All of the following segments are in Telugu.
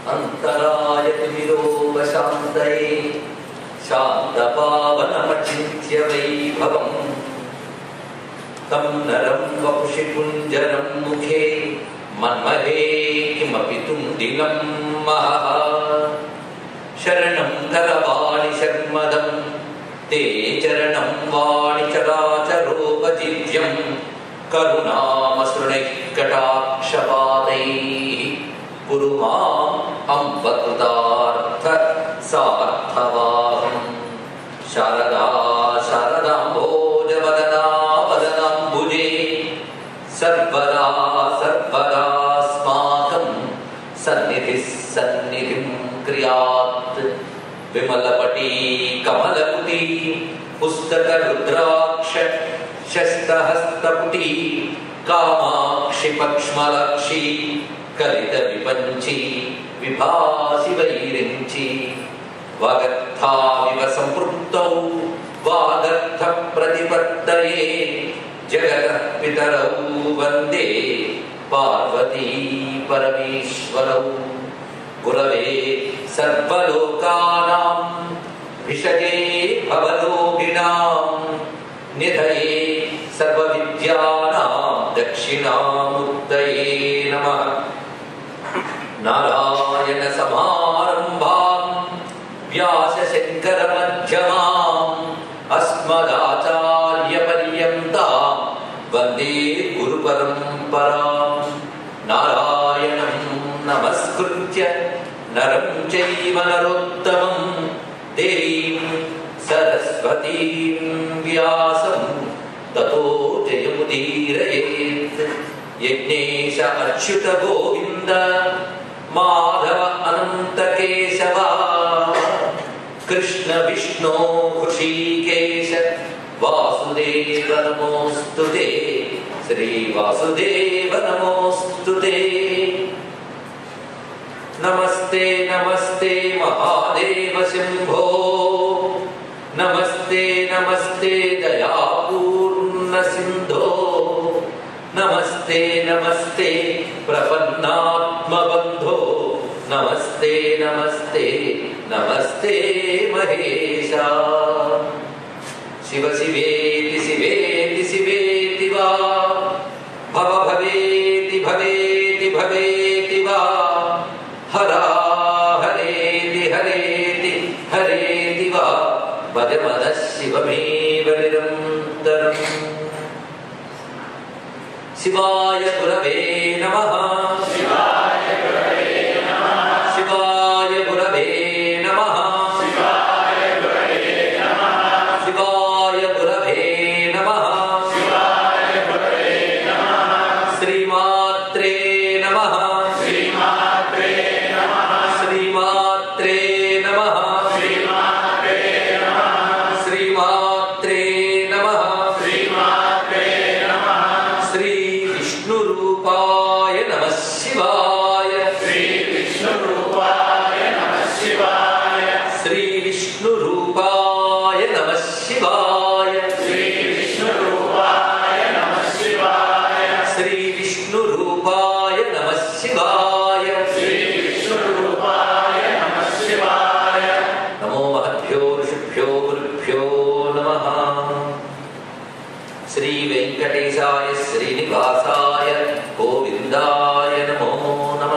अन्तरायतिमिरोपशान्तये शान्तपावनमचिन्त्य वैभवम् तं नरं वपुषि कुञ्जरं मुखे मन्महे किमपि तुण्डिलं महः शरणं करवाणि शर्मदं ते चरणं वाणि चराचरोपजीव्यं करुणामसृणैः कटाक्षपादैः कुरु माम् अम्बकृतार्थ सार्थवाहम् शारदा शारदाम्भोजवदना वदनाम्बुजे सर्वदा सर्वदास्माकं सन्निधिः सन्निधिं क्रियात् विमलपटी कमलपुटी पुस्तकरुद्राक्ष शस्तहस्तपुटी कामाक्षि पक्ष्मलक्षी కలితవిపంచి విభాసి వైరించి వాగర్థావివ సంపృక్తౌ వాగర్థ ప్రతిపత్తయే జగత పితరౌ వందే పార్వతీ పరమేశ్వరౌ గురవే సర్వలోకానాం విషజే భవలోకినాం నిధయే సర్వవిద్యానాం దక్షిణామూర్తయే నమః నారాయణ సమారంభాం వ్యాస శంకర మధ్యమాం అస్మదాచార్య పర్యంతాం వందే గురు పరంపరాం నారాయణం నమస్కృత్య నరం చైవ నరోత్తమం దేవీం సరస్వతీం వ్యాసం తతో జయముదీరయేత్ యజ్ఞేశ అచ్యుత గోవింద మాధవ అనంత కేశవ కృష్ణ విష్ణు హృషీకేశ వాసుదేవ నమోస్తు శ్రీ వాసుదేవ నమోస్తు నమస్తే నమస్తే మహాదేవ శంభో నమస్తే నమస్తే దయాపూర్ణ సింధో నమస్తే నమస్తే ప్రపన్నాత్మబంధో నమస్తే నమస్తే నమస్తే మహేశ శివ శివేతి శివేతి శివేతి వా భవ భవేతి భవేతి భవేతి వా హరా హరేతి హరేతి హరేతి వా భజ మద శివమేవ నిరంతరం శివాయ గురవే నమ శివాయ గురవే నమ శివాయ గురవే నమ శ్రీమాత్రే నమ శ్రీమాత్రే నమ శ్రీమాత్రే నమ శ్రీ విష్ణు రూపాయ నమ శివాయ శ్రీ విష్ణు రూపాయ నమ శివాయ శ్రీ విష్ణు రూపాయ నమ శివాయ శ్రీ విష్ణు రూపాయ నమ శివాయ శ్రీ విష్ణు రూపాయ నమ శివాయ శ్రీ విష్ణు రూపాయ నమ శివాయ నమో మహద్భ్యో ఋషిభ్యో గురుభ్యో నమః శ్రీ వెంకటేశాయ శ్రీనివాసాయ గోవిందాయ నమో నమ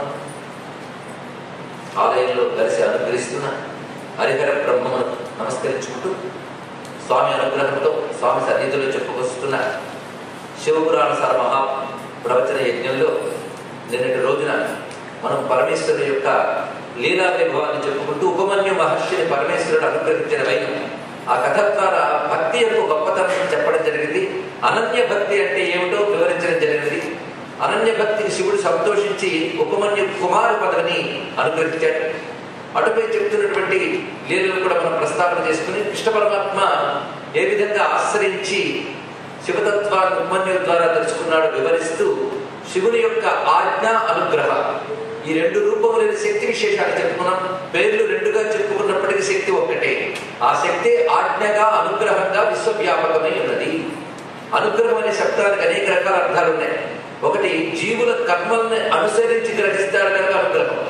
ఆలయంలో కలిసి అనుగ్రహిస్తున్న హరిహర బ్రహ్మను నమస్కరించుకుంటూ స్వామి అనుగ్రహంతో స్వామి సన్నిధిలో చెప్పుకొస్తున్న శివపురాణ సార మహా ప్రవచన యజ్ఞంలో నిన్నటి రోజున మనం పరమేశ్వరుడు యొక్క లీలా వైభవాన్ని చెప్పుకుంటూ ఉపమన్యు మహర్షిని పరమేశ్వరుడు అనుగ్రహించిన వైనం ఆ కథ ద్వారా భక్తి యొక్క గొప్పతనం చెప్పడం జరిగింది అనన్య భక్తి అంటే ఏమిటో వివరించడం జరిగింది అనన్య భక్తికి శివుడు సంతోషించి ఉపమన్యు కుమార పదవిని అనుగ్రహించాడు అటుపై చెప్తున్నటువంటి లీలను కూడా మనం ప్రస్తావన చేసుకుని కృష్ణ పరమాత్మ ఏ విధంగా ఆశ్రయించి శివతత్వాన్ని ఉపమన్యు ద్వారా తెలుసుకున్నాడు వివరిస్తూ శివుని యొక్క ఆజ్ఞ అనుగ్రహ ఈ రెండు రూపములైన శక్తి విశేషాలు చెప్పుకున్నాం పేర్లు రెండుగా చెప్పుకున్నప్పటికీ శక్తి ఒక్కటే ఆ శక్తి ఆజ్ఞగా అనుగ్రహంగా విశ్వవ్యాపకమై ఉన్నది అనుగ్రహం అనే శబ్దానికి అనేక రకాల అర్థాలు ఉన్నాయి ఒకటి జీవుల కర్మల్ని అనుసరించి గ్రహిస్తాడు కనుక అనుగ్రహం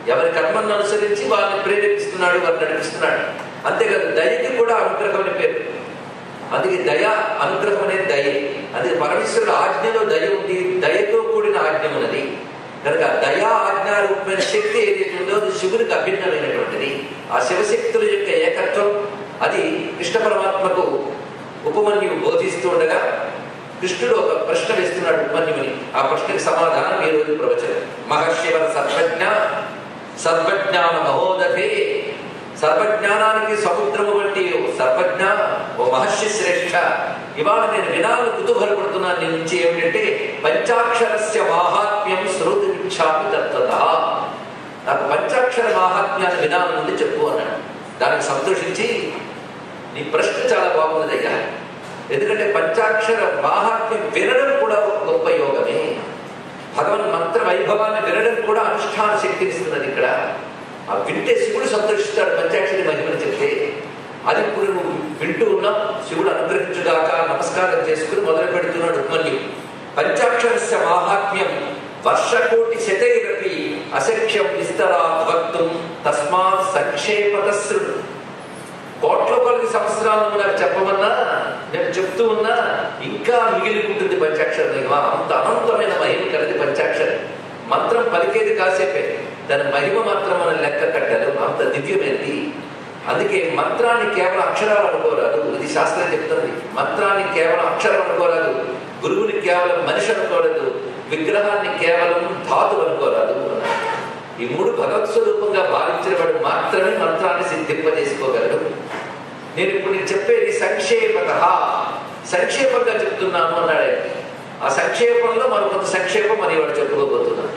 ఎవరి కర్మను అనుసరించి వారిని ప్రేరేపిస్తున్నాడు వారిని నడిపిస్తున్నాడు అంతేకాదు దయకి కూడా అనుగ్రహం అని పేరు అందుకే దయ అనుగ్రహం అనేది దయ అందుకే పరమేశ్వరుడు ఆజ్ఞలో దయ ఉంది దయతో కూడిన ఆజ్ఞ ఉన్నది కనుక దయా ఆజ్ఞారూపమైన శక్తి ఏదైతే ఉందో అది శివునికి అభిన్నమైనటువంటిది ఆ శివశక్తుల యొక్క ఏకత్వం అది కృష్ణ పరమాత్మకు ఉపమన్యువు బోధిస్తూ ఉండగా కృష్ణుడు ఒక ప్రశ్న వేస్తున్నాడు ఉపమన్యుని ఆ ప్రశ్నకి సమాధానం ఈ రోజు ప్రవచనం మహర్షివర సర్వజ్ఞ సర్వజ్ఞాన మహోదధే సర్వజ్ఞానానికి సముద్రము వంటి ఓ సర్వజ్ఞ ఓ మహర్షి శ్రేష్ఠ ఇవాళ నేను వినాలని కుతూహలపడుతున్నాను నీ నుంచి ఏమిటంటే పంచాక్షరస్య మాహాత్మ్యం శ్రోతుమిచ్చామి తత్వత నాకు పంచాక్షర మాహాత్మ్యాన్ని వినాలనుంది చెప్పు అన్నాడు దానికి సంతోషించి నీ ప్రశ్న చాలా బాగున్నదయ్యా ఎందుకంటే పంచాక్షర మాహాత్మ్యం వినడం కూడా ఒక గొప్ప యోగమే భగవన్ మంత్ర వైభవాన్ని వినడం కూడా అనుష్ఠాన శక్తినిస్తున్నది ఇక్కడ ఆ వింటే శివుడు సంతోషిస్తాడు పంచాక్షరి మహిమని చెప్తే అది ఇప్పుడు నువ్వు వింటూ ఉన్నావు శివుడు అనుగ్రహించుగాక నమస్కారం చేసుకుని మొదలు పెడుతున్నాడు ఉపమన్యు పంచాక్షరస్య మాహాత్మ్యం వర్షకోటి శతైరపి అసఖ్యం విస్తరాత్ వక్తుం తస్మాత్ సంక్షేపతశ్రుడు కోట్ల కొలది సంవత్సరాలు నాకు చెప్పమన్నా నేను చెప్తూ ఉన్నా ఇంకా మిగిలి ఉంటుంది పంచాక్షర మహిమ అంత అనంతమైన మహిమ కలది పంచాక్షరి మంత్రం పలికేది కాసేపే దాని మహిమ మాత్రం మనం లెక్క కట్టారు అంత దివ్యమైనది అందుకే మంత్రాన్ని కేవలం అక్షరాలు అనుకోరాదు ఇది శాస్త్రం చెప్తుంది మంత్రాన్ని కేవలం అక్షరం అనుకోరాదు గురువుని కేవలం మనిషి అనుకోలేదు విగ్రహాన్ని కేవలం ధాతు అనుకోరాదు అన్నారు. ఈ మూడు భగవత్ స్వరూపంగా భావించిన వాడు మాత్రమే మంత్రాన్ని సిద్ధింపజేసుకోగలడు నేను ఇప్పుడు నేను చెప్పేది సంక్షేపత సంక్షేపంగా చెప్తున్నాను అన్నాడు ఆయన. ఆ సంక్షేపంలో మరొక సంక్షేపం అని వాడు చెప్పుకోబోతున్నాడు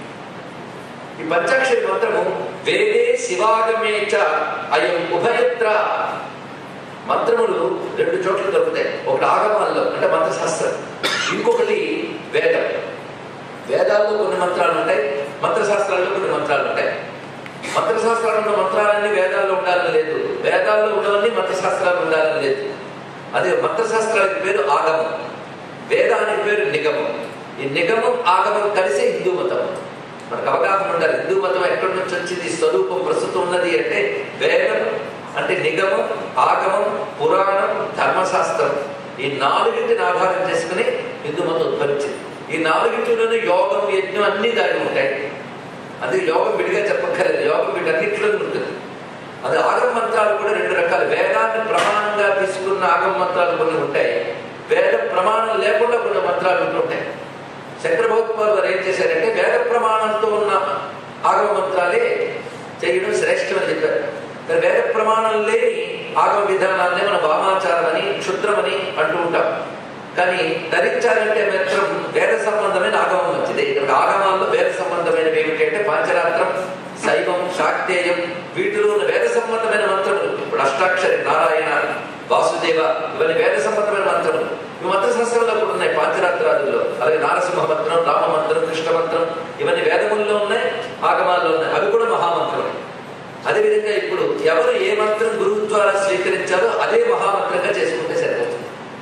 ఈ పంచాక్షరి మంత్రము వేదే శివాగమే చ అయం ఉభయత్ర మంత్రములు రెండు చోట్ల దొరుకుతాయి ఒకటి ఆగమాల్లో అంటే మంత్రశాస్త్రం ఇంకొకటి వేదం వేదాల్లో కొన్ని మంత్రాలు ఉంటాయి మంత్రశాస్త్రాల్లో కొన్ని మంత్రాలు ఉంటాయి మంత్రశాస్త్రాలు ఉన్న మంత్రాలన్నీ వేదాల్లో ఉండాలని లేదు వేదాల్లో ఉన్నవన్నీ మంత్రశాస్త్రాలు ఉండాలని లేదు అదే మంత్రశాస్త్రానికి పేరు ఆగమం వేదానికి పేరు నిగమం ఈ నిగమం ఆగమం కలిసే హిందూ మతం మనకు అవగాహన ఉండాలి హిందూ మతం ఎక్కడి నుంచి వచ్చింది స్వరూపం ప్రస్తుతం ఉన్నది అంటే వేదం అంటే నిగమం ఆగమం పురాణం ధర్మశాస్త్రం ఈ నాలుగింటిని ఆధారం చేసుకుని హిందూ మతం ఉద్భవించింది ఈ నాలుగింటిలోనే యోగం యజ్ఞం అన్ని దాగి ఉంటాయి అది యోగం విడిగా చెప్పక్కర్లేదు యోగం వీటన్నిటిలో ఉంటుంది అది ఆగమ మంత్రాలు కూడా రెండు రకాలు వేదాన్ని ప్రమాణంగా తీసుకున్న ఆగమ మంత్రాలు కొన్ని ఉంటాయి వేద ప్రమాణం లేకుండా కొన్ని మంత్రాలు ఉంటుంటాయి శంకర భగవత్పాల్ వారు ఏం చేశారంటే వేద ప్రమాణంతో ఉన్న ఆగమ మంత్రాలే చేయడం శ్రేష్టమని చెప్పారు కానీ వేద ప్రమాణం లేని ఆగమ విధానాన్ని మనం వామాచారం అని క్షుద్రమని అంటూ ఉంటాం కానీ ధరించాలంటే మాత్రం వేద సంబంధమైన ఆగమం మంచిది ఇక్కడ ఆగమాల్లో వేద సంబంధమైనవి ఏమిటి అంటే పాంచరాత్రం శైవం శాక్తేయం వీటిలో ఉన్న వేద సంబంధమైన మంత్రములు ఇప్పుడు అష్టాక్షరి నారాయణ వాసుదేవ ఇవన్నీ వేద సంబంధమైన మంత్రములు ఇవి మంత్రశాస్త్రంలో కూడా ఉన్నాయి పాంచరాత్రాదుల్లో అలాగే నారసింహ మంత్రం రామ మంత్రం కృష్ణ మంత్రం ఇవన్నీ వేదముల్లో ఉన్నాయి ఆగమాల్లో ఉన్నాయి అవి కూడా మహామంత్రం అదేవిధంగా ఇప్పుడు ఎవరు ఏ మంత్రం గురువు ద్వారా స్వీకరించారో అదే మహామంత్రంగా చేసుకుంటే సరిపోతుంది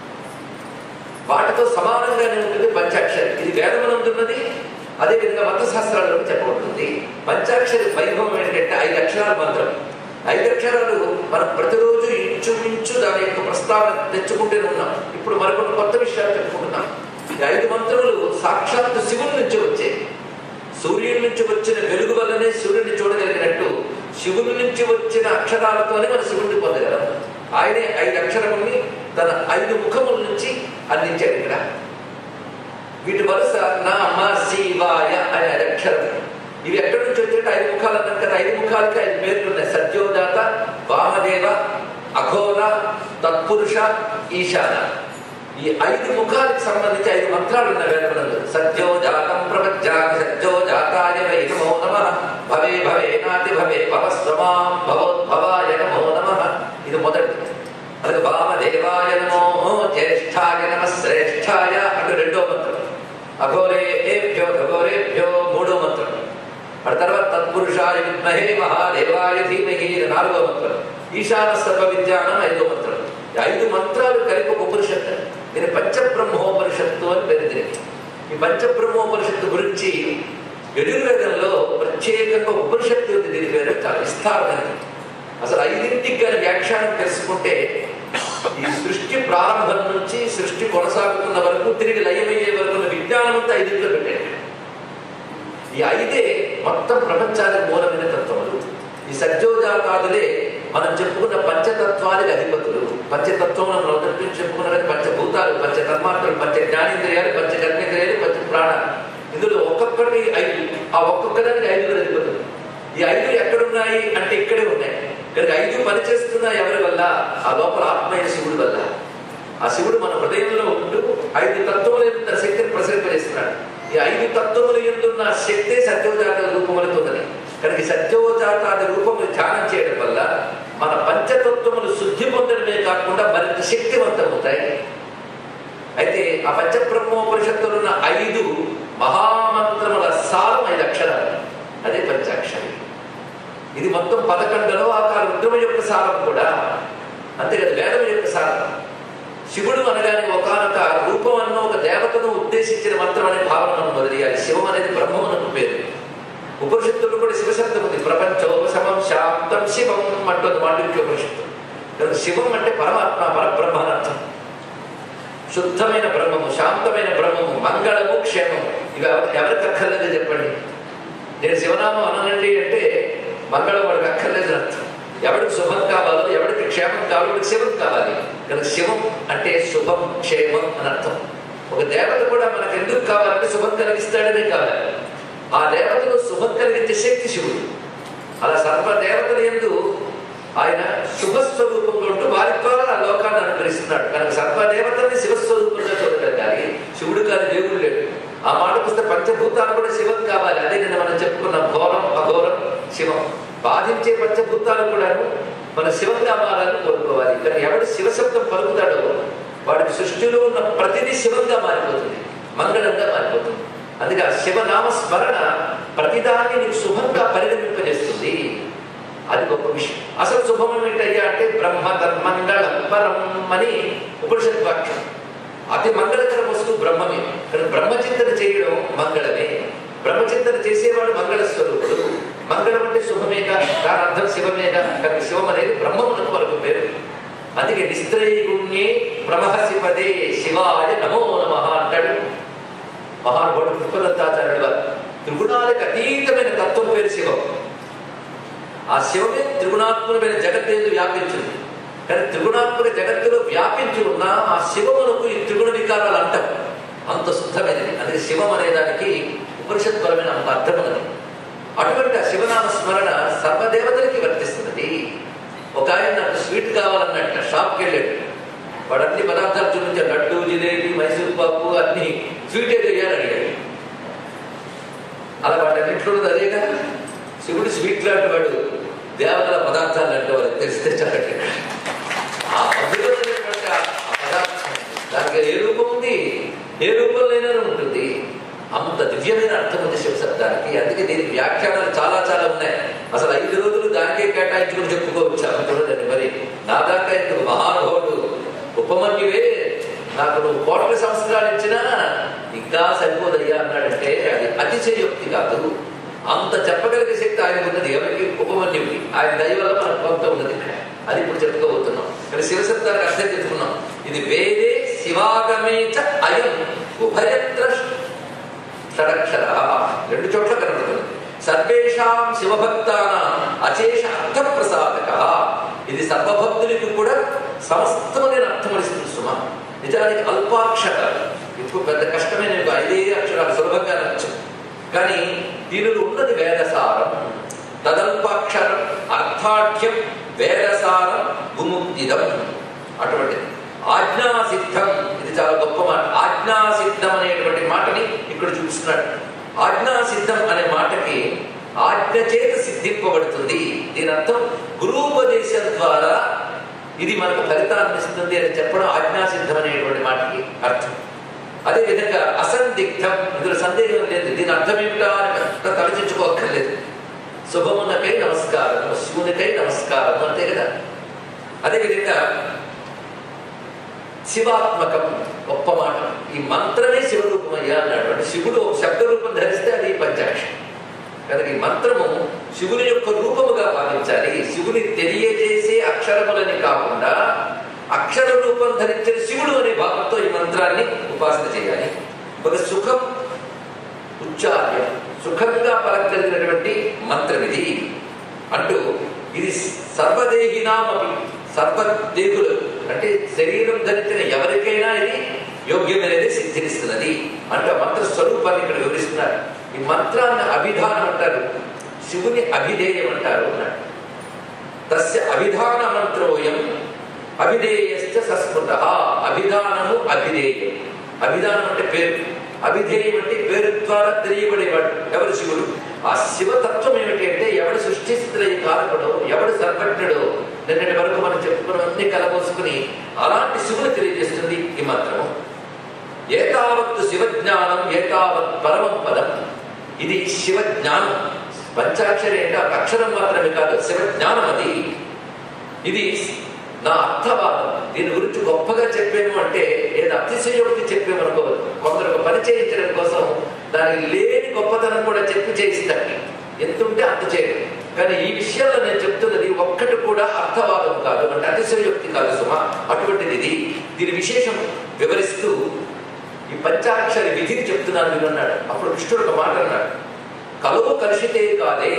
వాటితో సమానంగానే ఉంటుంది పంచాక్షరి ఇది వేదమనందున్నది అదేవిధంగా మంత్రశాస్త్రాల్లో చెప్పబడుతుంది పంచాక్షరి వైభవం ఏంటంటే ఐదు అక్షరాల మంత్రం ఐదు అక్షరాలు మనం ప్రతిరోజు ఇంచుమించు దాని యొక్క ప్రస్తావన తెచ్చుకుంటూనే ఉన్నాం ఇప్పుడు మరికొన్ని కొత్త విషయాలు చెప్పుకుంటున్నాం ఈ ఐదు మంత్రములు సాక్షాత్తు శివుని నుంచి వచ్చాయి సూర్యుడి నుంచి వచ్చిన వెలుగు వల్లనే సూర్యుడిని చూడగలిగినట్టు శివుని నుంచి వచ్చిన అక్షరాలతోనే మన శివుడిని పొందగలం ఆయనే ఐదు అక్షరముల్ని తన ఐదు ముఖముల నుంచి అందించాడు ఇక్కడ వీటి వరుస నా అమ్మ శివాయ అనే ఐదు అక్షరం ఇవి ఎక్కడి నుంచి వచ్చినట్టు ఐదు ముఖాలు అన్నారు కదా ఐదు ముఖాలకి ఐదు పేర్లు ఉన్నాయి సత్యోదాత వామదేవ అఘోర తత్పురుష ఈశాన ఈ ఐదు ముఖాలకు సంబంధించి ఐదు మంత్రాలు ఉన్నాయి వేదములందు సత్యోజాతం ప్రపంచామి సత్యోజాతాయ వై నమో నమ భవే భవే నాతి భవే భవస్వమాం భవోద్భవాయ నమో నమ ఇది మొదటిది అలాగే వామదేవాయ నమో జ్యేష్ఠాయ నమ శ్రేష్ఠాయ అంటే రెండో మంత్రం అఘోరేభ్యో అఘోరేభ్యో మూడో మంత్రం ఆ తర్వాత తత్పురుషాయ విద్మహే మహాదేవాయ ధీమహి ఇది నాలుగో మంత్రం ఈశాన సర్వ విద్యానం ఐదో మంత్రం ఈ ఐదు మంత్రాలు కలిపి ఒక ఉపనిషత్తు దీని పంచబ్రహ్మోపనిషత్తు అని పేరు దీనికి ఈ పంచబ్రహ్మోపనిషత్తు గురించి యజుర్వేదంలో ప్రత్యేకంగా ఉపనిషత్తు ఉంది దీని పేరు చాలా విస్తారమైనది అసలు ఐదింటికి కానీ వ్యాఖ్యానం తెలుసుకుంటే ఈ సృష్టి ప్రారంభం నుంచి సృష్టి కొనసాగుతున్న వరకు తిరిగి లయమయ్యే వరకు ఉన్న విజ్ఞానం అంతా ఐదింట్లో పెట్టాడు ఈ ఐదే మొత్తం ప్రపంచానికి మూలమైన తత్వములు ఈ సత్యోజాతాదులే మనం చెప్పుకున్న పంచతత్వానికి అధిపతులు పంచతత్వం మనం మొదటి నుంచి చెప్పుకున్న పంచభూతాలు పంచకర్మార్థులు పంచ జ్ఞానేంద్రియాలు పంచ కర్మేంద్రియాలు పంచ ప్రాణాలు ఇందులో ఒక్కొక్కటి ఐదు ఆ ఒక్కొక్కదానికి ఐదుగురు అధిపతులు ఈ ఐదు ఎక్కడున్నాయి అంటే ఇక్కడే ఉన్నాయి కనుక ఐదు పనిచేస్తున్న ఎవరి వల్ల ఆ లోపల ఆత్మీయ శివుడి వల్ల ఆ శివుడు మన హృదయంలో ఉంటూ ఐదు తత్వముల యొక్క శక్తిని ప్రసరింపజేస్తున్నాడు ఈ ఐదు తత్వములు ఎందున్న శక్తే సత్యోజాత రూపములతో ఉన్నది కనుక ఈ సత్యోజాతాది రూపములు ధ్యానం చేయడం వల్ల మన పంచతత్వములు శుద్ధి పొందడమే కాకుండా మరింత శక్తివంతమవుతాయి అయితే ఆ పంచబ్రహ్మోపనిషత్తులు ఉన్న ఐదు మహామంత్రముల సారం ఐదు అక్షరాలు అదే పంచాక్షరి ఇది మొత్తం పదకొండలో ఆ రుద్రమ యొక్క సారం కూడా అంతేకాదు వేదం యొక్క సారం శివుడు అనగానే ఒకనొక రూపం అన్న ఒక దేవతను ఉద్దేశించిన మంత్రం అనే భావన మనం మొదలయ్యాలి శివం అనేది బ్రహ్మమునకు పేరు ఉపనిషత్తులు కూడా శివశబ్దం ఉంది ప్రపంచోపశమం శాంతం శివం అంటుంది మాండవిక ఉపనిషత్తు కనుక శివం అంటే పరమాత్మ పరబ్రహ్మ అని అర్థం శుద్ధమైన బ్రహ్మము శాంతమైన బ్రహ్మము మంగళము క్షేమము ఇవి ఎవ- ఎవరికి అక్కర్లేదు చెప్పండి నేను శివనామం అననండి అంటే మంగళం వాడికి అక్కర్లేదు అని అర్థం ఎవడికి శుభం కావాలో ఎవడికి క్షేమం కావాలో వాడికి శివం కావాలి కనుక శివం అంటే శుభం క్షేమం అని అర్థం ఒక దేవత కూడా మనకు ఎందుకు కావాలంటే శుభం కలిగిస్తాడనే కావాలి ఆ దేవతను శుభం కలిగించే శక్తి శివుడు అలా సర్వ దేవతల ఎందు ఆయన శుభస్వరూపంలో ఉంటూ వారి ద్వారా ఆ లోకాన్ని అనుగ్రహిస్తున్నాడు కనుక సర్వదేవతల్ని శివస్వరూపంగా చూడగలగాలి శివుడు కాని దేవుడు లేడు ఆ మాటకు వస్తే పంచభూతాలు కూడా శివం కావాలి అదే నిన్న మనం చెప్పుకున్న ఘోరం అఘోరం శివం బాధించే పంచభూతాలు కూడాను మన శివంగా మారాలని కోరుకోవాలి కానీ ఎవడు శివశబ్దం పలుకుతాడో వాడికి సృష్టిలో ఉన్న ప్రతిదీ శివంగా మారిపోతుంది మంగళంగా మారిపోతుంది అందుకే ఆ శివనామ స్మరణ ప్రతిదాన్ని నీకు శుభంగా పరిణమింపజేస్తుంది అది గొప్ప విషయం అసలు శుభం ఏమిటయ్యా అంటే బ్రహ్మ తన్మంగళం పరం అని ఉపనిషత్ వాక్యం అతి మంగళకర వస్తువు బ్రహ్మమే కానీ బ్రహ్మచింతన చేయడం మంగళమే బ్రహ్మచింతన చేసేవాడు మంగళ స్వరూపుడు మంగళం అంటే శుభమేగా దాని అర్థం శివమేగా కానీ శివం అనేది బ్రహ్మమునకు వరకు పేరు అందుకే నిస్త్రైగుణ్యే ప్రమహసి పదే శివాయ నమో నమ అంటాడు మహానుభావుడు కృపదత్తాచార్యుడు వారు త్రిగుణాలకు అతీతమైన తత్వం పేరు శివం ఆ శివమే త్రిగుణాత్మకమైన జగత్తేందు వ్యాపించింది కానీ త్రిగుణాత్మక జగత్తులో వ్యాపించి ఉన్న ఆ శివమునకు ఈ త్రిగుణ వికారాలు అంటాం అంత శుద్ధమైనది అందుకే శివం అనే దానికి ఉపనిషత్పరమైన అంత అర్థం ఉన్నది అటువంటి ఆ శివనామ స్మరణ సర్వదేవతలకి వర్తిస్తున్నది ఒక ఆయన నాకు స్వీట్ కావాలన్నట్ట షాప్కి వెళ్ళాడు వాడు అన్ని పదార్థాలు చూపించాడు లడ్డు జిలేబీ మైసూర్ పాపు అన్ని స్వీట్ ఏ చేయాలని అడిగాడు అలా వాటి అన్నింటిలో ఉన్నది అదే కదా శివుడు స్వీట్ లాంటి వాడు దేవతల పదార్థాలు అంటే వాళ్ళకి తెలిస్తే చాలండి ఆ అద్భుతమైనటువంటి ఆ పదార్థం దానికి ఏ రూపం ఉంది ఏ రూపంలోనైనా ఉంటుంది అంత దివ్యమైన అర్థం ఉంది శివశబ్దానికి అందుకే దీనికి వ్యాఖ్యానాలు చాలా చాలా ఉన్నాయి అసలు ఐదు రోజులు దానికే కేటాయించుకుని చెప్పుకోవచ్చు అవి చూడండి మరి నా దాకా ఎందుకు మహానుభావుడు ఉపమన్యువే నాకు నువ్వు కోట్ల సంవత్సరాలు ఇచ్చినా ఇంకా సరిపోదయ్యా అన్నాడంటే అది అతిశయోక్తి కాదు అంత చెప్పగలిగే శక్తి ఆయన ఉన్నది ఎవరికి ఉపమన్యుడికి ఆయన దయ వల్ల మనకు కొంత ఉన్నది ఇక్కడ అది ఇప్పుడు చెప్పుకోబోతున్నాం ఇక్కడ శివశబ్దానికి అర్థం చెప్పుకున్నాం ఇది వేదే శివాగమే చ అయం ఉభయత్ర షడక్షర రెండు చోట్ల కనబడుతుంది సర్వేషాం శివభక్తానాం అశేష అర్థ ప్రసాదక ఇది సర్వభక్తులకు కూడా సమస్తమైన అర్థమనిస్తుంది సుమ నిజానికి అల్పాక్షరాలు ఇప్పుడు పెద్ద కష్టమైన ఒక ఐదే అక్షరాలు సులభంగా నచ్చు కానీ దీనిలో ఉన్నది వేదసారం తదల్పాక్షరం అర్థాఢ్యం వేదసారం విముక్తిదం అటువంటిది ఆజ్ఞాసిద్ధం ఇది చాలా గొప్ప మాట ఆజ్ఞాసిద్ధం అనేటువంటి మాటని ఇక్కడ చూపిస్తున్నాడు ఆజ్ఞాసిద్ధం అనే మాటకి ఆజ్ఞ చేత సిద్ధింపబడుతుంది దీని అర్థం గురూపదేశం ద్వారా ఇది మనకు ఫలితాన్ని ఇస్తుంది అని చెప్పడం ఆజ్ఞాసిద్ధం అనేటువంటి మాటకి అర్థం అదేవిధంగా అసందిగ్ధం ఇందులో సందేహం లేదు దీని అర్థం ఏమిటా అని పెద్ద తలచించుకోక్కర్లేదు శుభమునకై నమస్కారం శివునికై నమస్కారం అంతే కదా అదేవిధంగా శివాత్మకం గొప్ప మాట ఈ మంత్రమే శివరూపమయ్యా అన్నాడు అంటే శివుడు ఒక శబ్ద రూపం ధరిస్తే అది పంచాక్షరం కనుక ఈ మంత్రము శివుని యొక్క రూపముగా భావించాలి శివుని తెలియజేసే అక్షరములని కాకుండా అక్షర రూపం ధరించిన శివుడు అనే భావంతో ఈ మంత్రాన్ని ఉపాసన చేయాలి ఒక సుఖం ఉచ్చార్యం సుఖంగా పలకగలిగినటువంటి మంత్రం ఇది అంటూ ఇది సర్వదేహినామపి సర్వదేహులు అంటే శరీరం ధరించిన ఎవరికైనా ఇది యోగ్యమైనది సిద్ధినిస్తున్నది అంటే ఆ మంత్ర స్వరూపాన్ని ఇక్కడ వివరిస్తున్నారు ఈ మంత్రాన్ని అభిధానం అంటారు శివుని అభిధేయం అంటారు అన్నాడు తస్య అభిధాన మంత్రోయం అభిధేయశ్చ సస్మృత అభిధానము అభిధేయం అభిధానం అంటే పేరు అభిధేయం అంటే పేరు ద్వారా తెలియబడేవాడు ఎవరు శివుడు ఆ శివతత్వం ఏమిటి అంటే ఎవడు సృష్టిస్తున్న ఈ కారకుడు ఎవడు సర్వజ్ఞుడు నిన్నటి వరకు మనం చెప్పుకున్నవన్నీ కలబోసుకుని అలాంటి శివుని తెలియజేస్తుంది ఈ మంత్రము ఏతావత్తు శివజ్ఞానం ఏతావత్ పరమం పదం ఇది శివజ్ఞానం పంచాక్షరి అంటే ఒక అక్షరం మాత్రమే కాదు శివజ్ఞానం అది ఇది నా అర్థవాదం దీని గురించి గొప్పగా చెప్పాను అంటే ఏదో అతిశయోక్తి చెప్పాము అనుకోవద్దు కొందరు ఒక పని చేయించడం కోసం దానికి లేని గొప్పతనం కూడా చెప్పి చేయిస్తాను ఎంత ఉంటే అంత చేయడం కానీ ఈ విషయంలో నేను చెప్తున్నది ఒక్కటి కూడా అర్థవాదం కాదు అంటే అతిశయోక్తి కాదు సుమా అటువంటిది ఇది దీని విశేషం వివరిస్తూ ఈ పంచాక్షరి విధిని చెప్తున్నాను విన్నాడు అప్పుడు కృష్ణుడు ఒక మాట అన్నాడు కలువు కలుషితే కాదే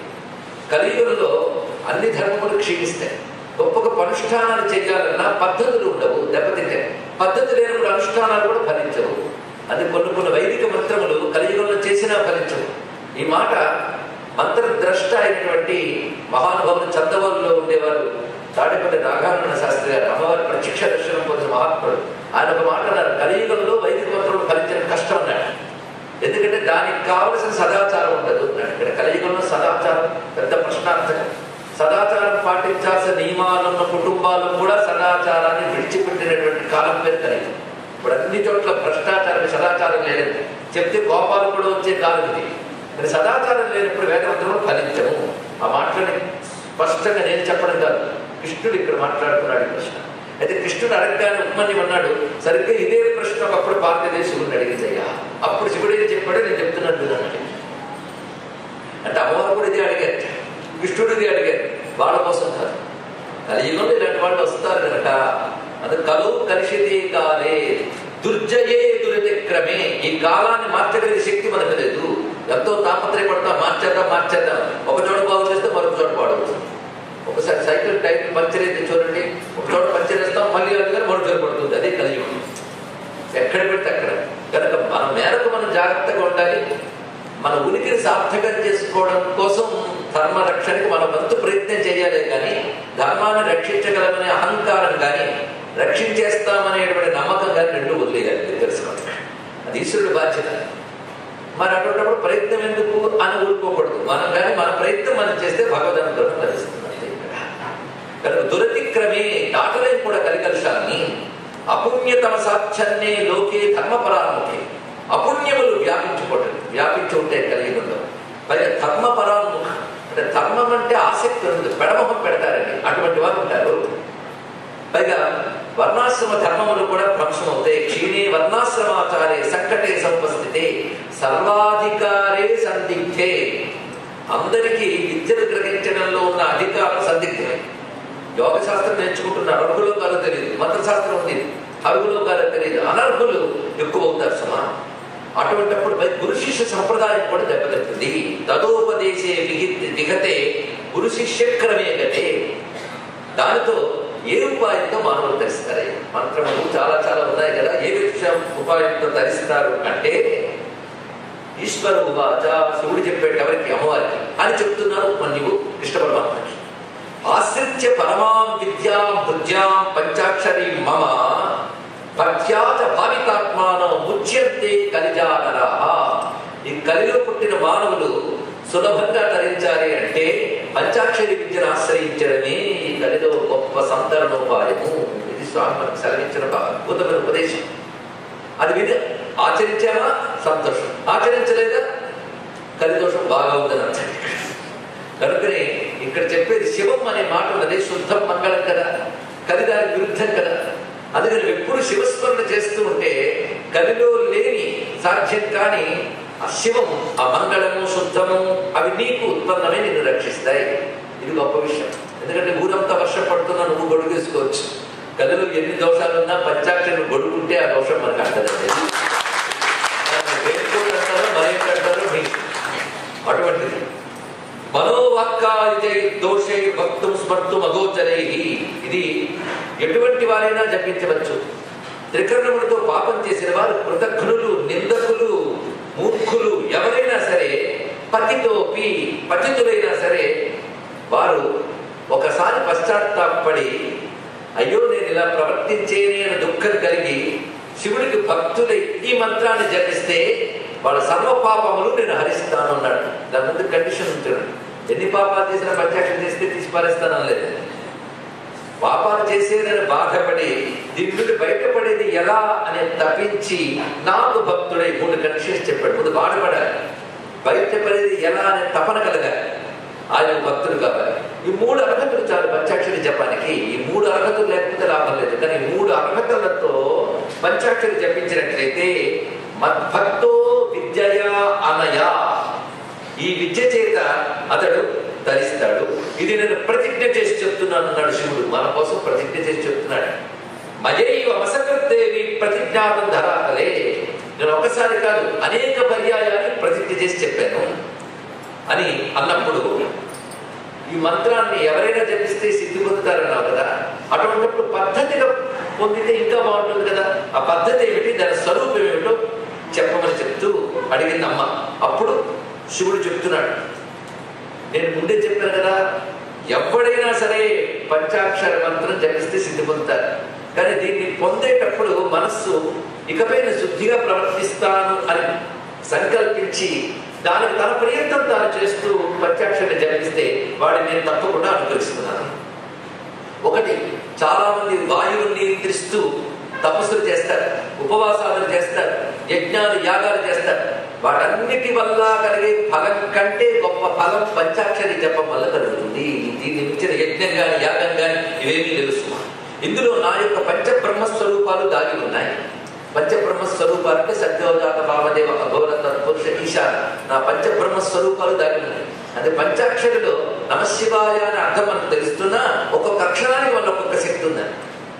కలియుగంలో అన్ని ధర్మములు క్షీణిస్తాయి గొప్ప గొప్ప అనుష్ఠానాలు చేయాలన్నా పద్ధతులు ఉండవు దెబ్బతింటాయి పద్ధతి లేనప్పుడు అనుష్ఠానాలు కూడా ఫలించవు అది కొన్ని కొన్ని వైదిక మంత్రములు కలియుగంలో చేసినా ఫలించవు ఈ మాట మంత్రద్రష్ట అయినటువంటి మహానుభావులు చందవరంలో ఉండేవారు తాడేపల్లి నాగార్జున శాస్త్రి గారు అమ్మవారి ప్రత్యక్ష దర్శనం పొందిన మహాత్ముడు ఆయన ఒక మాట అన్నారు కలియుగంలో వైదిక మంత్రులు ఫలించడం కష్టం అన్నాడు ఎందుకంటే దానికి కావలసిన సదాచారం ఉండదు అన్నాడు ఇక్కడ కలియుగంలో సదాచారం పెద్ద ప్రశ్నార్థకం సదాచారం పాటించాల్సిన నియమాలున్న కుటుంబాలు కూడా సదాచారాన్ని విడిచిపెట్టినటువంటి కాలం పేరు కలిగి ఇప్పుడు అన్ని చోట్ల భ్రష్టాచారం సదాచారం లేదు చెప్తే కోపాలు కూడా వచ్చే కాలం ఇది మరి సదాచారం లేనప్పుడు వేదమంత్రులు ఫలించము ఆ మాటలని స్పష్టంగా నేను చెప్పడం కాదు కృష్ణుడు ఇక్కడ మాట్లాడుతున్నాడు ఈ ప్రశ్న అయితే కృష్ణుడు అడగగానే ఉపమన్యం అన్నాడు సరిగ్గా ఇదే ప్రశ్న ఒకప్పుడు భారతదేశం అడిగిందయ్యా అప్పుడు శివుడు ఏం చెప్పాడో నేను చెప్తున్నాను అన్నాడు అంటే అమ్మవారు కూడా ఇదే అడిగారు కృష్ణుడు ఇది అడిగారు వాళ్ళ కోసం కాదు కలియుగంలో ఇలాంటి వాళ్ళు వస్తారు కనుక అది కలు కలిసితే కాలే దుర్జయే దురితక్రమే ఈ కాలాన్ని మార్చగలిగే శక్తి మనకు లేదు ఎంతో తాపత్రయపడతా మార్చేద్దాం మార్చేద్దాం ఒక చోట బాగు చేస్తే మరొక చోట పాడవుతుంది ఒకసారి సైకిల్ టైర్ పంచర్ అయితే చూడండి ఒక చోట పంచర్ వేస్తాం మళ్ళీ అందుకని మరో చోట పడుతుంది అదే కలియుగం ఎక్కడ పెడితే అక్కడ కనుక మన మేరకు మనం జాగ్రత్తగా ఉండాలి మన ఉనికిని సార్థకం చేసుకోవడం కోసం ధర్మ రక్షణకి మన వంతు ప్రయత్నం చేయాలి కానీ ధర్మాన్ని రక్షించగలమనే అహంకారం కానీ రక్షించేస్తామనేటువంటి నమ్మకం కానీ రెండు వదిలేయాలి మీరు తెలుసుకోండి అది ఈశ్వరుడు బాధ్యత మరి అటువంటిప్పుడు ప్రయత్నం ఎందుకు అని ఊరుకోకూడదు మనం కానీ మన ప్రయత్నం మనం చేస్తే భగవద్ అనుగ్రహం లభిస్తుంది అంతే ఇక్కడ. కనుక దురతిక్రమే దాటలేని కూడా కలికలుషాన్ని అపుణ్యతమ సాధ్యన్నే లోకే ధర్మపరాముఖే అపుణ్యములు వ్యాపించుకోవటం వ్యాపించి ఉంటాయి కలియుగంలో పైగా ధర్మపరాముఖ అంటే ధర్మం అంటే ఆసక్తి ఉంది పెడమొహం పెడతారండి అటువంటి వారు ఉంటారు పైగా వర్ణాశ్రమ ధర్మములు కూడా భ్రంశమవుతాయి క్షీణే వర్ణాశ్రమాచారే సంకటే సంపస్థితే సర్వాధికారే సందిగ్ధే అందరికీ విద్యను గ్రహించడంలో ఉన్న అధికారం సందిగ్ధమే యోగ శాస్త్రం నేర్చుకుంటున్న అర్హులు కాదో తెలియదు మంత్రశాస్త్రం ఉంది అర్హులు కాదో తెలియదు అనర్హులు ఎక్కువ అవుతారు సుమా అటువంటిప్పుడు మరి గురు శిష్య సంప్రదాయం కూడా దెబ్బతింటుంది తదోపదేశే విగి- విగతే గురు శిష్యక్రమే గతే దానితో ఏ ఉపాయంతో మానవులు ధరిస్తారు మంత్రములు చాలా చాలా ఉన్నాయి కదా ఏ విషయం ఉపాయంతో ధరిస్తారు అంటే ఈశ్వర ఉవాచ శివుడు చెప్పాడు ఎవరికి అమ్మవారికి అని చెప్తున్నారు మన్యువు కృష్ణ పరమాత్మకి ఆశ్రిత్య పరమాం విద్యాం భృత్యాం పంచాక్షరి మమ ప్రఖ్యాత భావికాత్మానం ముచ్యంతే కలిజానరా ఈ కలిలో పుట్టిన మానవులు సులభంగా తరించాలి అంటే పంచాక్షరి విద్యను ఆశ్రయించడమే ఈ కలిలో గొప్ప సంతరణోపాయము ఇది స్వామి మనకు సెలవించిన ఒక అద్భుతమైన ఉపదేశం అది విని ఆచరించామా సంతోషం ఆచరించలేదా కలిదోషం బాగా ఉందని అర్థం కనుకనే ఇక్కడ చెప్పేది శివం అనే మాట ఉన్నది శుద్ధం మంగళం కదా కలి దానికి విరుద్ధం కదా అందుకని ఎప్పుడు శివస్మరణ చేస్తూ ఉంటే కలిలో లేని సాధ్యం కాని ఆ శివము ఆ మంగళము శుద్ధము అవి నీకు ఉత్పన్నమై నిన్ను రక్షిస్తాయి ఇది గొప్ప విషయం ఎందుకంటే ఊరంతా వర్షం పడుతున్నా నువ్వు గొడుగు వేసుకోవచ్చు కథలో ఎన్ని దోషాలు ఉన్నా పంచాక్షరి గొడుగుంటే ఆ దోషం మనకు అంటదండి వేడుకోడు అంటారో మరేంటంటారో మీకు అటువంటిది మనోవాక్కాలిజై దోషై భక్తుం స్మర్తుం అగోచరై ఇది ఎటువంటి వారైనా జపించవచ్చు త్రికరణములతో పాపం చేసిన వారు కృతఘ్నులు నిందకులు మూర్ఖులు ఎవరైనా సరే పతితోపి పతితులైనా సరే వారు ఒకసారి పశ్చాత్తాపడి అయ్యో నేను ఇలా ప్రవర్తించేనే అని దుఃఖం కలిగి శివుడికి భక్తులై ఈ మంత్రాన్ని జపిస్తే వాళ్ళ సర్వ పాపములు నేను హరిస్తాను అన్నాడు దాని ముందు కండిషన్ ఉంచాడు ఎన్ని పాపాలు చేసినా ప్రత్యక్షం చేస్తే తీసి పారేస్తాను లేదు పాపాలు చేసేదని బాధపడి దీని నుండి బయటపడేది ఎలా అని తప్పించి నాకు భక్తుడై మూడు కండిషన్స్ చెప్పాడు ముందు బాధపడాలి బయటపడేది ఎలా అనే తపన కలగాలి ఆయన భక్తుడు కావాలి ఈ మూడు అర్హతలు చాలు పంచాక్షరి జపానికి ఈ మూడు అర్హతలు లేకపోతే లాభం లేదు కానీ ఈ మూడు అర్హతలతో పంచాక్షరి జపించినట్లయితే మద్భక్తో విద్యయా అనయా ఈ విద్య చేత అతడు ధరిస్తాడు ఇది నేను ప్రతిజ్ఞ చేసి చెప్తున్నాను అన్నాడు శివుడు మన కోసం ప్రతిజ్ఞ చేసి చెప్తున్నాడు మయైవ వసకృదేవి ప్రతిజ్ఞాతం ధరాతలే నేను ఒకసారి కాదు అనేక పర్యాయాన్ని ప్రతిజ్ఞ చేసి చెప్పాను అని అన్నప్పుడు ఈ మంత్రాన్ని ఎవరైనా జపిస్తే సిద్ధి పొందుతారన్నావు కదా అటువంటిప్పుడు పద్ధతిగా పొందితే ఇంకా బాగుంటుంది కదా ఆ పద్ధతి ఏమిటి దాని స్వరూపం ఏమిటో చెప్పమని చెప్తూ అడిగింది అమ్మ అప్పుడు శివుడు చెప్తున్నాడు నేను ముందే చెప్పాను కదా ఎవడైనా సరే పంచాక్షర మంత్రం జపిస్తే సిద్ధి పొందుతారు కానీ దీన్ని పొందేటప్పుడు మనస్సు ఇకపైన శుద్ధిగా ప్రవర్తిస్తాను అని సంకల్పించి దానికి తన ప్రయత్నం తాను చేస్తూ పంచాక్షరిని జపిస్తే వాడిని నేను తప్పకుండా అనుకరిస్తున్నాను ఒకటి చాలా మంది వాయువుని నియంత్రిస్తూ తపస్సులు చేస్తారు ఉపవాసాలు చేస్తారు యజ్ఞాలు యాగాలు చేస్తారు వాటన్నిటి వల్ల కలిగే ఫలం కంటే గొప్ప ఫలం పంచాక్షరి జపం వల్ల కలుగుతుంది దీన్ని మించిన యజ్ఞం గాని యాగం గాని ఇవేమీ తెలుసు ఇందులో నా యొక్క పంచబ్రహ్మ స్వరూపాలు దాగి ఉన్నాయి పంచబ్రహ్మ స్వరూపాలు అంటే సత్యోజాత భావదేవ అఘోర తత్పురుష ఈశాన నా పంచబ్రహ్మ స్వరూపాలు దాగి ఉన్నాయి అదే పంచాక్షరిలో నమశివాయ అని అర్థం మనకు తెలుస్తున్నా ఒక్కొక్క అక్షరానికి మన ఒక్కొక్క శక్తి ఉందని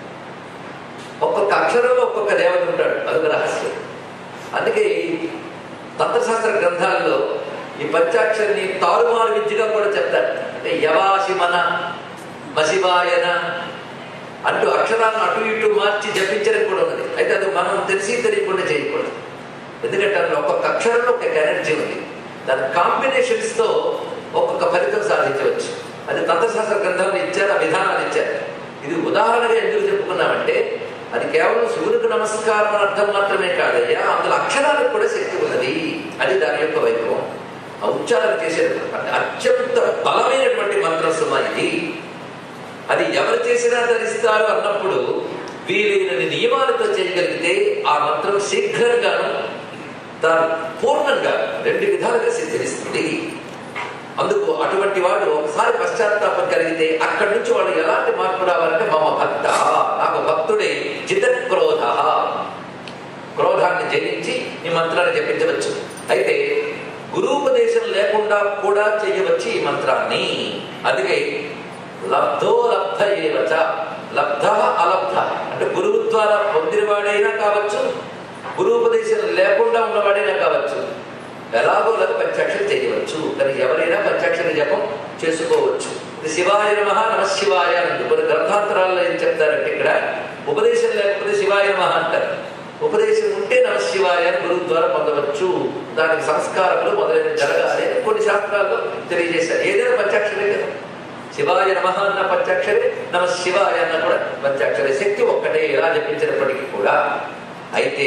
ఒక్కొక్క అక్షరంలో ఒక్కొక్క దేవత ఉంటాడు అదొక రహస్యం అందుకే ఈ తంత్రశాస్త్ర గ్రంథాల్లో ఈ పంచాక్షరిని తారుమారు విద్యగా కూడా చెప్తారు అంటే యవాశిమన మశివాయన అంటూ అక్షరాలను అటు ఇటు మార్చి జపించడం కూడా ఉన్నది అయితే అది మనం తెలిసి తెలియకుండా చేయకూడదు ఎందుకంటే అందులో ఒక్కొక్క అక్షరంలో ఒక ఎనర్జీ ఉంది దాని కాంబినేషన్స్ తో ఒక్కొక్క ఫలితం సాధించవచ్చు అది తంత్రశాస్త్ర గ్రంథాలు ఇచ్చారు ఆ విధానాలు ఇచ్చారు ఇది ఉదాహరణగా ఎందుకు చెప్పుకున్నామంటే అది కేవలం శివునికి నమస్కారం అని అర్థం మాత్రమే కాదయ్యా అందులో అక్షరాలకు కూడా శక్తి ఉన్నది అది దాని యొక్క వైభవం ఆ ఉచ్చారణ చేసేటప్పుడు అంటే అత్యంత బలమైనటువంటి మంత్రం సుమా ఇది అది ఎవరు చేసినా ధరిస్తారు అన్నప్పుడు వీలైనని నియమాలతో చేయగలిగితే ఆ మంత్రం శీఘ్రంగాను తాను పూర్ణంగా రెండు విధాలుగా సిద్ధిస్తుంది అందుకు అటువంటి వాడు ఒకసారి పశ్చాత్తాపం కలిగితే అక్కడి నుంచి వాడు ఎలాంటి మార్పు రావాలంటే మమ భక్త నాకు భక్తుడే జితక్రోధ క్రోధాన్ని జయించి ఈ మంత్రాన్ని జపించవచ్చు అయితే గురూపదేశం లేకుండా కూడా చేయవచ్చు ఈ మంత్రాన్ని అందుకే లబ్ధో లబ్ధ ఏవచ లబ్ధ అలబ్ధ అంటే గురువు ద్వారా పొందినవాడైనా కావచ్చు గురూపదేశం లేకుండా ఉన్నవాడైనా కావచ్చు ఎలాగో లాగా పంచాక్షరి చేయవచ్చు కానీ ఎవరైనా పంచాక్షరి జపం చేసుకోవచ్చు ఇది శివాయ నమ నమ శివాయ అని కొన్ని గ్రంథాంతరాల్లో ఏం చెప్తారంటే ఇక్కడ ఉపదేశం లేకపోతే శివాయ నమ అంటారు ఉపదేశం ఉంటే నమ శివాయ అని గురువు ద్వారా పొందవచ్చు దానికి సంస్కారములు మొదలైన జరగాలి అని కొన్ని శాస్త్రాల్లో తెలియజేశారు ఏదైనా పంచాక్షరే కదా శివాయ నమ అన్న పంచాక్షరే నమ శివాయ అన్న కూడా పంచాక్షరే శక్తి ఒక్కటే ఎలా జపించినప్పటికీ కూడా అయితే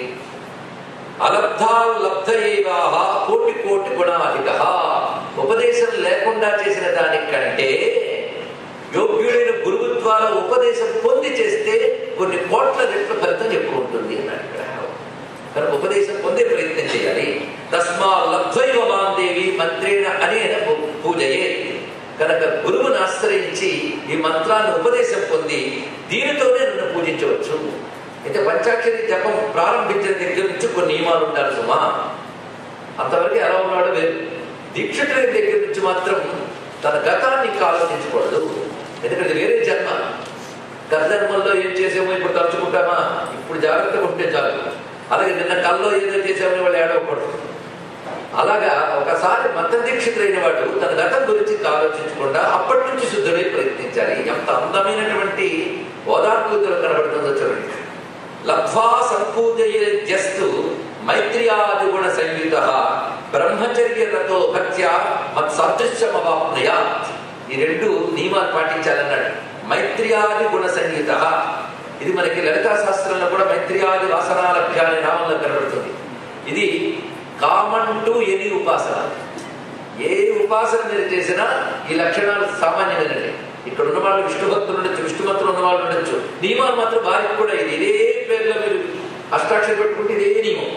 అలబ్ధా లబ్ధ ఏవాహ కోటి కోటి గుణాధిక ఉపదేశం లేకుండా చేసిన దానికంటే యోగ్యుడైన గురువు ద్వారా ఉపదేశం పొంది చేస్తే కొన్ని కోట్ల రెట్ల ఫలితం ఎక్కువ ఉంటుంది అన్నాడు ఇక్కడ కనుక ఉపదేశం పొందే ప్రయత్నం చేయాలి తస్మా లబ్ధైవ మాందేవి మంత్రేణ అనేన పూ- పూజయే కనుక గురువుని ఆశ్రయించి ఈ మంత్రాన్ని ఉపదేశం పొంది దీనితోనే నన్ను పూజించవచ్చు అయితే పంచాక్షరి జపం ప్రారంభించిన దగ్గర నుంచి కొన్ని నియమాలు ఉండాలి సుమా అంతవరకు ఎలా ఉన్నాడో వేరు దీక్షితుడి దగ్గర నుంచి మాత్రం తన గతాన్ని ఇంకా ఆలోచించకూడదు ఎందుకంటే వేరే జన్మ గత జన్మల్లో ఏం చేసామో ఇప్పుడు తలుచుకుంటామా ఇప్పుడు జాగ్రత్తగా ఉంటే చాలు అలాగే నిన్న కల్లో ఏదో చేసామని వాళ్ళు ఏడవకూడదు అలాగా ఒకసారి మత దీక్షితులైన వాడు తన గతం గురించి ఇంకా ఆలోచించకుండా అప్పటి నుంచి శుద్ధుడై ప్రయత్నించాలి ఎంత అందమైనటువంటి ఓదార్పుతులు కనబడుతుందో చూడండి లబ్ధ్వా సంపూజయస్తు మైత్ర్యాది గుణ సంయుత బ్రహ్మచర్యతో భక్త్య మత్ సాదృశ్యమవాప్నయా ఈ రెండు నియమాలు పాటించాలన్నాడు మైత్ర్యాది గుణ సంయుత ఇది మనకి లలితా శాస్త్రంలో కూడా మైత్ర్యాది వాసనాలభ్య అనే నామంలో కనబడుతుంది ఇది కామన్ టు ఎనీ ఉపాసన ఏ ఉపాసన మీరు చేసినా ఈ లక్షణాలు సామాన్యమైనవి ఇక్కడ ఉన్న వాళ్ళు విష్ణు భక్తులు ఉండొచ్చు విష్ణు భక్తులు ఉన్న వాళ్ళు ఉండొచ్చు నియమాలు మాత్రం వారికి కూడా ఇది ఇదే పేర్లో మీరు అష్టాక్షరం పెట్టుకుంటే ఇదే నియమం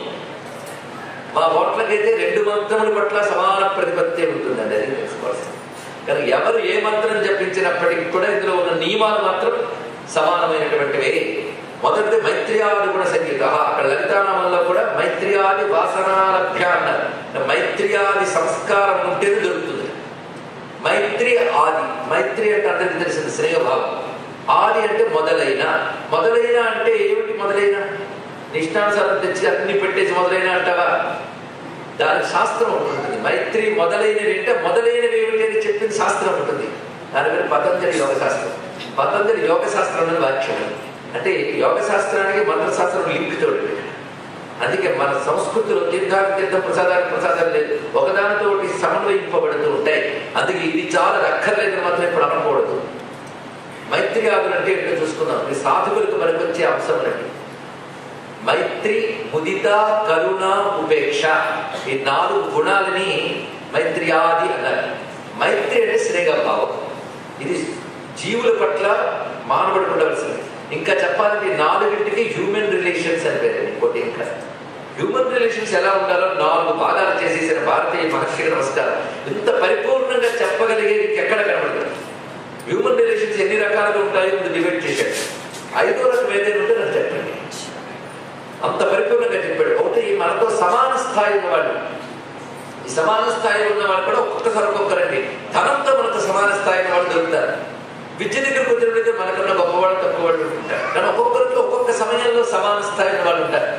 మా ఓట్లకైతే రెండు మంత్రముల పట్ల సమాన ప్రతిపత్తి ఉంటుందండి అది తెలుసుకోవాల్సింది కానీ ఎవరు ఏ మంత్రం జపించినప్పటికీ కూడా ఇందులో ఉన్న నియమాలు మాత్రం సమానమైనటువంటివే మొదటిది మైత్ర్యాది గుణ సంగీత అక్కడ లలితానామంలో కూడా మైత్ర్యాది వాసనాలభ్య అన్నారు మైత్ర్యాది సంస్కారం ఉంటేనే దొరుకుతుంది మైత్రి ఆది మైత్రి అంటే అందరికి తెలిసింది స్నేహభావం ఆది అంటే మొదలైన మొదలైన అంటే ఏమిటి మొదలైన నిష్ఠానుసారం తెచ్చి అన్ని పెట్టేసి మొదలైన అంటావా దానికి శాస్త్రం ఉంటుంది మైత్రి మొదలైనవి అంటే మొదలైనవి ఏమిటి అని చెప్పిన శాస్త్రం ఉంటుంది దాని పేరు పతంజలి యోగ శాస్త్రం పతంజలి యోగ శాస్త్రం అని వాక్యం అంటే యోగ శాస్త్రానికి మంత్రశాస్త్రం లింక్ చూడండి అందుకే మన సంస్కృతిలో తీర్థానికి తీర్థం ప్రసాదానికి ప్రసాదాలు లేదు ఒకదానితో ఒకటి సమన్వయింపబడుతూ ఉంటాయి అందుకే ఇది చాలా అక్కర్లేదని మాత్రం ఇప్పుడు అనకూడదు మైత్రి ఆదులు అంటే ఏంటో చూసుకుందాం ఇది సాధువులకు పనికొచ్చే అంశం అండి మైత్రి ముదిత కరుణ ఉపేక్ష ఈ నాలుగు గుణాలని మైత్రి ఆది అన్నారు మైత్రి అంటే స్నేహ భావం ఇది జీవుల పట్ల మానవుడికి ఉండవలసింది ఇంకా చెప్పాలంటే ఈ నాలుగింటికి హ్యూమన్ రిలేషన్స్ అని పేరు ఇంకోటి ఇంకా హ్యూమన్ రిలేషన్స్ ఎలా ఉండాలో నాలుగు భాగాలు చేసేసిన భారతీయ మహర్షికి నమస్కారం ఇంత పరిపూర్ణంగా చెప్పగలిగేది ఎక్కడ కనబడదు హ్యూమన్ రిలేషన్స్ ఎన్ని రకాలుగా ఉంటాయో ముందు డిబేట్ చేశాడు ఐదో రకం ఏదైనా ఉంటే నాకు చెప్పండి అంత పరిపూర్ణంగా చెప్పాడు ఒకటి మనతో సమాన స్థాయి ఉన్నవాళ్ళు ఈ సమాన స్థాయి ఉన్న వాళ్ళు కూడా ఒక్కొక్కసారి ఒక్కొక్కరండి ధనంతో మనతో సమాన స్థాయి ఉన్న వాళ్ళు దొరుకుతారు విద్య దగ్గరకు వచ్చినట్లయితే మనకన్నా గొప్పవాళ్ళు తక్కువ వాళ్ళు ఉంటారు కానీ ఒక్కొక్కరికి ఒక్కొక్క సమయంలో సమాన స్థాయి ఉన్న వాళ్ళు ఉంటారు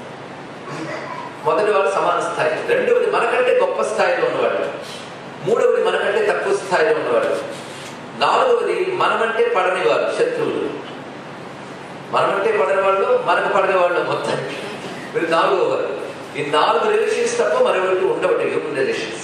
మొదటి వాడు సమాన స్థాయి రెండవది మనకంటే గొప్ప స్థాయిలో ఉన్నవాడు మూడవది మనకంటే తక్కువ స్థాయిలో ఉన్నవాడు నాలుగవది మనమంటే పడని వారు శత్రువులు మనమంటే పడని వాళ్ళు మనకు పడని వాళ్ళు మొత్తం వీళ్ళు నాలుగో వారు ఈ నాలుగు రిలేషన్స్ తప్ప మరొకటి ఉండవటి హ్యూమన్ రిలేషన్స్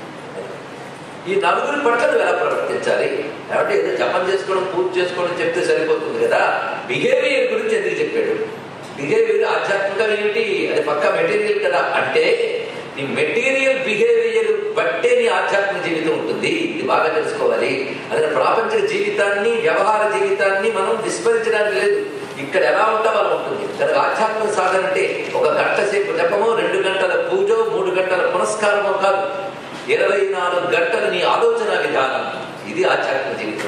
ఈ నలుగురి పట్ల నువ్వు ఎలా ప్రవర్తించాలి కాబట్టి ఏదో జపం చేసుకోవడం పూజ చేసుకోవడం చెప్తే సరిపోతుంది కదా బిహేవియర్ గురించి ఎందుకు చెప్పాడు బిహేవియర్ ఆధ్యాత్మికం ఏమిటి అది పక్క మెటీరియల్ కదా అంటే నీ మెటీరియల్ బిహేవియర్ బట్టే నీ ఆధ్యాత్మిక జీవితం ఉంటుంది ఇది బాగా తెలుసుకోవాలి అదే ప్రాపంచిక జీవితాన్ని వ్యవహార జీవితాన్ని మనం విస్మరించడానికి లేదు ఇక్కడ ఎలా ఉంటామో అలా ఉంటుంది కనుక ఆధ్యాత్మిక సాధన అంటే ఒక గంట సేపు జపమో రెండు గంటల పూజో మూడు గంటల పునస్కారమో కాదు ఇరవై నాలుగు గంటలు నీ ఆలోచన విధానం ఇది ఆధ్యాత్మిక జీవితం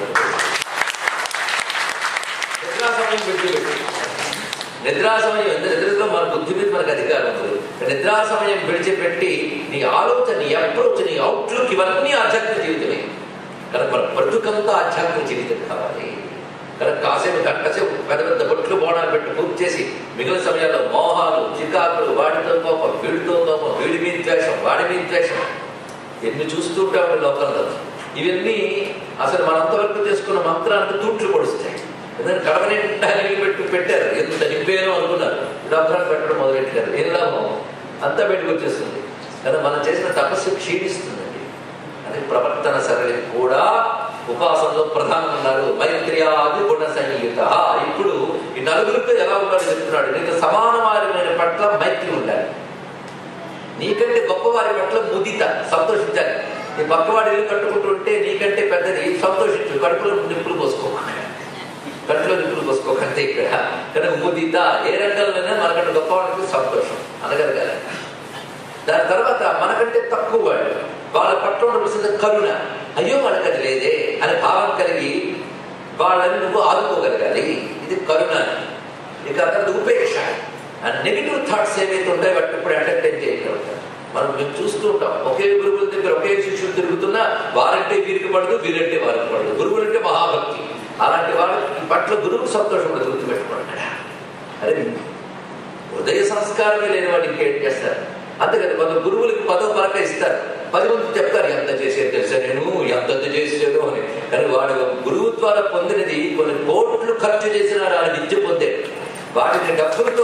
నిద్రా సమయం విడిచిపెట్టి నిద్రా సమయం ఎంత నిద్రలో మన బుద్ధి మీద మనకు అధికారం ఉంది నిద్రా సమయం విడిచిపెట్టి నీ ఆలోచన నీ అప్రోచ్ నీ అవుట్లుక్ ఇవన్నీ ఆధ్యాత్మిక జీవితమే కనుక మన బ్రతుకంతా ఆధ్యాత్మిక జీవితం కావాలి కనుక కాసేపు గంటసేపు పెద్ద పెద్ద బొట్లు బోనాలు పెట్టి పూర్తి చేసి మిగిలిన సమయాల్లో మోహాలు చికాకులు వాడితో కోపం వీడితో కోపం వీడి మీద ద్వేషం వాడి మీద ద్వేషం ఎన్ని చూస్తూ ఉంటామండి లోకంలో ఇవన్నీ అసలు మనంతవరకు చేసుకున్న మంత్రానికి తూట్లు పొడుస్తాయి ఎందుకంటే కడవని నీళ్ళు పెట్టి పెట్టారు ఎంత నింపేనో అనుకున్నారు డాక్టర్ పెట్టడం మొదలెట్టారు ఏం లాభం అంతా బయటకు వచ్చేస్తుంది కానీ మనం చేసిన తపస్సు క్షీణిస్తుందండి అది ప్రవర్తన సరళి కూడా ఉపాసనలో ప్రధానం ఉన్నారు మైత్ర్యాది గుణ సంయుత ఇప్పుడు ఈ నలుగురితో ఎలా ఉన్నాడు చెప్తున్నాడు నీకు సమానమైన పట్ల మైత్రి ఉండాలి నీకంటే గొప్పవారి పట్ల ముదిత సంతోషించాలి నీ పక్కవాడి ఇల్లు కట్టుకుంటుంటే నీకంటే పెద్దది సంతోషించు కడుపులో నిప్పులు పోసుకోకుండా కడుపులో నిప్పులు పోసుకోకంటే ఇక్కడ కనుక ముదిత ఏ రంగంలోనే మనకంటే గొప్పవాడికి సంతోషం అనగలగాలి దాని తర్వాత మనకంటే తక్కువ వాళ్ళు వాళ్ళ పట్ల ఉండవలసిన కరుణ అయ్యో వాళ్ళకి అది లేదే అనే భావం కలిగి వాళ్ళని నువ్వు ఆదుకోగలగాలి ఇది కరుణ ఇక అతను ఉపేక్ష ఆ నెగిటివ్ థాట్స్ ఏవైతే ఉంటాయో వాటి ఇప్పుడు ఎంటర్టైన్ చేయగలుగుతారు మనం మేము చూస్తూ ఉంటాం ఒకే గురువుల దగ్గర ఒకే శిష్యుడు తిరుగుతున్నా వారంటే వీరికి పడదు వీరంటే వారికి పడదు గురువులంటే మహాభక్తి అలాంటి వారి పట్ల గురువు సంతోషం కూడా గుర్తుపెట్టుకోండి అరే ఉదయ సంస్కారమే లేని వాడికి ఇంకేం చేస్తారు అంతేకాదు కొంత గురువులకి పదో పలక ఇస్తారు పది మంది చెప్తారు ఎంత చేసేది తెలుసా నేను ఎంత చేసేదో అని కానీ వాడు గురువు ద్వారా పొందినది కొన్ని కోట్లు ఖర్చు చేసిన ఆ విద్య పొందే వాటిని డబ్బులతో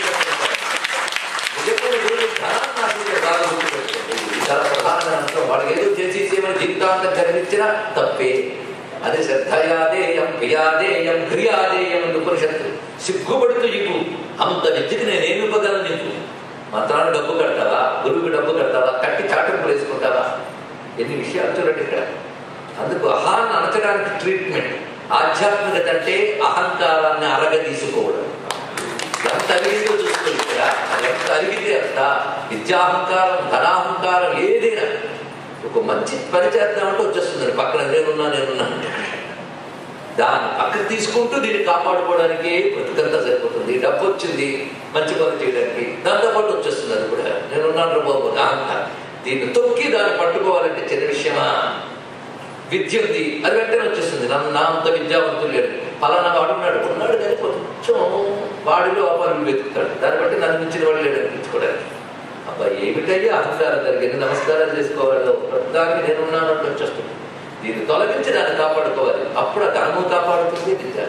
నిజమైన గురువు ధనాన్ని ఆశించే బాగా గుర్తుపెట్టుకోండి. ఇది చాలా ప్రధానమైన అంశం వాడికి ఏదో చేసి సేవలు జీవితాంతం చదివించినా తప్పే అదే శ్రద్ధయాదేయం క్రియాదేయం క్రియాదేయం అని ఉపనిషత్తు సిగ్గుపడుతూ ఇప్పు అంత విద్యకి నేనేమి ఇవ్వగలను నీకు మంత్రాలు డబ్బు కడతావా గురువుకి డబ్బు కడతావా కట్టి చాటకు వేసుకుంటావా ఎన్ని విషయాలు చూడండి ఇక్కడ అందుకు అహాన్ని అణచడానికి ట్రీట్మెంట్ ఆధ్యాత్మికత అంటే అహంకారాన్ని అరగ తీసుకోవడం ఎంత అరిగిందో చూసుకోండి ఇక్కడ ఎంత అరిగితే అంత విద్యాహంకారం ధనాహంకారం ఏదైనా ఒక మంచి పని చేద్దామంటే వచ్చేస్తుంది పక్కన నేనున్నా నేనున్నా అంటే. దాన్ని పక్కకు తీసుకుంటూ దీన్ని కాపాడుకోవడానికి బ్రతుకంతా సరిపోతుంది డబ్బు వచ్చింది మంచి పని చేయడానికి దాంతో పాటు వచ్చేస్తుంది అది కూడా నేనున్నాను రా బాబు నా అహంకారం దీన్ని తొక్కి దాన్ని పట్టుకోవాలంటే చిన్న విషయమా విద్య ఉంది అది వెంటనే వచ్చేస్తుంది నన్ను నా అంత విద్యావంతులు లేడు ఫలానా వాడు ఉన్నాడు ఉన్నాడు కానీ కొంచెం వాడిలో అపారులు వెతుకుతాడు దాన్ని బట్టి నన్ను మించిన వాడు లేడు అనిపించుకోవడానికి అబ్బా ఏమిటయ్యా అహంకారం జరిగింది నమస్కారాలు చేసుకోవాలి దానికి నేనున్నాను అంటే వచ్చేస్తుంది దీన్ని తొలగించి దాన్ని కాపాడుకోవాలి అప్పుడు ఆ ధర్మం కాపాడుతుంది విద్య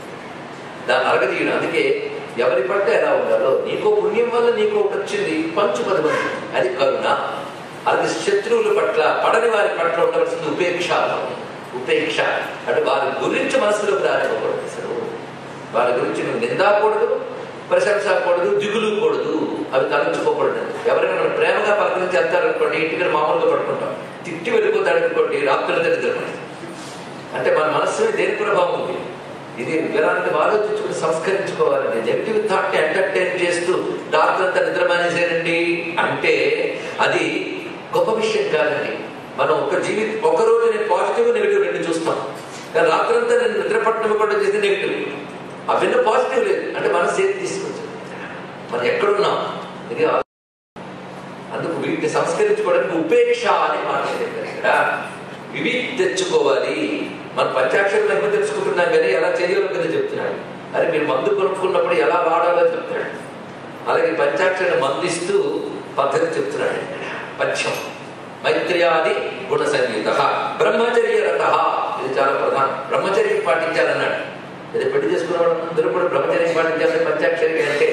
దాన్ని అరగదీయడం అందుకే ఎవరి పట్ల ఎలా ఉండాలో నీకో పుణ్యం వల్ల నీకు ఒకటి వచ్చింది పంచు పది మంది అది కరుణ అది శత్రువుల పట్ల పడని వారి పట్ల ఉండవలసింది ఉపేక్ష ఉపేక్ష అంటే వారి గురించి మనసులోకి రానివ్వకూడదు అసలు వారి గురించి నువ్వు నిందాకూడదు ప్రశంసకూడదు దిగులు కూడదు అవి తలంచుకోకూడదు ఎవరైనా మనం ప్రేమగా పలకరించి వెళ్తారనుకోండి ఇంటికి మామూలుగా పడుకుంటాం తిట్టి వెళ్ళిపోతాడు అనుకోండి రాత్రుల దగ్గర అంటే మన మనస్సు దేని ప్రభావం ఉంది ఇది వివరాన్ని ఆలోచించుకుని సంస్కరించుకోవాలండి నెగిటివ్ థాట్ ని ఎంటర్టైన్ చేస్తూ డాక్టర్ అంతా నిద్ర మానేసేనండి అంటే అది గొప్ప విషయం కాదండి మనం ఒక జీవి ఒక రోజు నేను పాజిటివ్ నెగిటివ్ రెండు చూస్తాం కానీ రాత్రంతా నేను నిద్ర పట్టడం చేసి నెగిటివ్ ఆ విన్న పాజిటివ్ లేదు అంటే మనసు ఏది తీసుకొచ్చింది మనం ఎక్కడున్నాం ఇది ఆ- అందుకు వీటిని సంస్కరించుకోవడానికి ఉపేక్ష అనే మాట చెప్పారు ఇక్కడ ఇవి తెచ్చుకోవాలి మన పంచాక్షరం ఎక్కువ తెలుసుకుంటున్నాం కానీ ఎలా చేయాలో కదా చెప్తున్నాడు అరే మీరు మందు కొనుక్కున్నప్పుడు ఎలా వాడాలో చెప్తాడు అలాగే పంచాక్షరం మందిస్తూ పద్ధతి చెప్తున్నాడు ఇక్కడ. పథ్యం మైత్ర్యాది గుణ సంగీత బ్రహ్మచర్య రథ ఇది చాలా ప్రధానం బ్రహ్మచర్యం పాటించాలన్నాడు ఇది పెళ్లి చేసుకున్న వాళ్ళందరూ కూడా బ్రహ్మచర్యం పాటించాలని పంచాక్షరి అంటే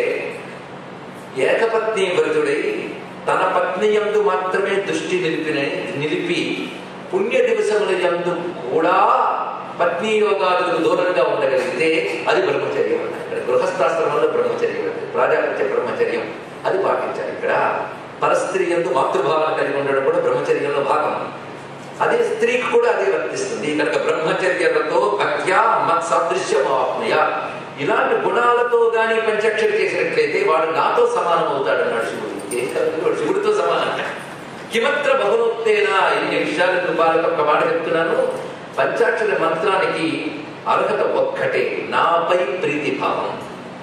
ఏకపత్ని భరితుడై తన పత్ని యందు మాత్రమే దృష్టి నిలిపిన నిలిపి పుణ్య దివసముల యందు కూడా పత్ని యోగాలకు దూరంగా ఉండగలిగితే అది బ్రహ్మచర్యం అన్నారు ఇక్కడ గృహస్థాశ్రమంలో బ్రహ్మచర్యం ఉంది ప్రాజాపత్య బ్రహ్మచర్యం అది పాటించాలి ఇక్కడ పరస్త్రీ యందు మాతృభావాన్ని కలిగి ఉండడం కూడా బ్రహ్మచర్యంలో భాగం అదే స్త్రీకి కూడా అదే వర్తిస్తుంది కనుక బ్రహ్మచర్యలతో భక్త్యా మత్ సాదృశ్యమాప్నయ ఇలాంటి గుణాలతో గాని పంచాక్షరి చేసినట్లయితే వాడు నాతో సమానం అవుతాడు అన్నాడు శివుడు ఏం కాదు వాడు శివుడితో సమానం కిమత్ర బహునోక్తేనా ఇన్ని విషయాలు రూపాలకు ఒక మాట చెప్తున్నాను పంచాక్షరి మంత్రానికి అర్హత ఒక్కటే నాపై ప్రీతి భావం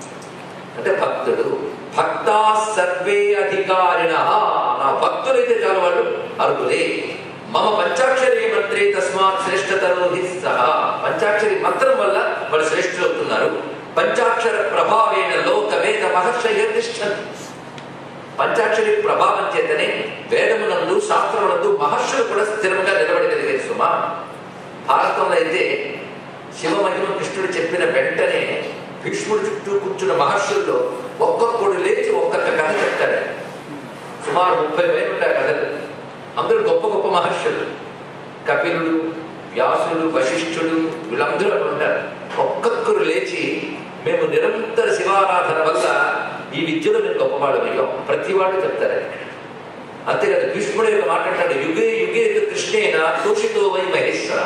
అంటే భక్తుడు భక్తా సర్వే అధికారిణ నా భక్తులైతే చాలు వాళ్ళు అర్హులే మమ పంచాక్షరి మంత్రే తస్మాత్ శ్రేష్టతరో హి సహ పంచాక్షరి మంత్రం వల్ల వాళ్ళు శ్రేష్ఠులు అవుతున్నారు పంచాక్షర ప్రభావేణ లోక వేద మహర్షయ తిష్టంతి పంచాక్షరి ప్రభావం చేతనే వేదమునందు శాస్త్రమునందు మహర్షులు కూడా స్థిరంగా నిలబడగలిగారు సుమా భారతంలో అయితే శివమహిమ కృష్ణుడు చెప్పిన వెంటనే భీష్ముడు చుట్టూ కూర్చున్న మహర్షుల్లో ఒక్కొక్కడు లేచి ఒక్కొక్క కథ చెప్తాడు సుమారు ముప్పై వేలు ఉంటాయి కథలు అందరూ గొప్ప గొప్ప మహర్షులు కపిలుడు వ్యాసుడు వశిష్ఠుడు వీళ్ళందరూ అక్కడ ఉంటారు ఒక్కొక్కరు లేచి మేము నిరంతర శివారాధన వల్ల ఈ విద్యలో మేము గొప్పవాళ్ళమయ్యాం ప్రతి వాడు చెప్తారు అంతేకాదు భీష్ముడు యొక్క మాట్లాడతాడు యుగే యుగే కృష్ణేన తోషితో వై మహేశ్వర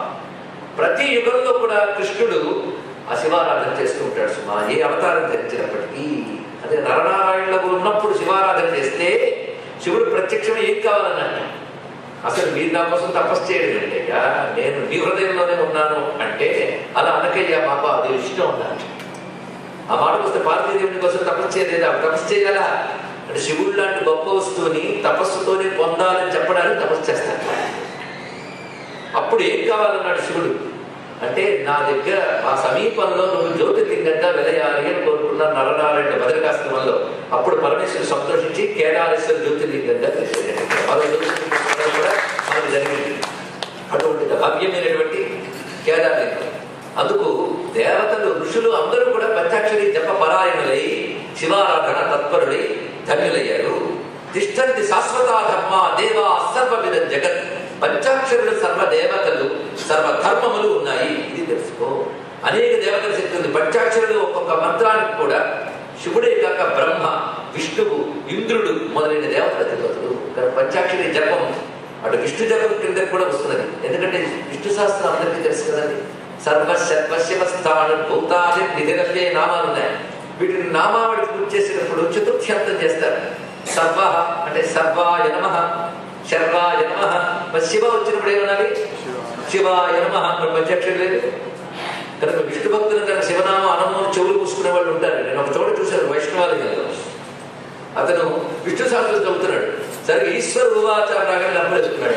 ప్రతి యుగంలో కూడా కృష్ణుడు ఆ శివారాధన చేస్తూ ఉంటాడు సుమా ఏ అవతారం ధరించినప్పటికీ అదే నరనారాయణులకు ఉన్నప్పుడు శివారాధన చేస్తే శివుడు ప్రత్యక్షం ఏం కావాలన్నట్టు అసలు మీరు నా కోసం తపస్సు చేయడం ఏంటయ్యా నేను నీ హృదయంలోనే ఉన్నాను అంటే అలా అనకయ్యా పాప అది ఇష్టం ఉండాలి ఆ మాట వస్తే పార్వతీదేవుని కోసం తపస్సు చేయలేదా తపస్సు చేయాలా అంటే శివుడు లాంటి గొప్ప వస్తువుని తపస్సుతోనే పొందాలని చెప్పడానికి తపస్సు చేస్తాడు అప్పుడు ఏం కావాలన్నాడు శివుడు అంటే నా దగ్గర ఆ సమీపంలో నువ్వు జ్యోతిర్లింగంగా వెలయాలి అని కోరుకున్నాను నరనారాయణ బదరకాశ్రమంలో అప్పుడు పరమేశ్వరుడు సంతోషించి కేదారేశ్వర జ్యోతిర్లింగంగా తీసుకెళ్ళాడు మరో జ్యోతిర్లింగం కూడా మనకు జరిగింది అటువంటి భవ్యమైనటువంటి కేదారలింగం అందుకు దేవతలు ఋషులు అందరూ కూడా పంచాక్షరి జప పరాయణులై శివారాధన తత్పరులై ధన్యులయ్యారు తిష్టంతి శాశ్వత ధర్మ దేవా సర్వవిధ జగత్ పంచాక్షరులు సర్వ దేవతలు సర్వ ధర్మములు ఉన్నాయి ఇది తెలుసుకో అనేక దేవతల శక్తి ఉంది పంచాక్షరులు ఒక్కొక్క మంత్రానికి కూడా శివుడే కాక బ్రహ్మ విష్ణువు ఇంద్రుడు మొదలైన దేవతల దేవతలు కానీ పంచాక్షరి జపం అటు విష్ణు జపం కింద కూడా వస్తున్నది ఎందుకంటే విష్ణు శాస్త్రం అందరికీ తెలుసు కదండి సర్వశర్వశివస్థాను భూతాది నిధిరవ్యే నామాలు ఉన్నాయి వీటిని నామావళి పూజ చేసినప్పుడు చతుర్థ్యంతం చేస్తారు సర్వ అంటే సర్వాయ నమ శర్వాయ నమ మరి శివ వచ్చినప్పుడు ఏమనాలి శివాయ నమ మరి పంచాక్షరి లేదు కనుక విష్ణు భక్తులు కనుక శివనామ అనమోని చెవులు పూసుకునే వాళ్ళు ఉంటారు నేను ఒక చోట చూశాను వైష్ణవాలయంలో అతను విష్ణు శాస్త్రం చదువుతున్నాడు సరిగ్గా ఈశ్వర ఉవాచారం రాగానే లెంపలేసుకున్నాడు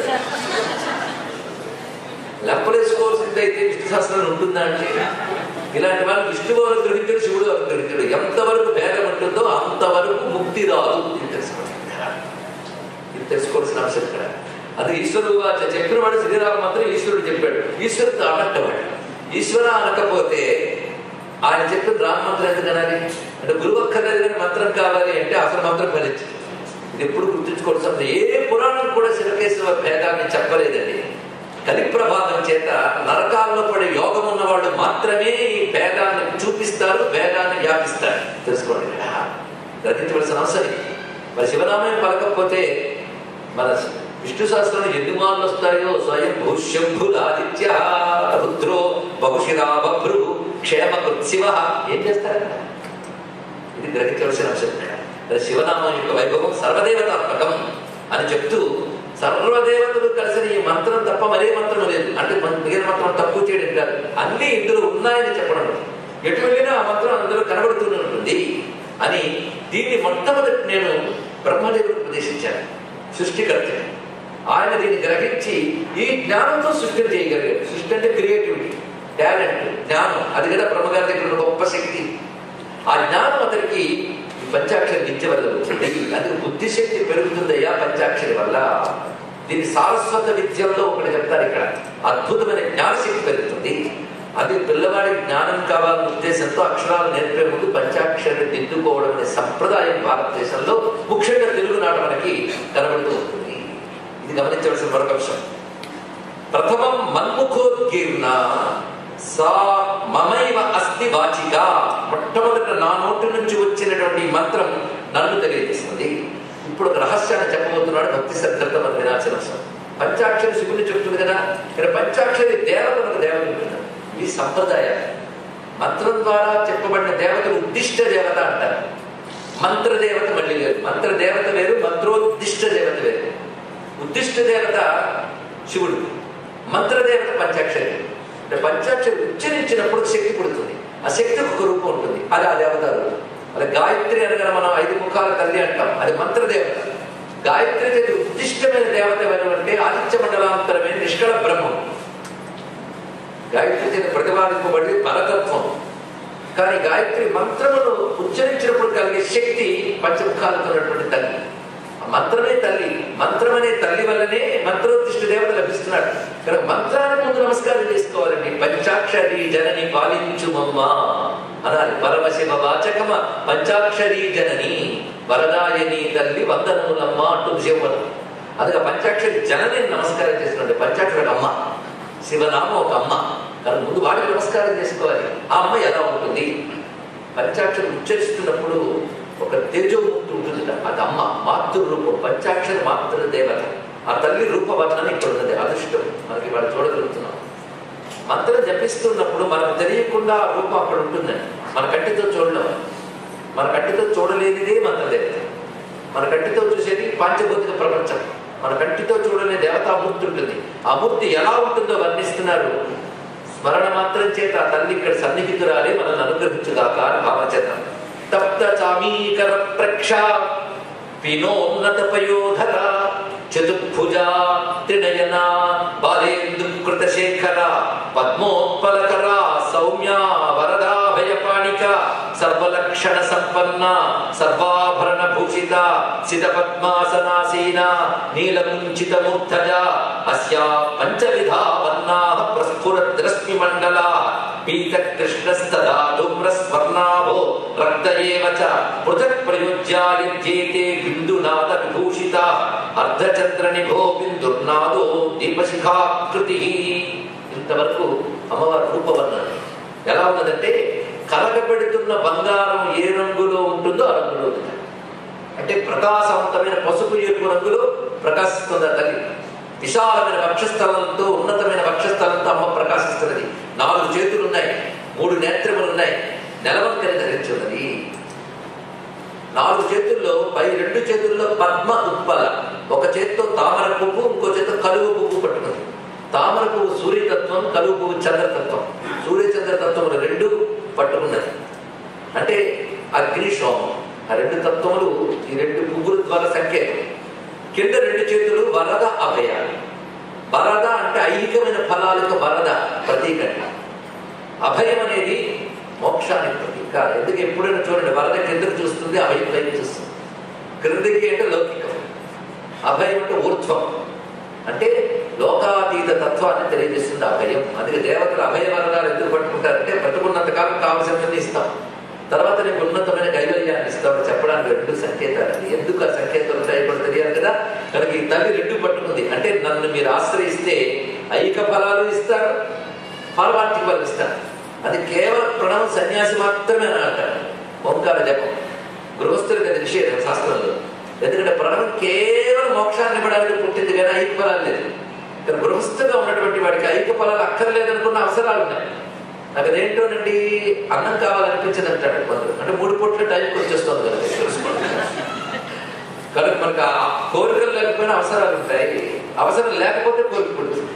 లెంపలేసుకోవాల్సిందైతే విష్ణు శాస్త్రం ఉంటుందా అంటే ఇలాంటి వాళ్ళు విష్ణువు అనుగ్రహించడు శివుడు అనుగ్రహించడు ఎంతవరకు భేదం ఉంటుందో అంతవరకు ముక్తి రాదు ఇది తెలుసుకోండి ఇది తెలుసుకోవాల్సిన అంశం ఇక్కడ అది ఈశ్వరుడు చెప్పిన వాడు శ్రీరామ మాత్రం ఈశ్వరుడు చెప్పాడు ఈశ్వరుడు అనట్టవాడు ఈశ్వర అనకపోతే ఆయన చెప్పిన రామ మంత్రం ఎందుకు అనాలి అంటే గురువు అక్కర్లేదు కానీ మంత్రం కావాలి అంటే అసలు మంత్రం ఫలించదు ఇది ఎప్పుడు గుర్తుంచుకోవాల్సింది ఏ పురాణం కూడా శివకేశవ భేదాన్ని చెప్పలేదండి కలి ప్రభావం చేత నరకాల్లో పడే యోగం ఉన్న వాళ్ళు మాత్రమే ఈ భేదాన్ని చూపిస్తారు భేదాన్ని వ్యాపిస్తారు తెలుసుకోండి ఇక్కడ గ్రహించవలసిన అవసరం ఇది. మరి శివనామం పలకపోతే మన విష్ణు శాస్త్రంలో ఎన్ని మార్లు వస్తాయో స్వయం భూశంభురాదిత్య రుద్రో బహుశిరా బభ్రు క్షేమకృత్ శివ ఏం చేస్తారు అక్కడ? ఇది గ్రహించవలసిన అంశం ఇక్కడ. మరి శివనామం యొక్క వైభవం సర్వదేవతాత్మకం అని చెప్తూ సర్వదేవతలు కలిసిన ఈ మంత్రం తప్ప మరే మంత్రం లేదు అంటే మన మిగిలిన మంత్రం తక్కువ చేయడం కాదు అన్ని ఇందులో ఉన్నాయని చెప్పడం ఎటు వెళ్ళినా ఆ మంత్రం అందులో కనబడుతూనే ఉంటుంది అని దీన్ని మొట్టమొదటి నేను బ్రహ్మదేవుడికి ఉపదేశించాను సృష్టికర్త ఆయన దీన్ని గ్రహించి ఈ జ్ఞానంతో సృష్టిని చేయగలిగాడు సృష్టి అంటే క్రియేటివిటీ టాలెంట్ జ్ఞానం అది కదా బ్రహ్మగారి దగ్గర ఉన్న గొప్ప శక్తి ఆ జ్ఞానం అతనికి ఈ పంచాక్షరి విద్య వల్ల వచ్చింది అందుకు బుద్ధిశక్తి పెరుగుతుందయ్యా పంచాక్షరి వల్ల దీని సారస్వత విద్యల్లో ఒకటి చెప్తారు ఇక్కడ అద్భుతమైన జ్ఞానశక్తి పెరుగుతుంది అది పిల్లవాడి జ్ఞానం కావాలనే ఉద్దేశంతో అక్షరాలు నేర్పే ముందు పంచాక్షరిని దిద్దుకోవడం అనే సంప్రదాయం భారతదేశంలో ముఖ్యంగా తెలుగునాట మనకి కనబడుతూ ఉంటుంది ఇది గమనించవలసిన మరొక విషయం ప్రథమం మన్ముఖోద్గీర్ణ సా మమైవ అస్తి వాచిక మొట్టమొదట నా నోటి నుంచి వచ్చినటువంటి ఈ మంత్రం నన్ను తెలియజేస్తుంది ఇప్పుడు ఒక రహస్యాన్ని చెప్పబోతున్నాడు భక్తి శ్రద్ధతో మన వినాల్సిన అవసరం పంచాక్షరి శివుని చెప్తుంది కదా ఇక్కడ పంచాక్షరి దేవతలకు దేవత ఉంటుంది ఈ సంప్రదాయం మంత్రం ద్వారా చెప్పబడిన దేవతలు ఉద్దిష్ట దేవత అంటారు మంత్ర దేవత మళ్ళీ వేరు మంత్ర దేవత వేరు మంత్రోద్దిష్ట దేవత వేరు ఉద్దిష్ట దేవత శివుడు మంత్రదేవత పంచాక్షరి అంటే పంచాక్షరి ఉచ్చరించినప్పుడు శక్తి పుడుతుంది ఆ శక్తికి ఒక రూపం ఉంటుంది అది ఆ దేవత రూపం అది గాయత్రి అనగా మనం ఐదు ముఖాల తల్లి అంటాం అది మంత్రదేవత గాయత్రి చేతి ఉద్దిష్టమైన దేవత ఎవరంటే ఆదిత్య మండలాంతరమైన నిష్కళ బ్రహ్మం గాయత్రి చేత ప్రతిపాదింపబడి పరతత్వం కానీ గాయత్రి మంత్రమును ఉచ్చరించినప్పుడు కలిగే శక్తి పంచముఖాలతో ఉన్నటువంటి తల్లి ఆ మంత్రమే తల్లి మంత్రమనే తల్లి వల్లనే మంత్రోత్తిష్ట దేవత లభిస్తున్నాడు కనుక మంత్రానికి ముందు నమస్కారం చేసుకోవాలండి పంచాక్షరి జనని పాలించుమమ్మ అనాలి పరమశివ వాచకమ పంచాక్షరి జనని వరదాయని తల్లి వందనములమ్మ అంటుంది శివనం అందుకే పంచాక్షరి జనని నమస్కారం చేస్తున్నాడు పంచాక్షరి అమ్మ శివనామం ఒక అమ్మ కానీ ముందు వాటికి నమస్కారం చేసుకోవాలి ఆ అమ్మ ఎలా ఉంటుంది పంచాక్షరి ఉచ్చరిస్తున్నప్పుడు ఒక తేజోముక్తి ఉంటుంది అది అమ్మ మాతృ రూపం పంచాక్షరి మాతృ దేవత ఆ తల్లి రూపవర్ణన ఇక్కడ ఉన్నది అదృష్టం మనకి వాళ్ళు చూడగలుగుతున్నాం మంత్రం జపిస్తున్నప్పుడు మనకు తెలియకుండా ఆ రూపం అక్కడ ఉంటుందండి మన కంటితో చూడలేం మన కంటితో చూడలేనిదే మంత్రదేవత మన కంటితో చూసేది పాంచభౌతిక ప్రపంచం మన కంటితో చూడలే దేవతామూర్తి ఉంటుంది ఆ మూర్తి ఎలా ఉంటుందో వర్ణిస్తున్నారు స్మరణ మాత్రం చేత ఆ తల్లి ఇక్కడ సన్నిహితురాలే మనల్ని అనుగ్రహించుగాక అని భావన చేద్దాం తప్త చామీకర ప్రక్ష పినోన్నత పయోధర చతుర్భుజ త్రినయన బాలేందు కృతశేఖర పద్మోత్పలకర సౌమ్య వరదాభయపాణిక సర్వలక్షణ సంపన్న సర్వాభరణ భూషిత సిత పద్మాసనాసీన నీలముంచిత మూర్ధజ అస్యా పంచవిధా వర్ణాః ప్రస్ఫురత్ రశ్మి మండలా పీత కృష్ణస్తదా ధూమ్ర స్వర్ణాభో రక్త ఏవ చ పృథక్ ప్రయుజ్యాయుజ్యేతే బిందునాద విభూషిత అర్ధచంద్ర నిభో బిందుర్నాదో దీపశిఖాకృతి ఇంతవరకు అమ్మవారి రూపవర్ణన ఎలా ఉన్నదంటే కలగబెడుతున్న బంగారం ఏ రంగులో ఉంటుందో ఆ రంగులో ఉంది అంటే ప్రకాశవంతమైన పసుపు ఎరుపు రంగులో ప్రకాశిస్తుంది ఆ తల్లి విశాలమైన వక్షస్థలంతో ఉన్నతమైన వక్షస్థలంతో అమ్మ ప్రకాశిస్తున్నది నాలుగు చేతులు ఉన్నాయి మూడు నేత్రములు ఉన్నాయి నెలవంకని ధరించున్నది నాలుగు చేతుల్లో పై రెండు చేతుల్లో పద్మ ఉత్పల ఒక చేత్తో తామర పువ్వు ఇంకో చేత్తో కలువ పువ్వు పట్టుకుంది తామర పువ్వు సూర్యతత్వం కలువ పువ్వు చంద్రతత్వం సూర్య చంద్రతత్వం రెండు పట్టుకున్నది అంటే అగ్ని సోమం ఆ రెండు తత్వములు ఈ రెండు పువ్వుల ద్వారా సంకేతం కింద రెండు చేతులు వరద అభయ వరద అంటే ఐహికమైన ఫలాలకు వరద ప్రతీకంట అభయం అనేది మోక్షానికి ప్రతీక ఎందుకు ఎప్పుడైనా చూడండి వరద కిందకు చూస్తుంది అభయం పైకి చూస్తుంది క్రిందికి అంటే లౌకికం అభయం అంటే ఊర్ధ్వం అంటే లోకాతీత తత్వాన్ని తెలియజేస్తుంది అభయం అందుకే దేవతలు అభయ వరదాలు ఎందుకు పట్టుకుంటారంటే పట్టుకున్నంత కాలం కావలసినవన్నీ ఇస్తాం తర్వాత నీకు ఉన్నతమైన కైవల్యాన్ని ఇస్తామని చెప్పడానికి రెండు సంకేతాలు అది. ఎందుకు ఆ సంకేతాలు ఉంటాయి కూడా తెలియాలి కదా కనుక ఈ తల్లి రెండు పట్టుకుంది అంటే నన్ను మీరు ఆశ్రయిస్తే ఐక ఫలాలు ఇస్తారు పార్వార్థిక ఫలాలు ఇస్తారు అది కేవలం ప్రణవం సన్యాసి మాత్రమే అని అంటారు ఓంకార జపం గృహస్థులకు అది నిషేధం శాస్త్రంలో ఎందుకంటే ప్రణవం కేవలం మోక్షాన్ని ఇవ్వడానికి పుట్టింది కానీ ఐక ఫలాలు లేదు ఇక్కడ గృహస్థుగా ఉన్నటువంటి వాడికి ఐక ఫలాలు అక్కర్లేదనుకున్న అవసరాలు ఉన్నాయి నాకు అదేంటోనండి అన్నం కావాలనిపించదు అంటాడు కొందరు అంటే మూడు పూట్ల టైంకి వచ్చేస్తుంది కనుక తెలుసుకోండి కనుక మనకు ఆ కోరికలు లేకపోయినా అవసరాలు ఉంటాయి అవసరం లేకపోతే కోరిక పుడుతుంది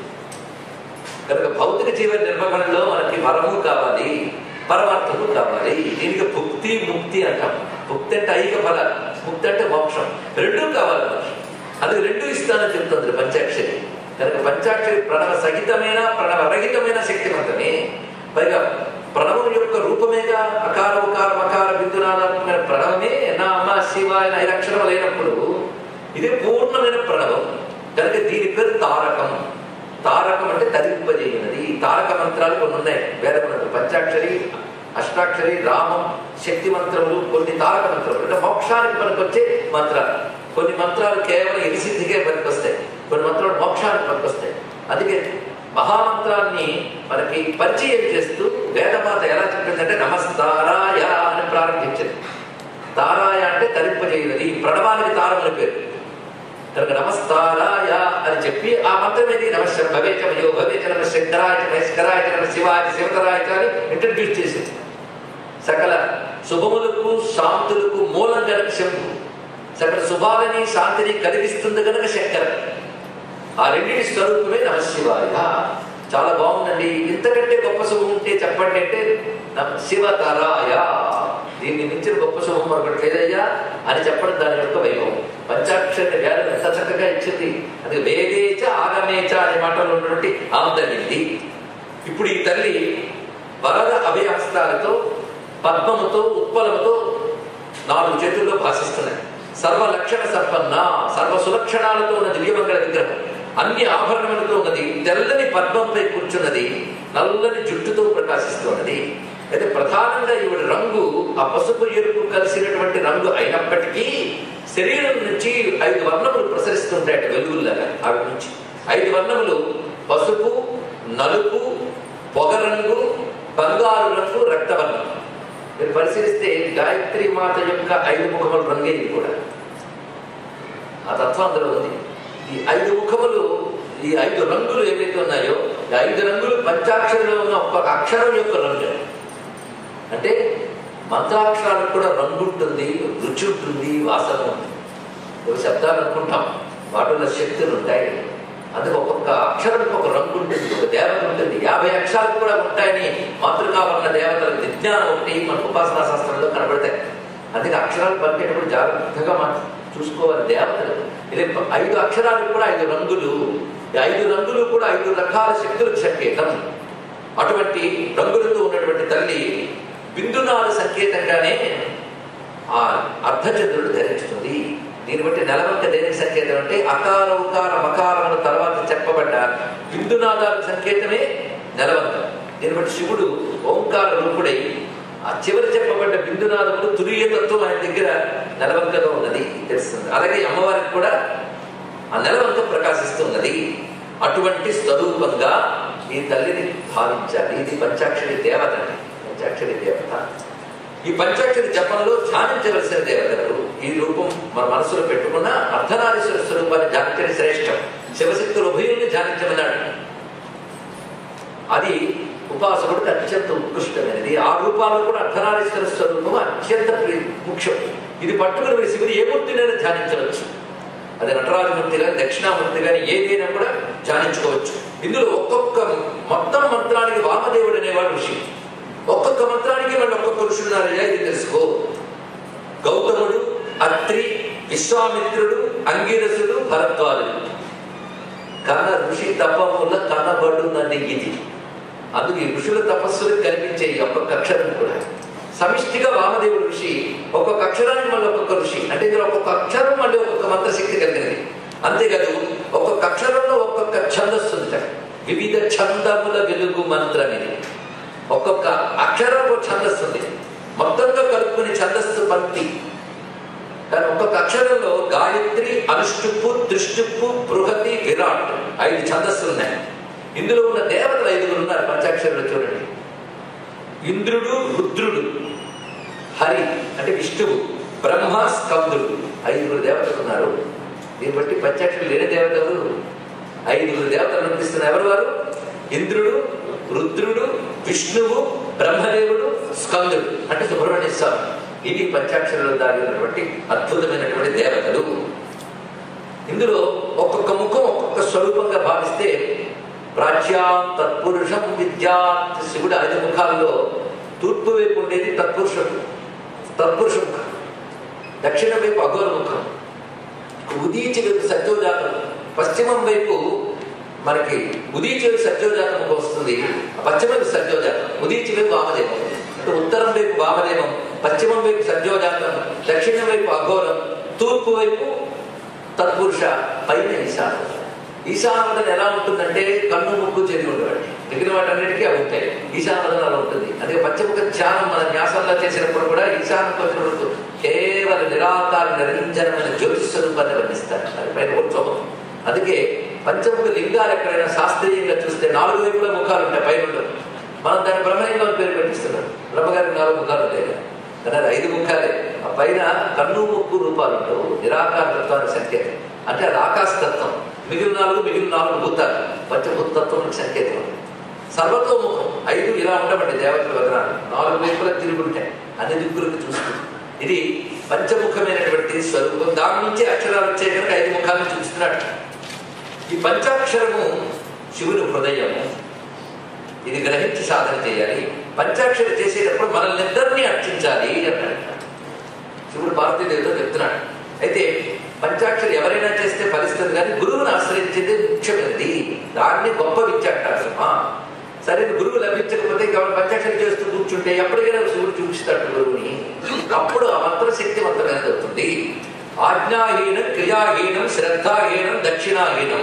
కనుక భౌతిక జీవన నిర్వహణలో మనకి వరము కావాలి పరమార్థము కావాలి దీనికి భుక్తి ముక్తి అంటాం భుక్తి అంటే ఐక ఫల ముక్తి అంటే మోక్షం రెండూ కావాలి మనిషి అది రెండు ఇస్తానని చెప్తుంది పంచాక్షరి కనుక పంచాక్షరి ప్రణవ సహితమైన ప్రణవ రహితమైన శక్తివంతమే పైగా ప్రణవం యొక్క రూపమేగా అకార ఉకార మకార బిందునాదాత్మకమైన ప్రణవమే నా అమ్మ శివ అని ఐదు అక్షరం లేనప్పుడు ఇది పూర్ణమైన ప్రణవం కనుక దీని పేరు తారకం తారకం అంటే తరింపజేయనది తారక మంత్రాలు కొన్ని ఉన్నాయి వేద మంత్రాలు పంచాక్షరి అష్టాక్షరి రామం శక్తి మంత్రములు కొన్ని తారక మంత్రములు అంటే మోక్షానికి పనికొచ్చే మంత్రాలు కొన్ని మంత్రాలు కేవలం ఎరిసిద్ధికే పనికొస్తాయి కొన్ని మంత్రాలు మోక్షానికి పనికొస్తాయి అందుకే మహామంత్రాన్ని మనకి పరిచయం చేస్తూ వేదమాత ఎలా చెప్పిందంటే నమస్తారాయ అని ప్రారంభించింది తారాయ అంటే తరింపజేయనది ప్రణవానికి తారమని పేరు కనుక నమస్తారాయ అని చెప్పి ఆ మంత్రం ఏది నమస్కార భవేచ మయో భవేచ నమ శంకరాయ మహేశ్వరాయ నమ శివాయ శివతరాయ అని ఇంట్రడ్యూస్ చేసింది సకల శుభములకు శాంతులకు మూలం కనుక శంభు సకల శుభాలని శాంతిని కలిగిస్తుంది కనుక శంకర ఆ రెండింటి స్వరూపమే నమశివాయ చాలా బాగుందండి ఇంతకంటే గొప్ప శుభం ఉంటే చెప్పండి అంటే నమ శివతరాయ దీన్ని మించిన గొప్ప శుభం మరొకటి లేదయ్యా అని చెప్పడం దాని యొక్క వైభవం పంచాక్షరి వేదం ఎంత చక్కగా ఇచ్చింది అది వేదేచ ఆగమేచ అనే మాటలో ఉన్నటువంటి ఆందలింది ఇప్పుడు ఈ తల్లి వరద అభయహస్తాలతో పద్మముతో ఉత్పలముతో నాలుగు చేతుల్లో భాషిస్తున్నాయి సర్వ లక్షణ సంపన్న సర్వ సులక్షణాలతో ఉన్న దివ్యమంగళ విగ్రహం అన్ని ఆభరణములతో ఉన్నది తెల్లని పద్మంపై కూర్చున్నది నల్లని జుట్టుతో ప్రకాశిస్తున్నది అయితే ప్రధానంగా ఈవిడ రంగు ఆ పసుపు ఎరుపు కలిసినటువంటి రంగు అయినప్పటికీ శరీరం నుంచి ఐదు వర్ణములు ప్రసరిస్తుంటాయట వెలుగుల్లాగా ఆవిడ నుంచి ఐదు వర్ణములు పసుపు నలుపు పొగరంగు బంగారు రంగు రక్తవర్ణం మీరు పరిశీలిస్తే గాయత్రి మాత యొక్క ఐదు ముఖముల రంగే ఇది కూడా ఆ తత్వం అందులో ఉంది ఈ ఐదు ముఖములు ఈ ఐదు రంగులు ఏవైతే ఉన్నాయో ఈ ఐదు రంగులు పంచాక్షరంలో ఉన్న ఒక్క అక్షరం యొక్క రంగు అంటే మంత్రాక్షరాలకు కూడా రంగు ఉంటుంది రుచి ఉంటుంది వాసన ఉంటుంది ఇవి శబ్దాలు అనుకుంటాం వాటిలో శక్తులు ఉంటాయి అందుకే ఒక్కొక్క అక్షరానికి ఒక రంగు ఉంటుంది ఒక దేవత ఉంటుంది యాభై అక్షరాలు కూడా ఉంటాయని మాతృకావర్ణ దేవతల విజ్ఞానం ఒకటి మన ఉపాసనా శాస్త్రంలో కనబడతాయి అందుకే అక్షరాలు పలికేటప్పుడు జాగ్రత్తగా మనం చూసుకోవాలి దేవతలు ఇది ఐదు అక్షరాలకు కూడా ఐదు రంగులు ఈ ఐదు రంగులు కూడా ఐదు రకాల శక్తులకు సంకేతం అటువంటి రంగులతో ఉన్నటువంటి తల్లి బిందునాద సంకేతంగానే ఆ అర్ధచంద్రుడు ధరించుతుంది దీన్ని బట్టి నెలవంక దేనికి సంకేతం అంటే అకార ఉకార మకారముల తర్వాత చెప్పబడ్డ బిందునాదాల సంకేతమే నెలవంక దీన్ని బట్టి శివుడు ఓంకార రూపుడై ఆ చివరి చెప్పబడ్డ బిందునాదములు తురియ తత్వం ఆయన దగ్గర నెలవంకలో ఉన్నది తెలుస్తుంది అలాగే అమ్మవారికి కూడా ఆ నెలవంక ప్రకాశిస్తున్నది అటువంటి స్వరూపంగా ఈ తల్లిని భావించాలి ఇది పంచాక్షరి దేవత పంచాక్షరి దేవత ఈ పంచాక్షరి జపంలో ధ్యానించవలసిన దేవతలు ఈ రూపం మన మనసులో పెట్టుకున్న అర్ధనారీశ్వర స్వరూపాన్ని ధ్యానించడం శ్రేష్టం శివశక్తులు ఉభయుల్ని ధ్యానించమన్నాడు అది ఉపాసకుడికి అత్యంత ఉత్కృష్టమైనది ఆ రూపాల్లో కూడా అర్ధనారీశ్వర స్వరూపం అత్యంత ప్రి- ముఖ్యం ఇది పట్టుకుని మీరు శివుడు ఏ మూర్తినైనా ధ్యానించవచ్చు అది నటరాజమూర్తి కానీ దక్షిణామూర్తి కానీ ఏదైనా కూడా ధ్యానించుకోవచ్చు ఇందులో ఒక్కొక్క మొత్తం మంత్రానికి వామదేవుడు అనేవాడు ఋషి ఒక్కొక్క మంత్రానికి వాళ్ళు ఒక్కొక్క ఋషులున్నారయ్యా ఇది తెలుసుకో గౌతముడు అత్రి విశ్వామిత్రుడు అంగిరసుడు భరద్వాజుడు కన్న ఋషి తపం వల్ల కన్నబడునది ఇది అందుకు ఈ ఋషుల తపస్సులకు కనిపించే ఈ ఒక్కొక్క అక్షరం కూడా సమిష్టిగా వామదేవుడు ఋషి ఒక్కొక్క అక్షరానికి మళ్ళీ ఒక్కొక్క ఋషి అంటే ఇందులో ఒక్కొక్క అక్షరం మళ్ళీ ఒక్కొక్క మంత్రశక్తి కలిగినది అంతేకాదు ఒక్కొక్క అక్షరంలో ఒక్కొక్క ఛందస్సు ఉంటాయి వివిధ ఛందముల వెలుగు మంత్రం ఇది ఒక్కొక్క అక్షరం ఒక ఛందస్సు ఉంది మొత్తంగా కలుపుకునే ఛందస్సు పంక్తి కానీ ఒక్కొక్క అక్షరంలో గాయత్రి అనుష్టుప్పు త్రిష్టుప్పు బృహతి విరాట్ ఐదు ఛందస్సులు ఉన్నాయి ఇందులో ఉన్న దేవతలు ఐదుగురు ఉన్నారు పంచాక్షరంలో చూడండి ఇంద్రుడు రుద్రుడు హరి అంటే విష్ణువు బ్రహ్మ స్కందుడు ఐదుగురు దేవతలు ఉన్నారు దీన్ని బట్టి పంచాక్షరులు లేని దేవతలు ఐదుగురు దేవతలు అనిపిస్తున్నారు ఎవరు వారు ఇంద్రుడు రుద్రుడు విష్ణువు బ్రహ్మదేవుడు స్కందుడు అంటే సుబ్రహ్మణ్య స్వామి ఇది పంచాక్షరంలో దాగి ఉన్నటువంటి అద్భుతమైనటువంటి దేవతలు ఇందులో ఒక్కొక్క ముఖం ఒక్కొక్క స్వరూపంగా భావిస్తే ప్రాచ్యాం తత్పురుషం విద్యాత్ శివుడు ఐదు ముఖాల్లో తూర్పు వైపు ఉండేది తత్పురుషం తత్పురుష ముఖం దక్షిణ వైపు అఘోర ముఖం ఉదీచి వైపు సత్యోజాతం పశ్చిమం వైపు మనకి ఉదీచి వైపు సత్యోజాతం ముఖం వస్తుంది పశ్చిమ వైపు సత్యోజాతం ఉదీచి వైపు వామదేవం అంటే ఉత్తరం వైపు వామదేవం పశ్చిమం వైపు సత్యోజాతం దక్షిణం వైపు అఘోరం తూర్పు వైపు తత్పురుష పైన ఈశానం ఈశానవదన ఎలా ఉంటుందంటే కన్ను ముక్కు చెవి ఉండేవాడి మిగిలిన వాటన్నిటికీ అవి ఉంటాయి ఈశానవదన అలా ఉంటుంది అదే పంచముఖ ధ్యానం మన న్యాసంలో చేసినప్పుడు కూడా ఈశానంతో చూడదు కేవలం నిరాకార నిరంజనమైన జ్యోతిష్ స్వరూపాన్ని వర్ణిస్తారు అది పైన ఉత్సవం అందుకే పంచముఖ లింగాలు ఎక్కడైనా శాస్త్రీయంగా చూస్తే నాలుగు వైపుల ముఖాలు ఉంటాయి పైన ఉండవు మనం దాన్ని బ్రహ్మలింగం అని పేరు పెట్టిస్తున్నాం బ్రహ్మగారికి నాలుగు ముఖాలు ఉంటాయి కదా. కానీ అది ఐదు ముఖాలే ఆ పైన కన్ను ముక్కు రూపాలు ఉండవు నిరాకార తత్వానికి సంకేతం అంటే అది ఆకాశతత్వం మిగిలిన నాలుగు మిగిలిన నాలుగు భూతాలు పంచభూతత్వం సంకేతం సర్వతోముఖం ఐదు ఇలా ఉండమండి దేవతల వదనాలు నాలుగు వైపులా తిరుగుంటాయి అన్ని దిక్కులకు చూస్తుంది ఇది పంచముఖమైనటువంటి స్వరూపం దాని నుంచి అక్షరాలు వచ్చే కనుక ఐదు ముఖాలను చూస్తున్నాడు ఈ పంచాక్షరము శివుని హృదయము ఇది గ్రహించి సాధన చేయాలి పంచాక్షరి చేసేటప్పుడు మనల్ని ఇద్దరిని అర్చించాలి అన్నాడు శివుడు పార్వతీదేవితో చెప్తున్నాడు అయితే పంచాక్షరి ఎవరైనా చేస్తే ఫలిస్తుంది కానీ గురువుని ఆశ్రయించేది ముఖ్యమైనది దాన్ని గొప్ప విద్య అంటారు సుమా సరే గురువు లభించకపోతే కేవలం పంచాక్షరి చేస్తూ కూర్చుంటే ఎప్పటికైనా శివుడు చూపిస్తాడు గురువుని అప్పుడు ఆ మంత్ర శక్తివంతమైనది అవుతుంది ఆజ్ఞాహీనం క్రియాహీనం శ్రద్ధాహీనం దక్షిణాహీనం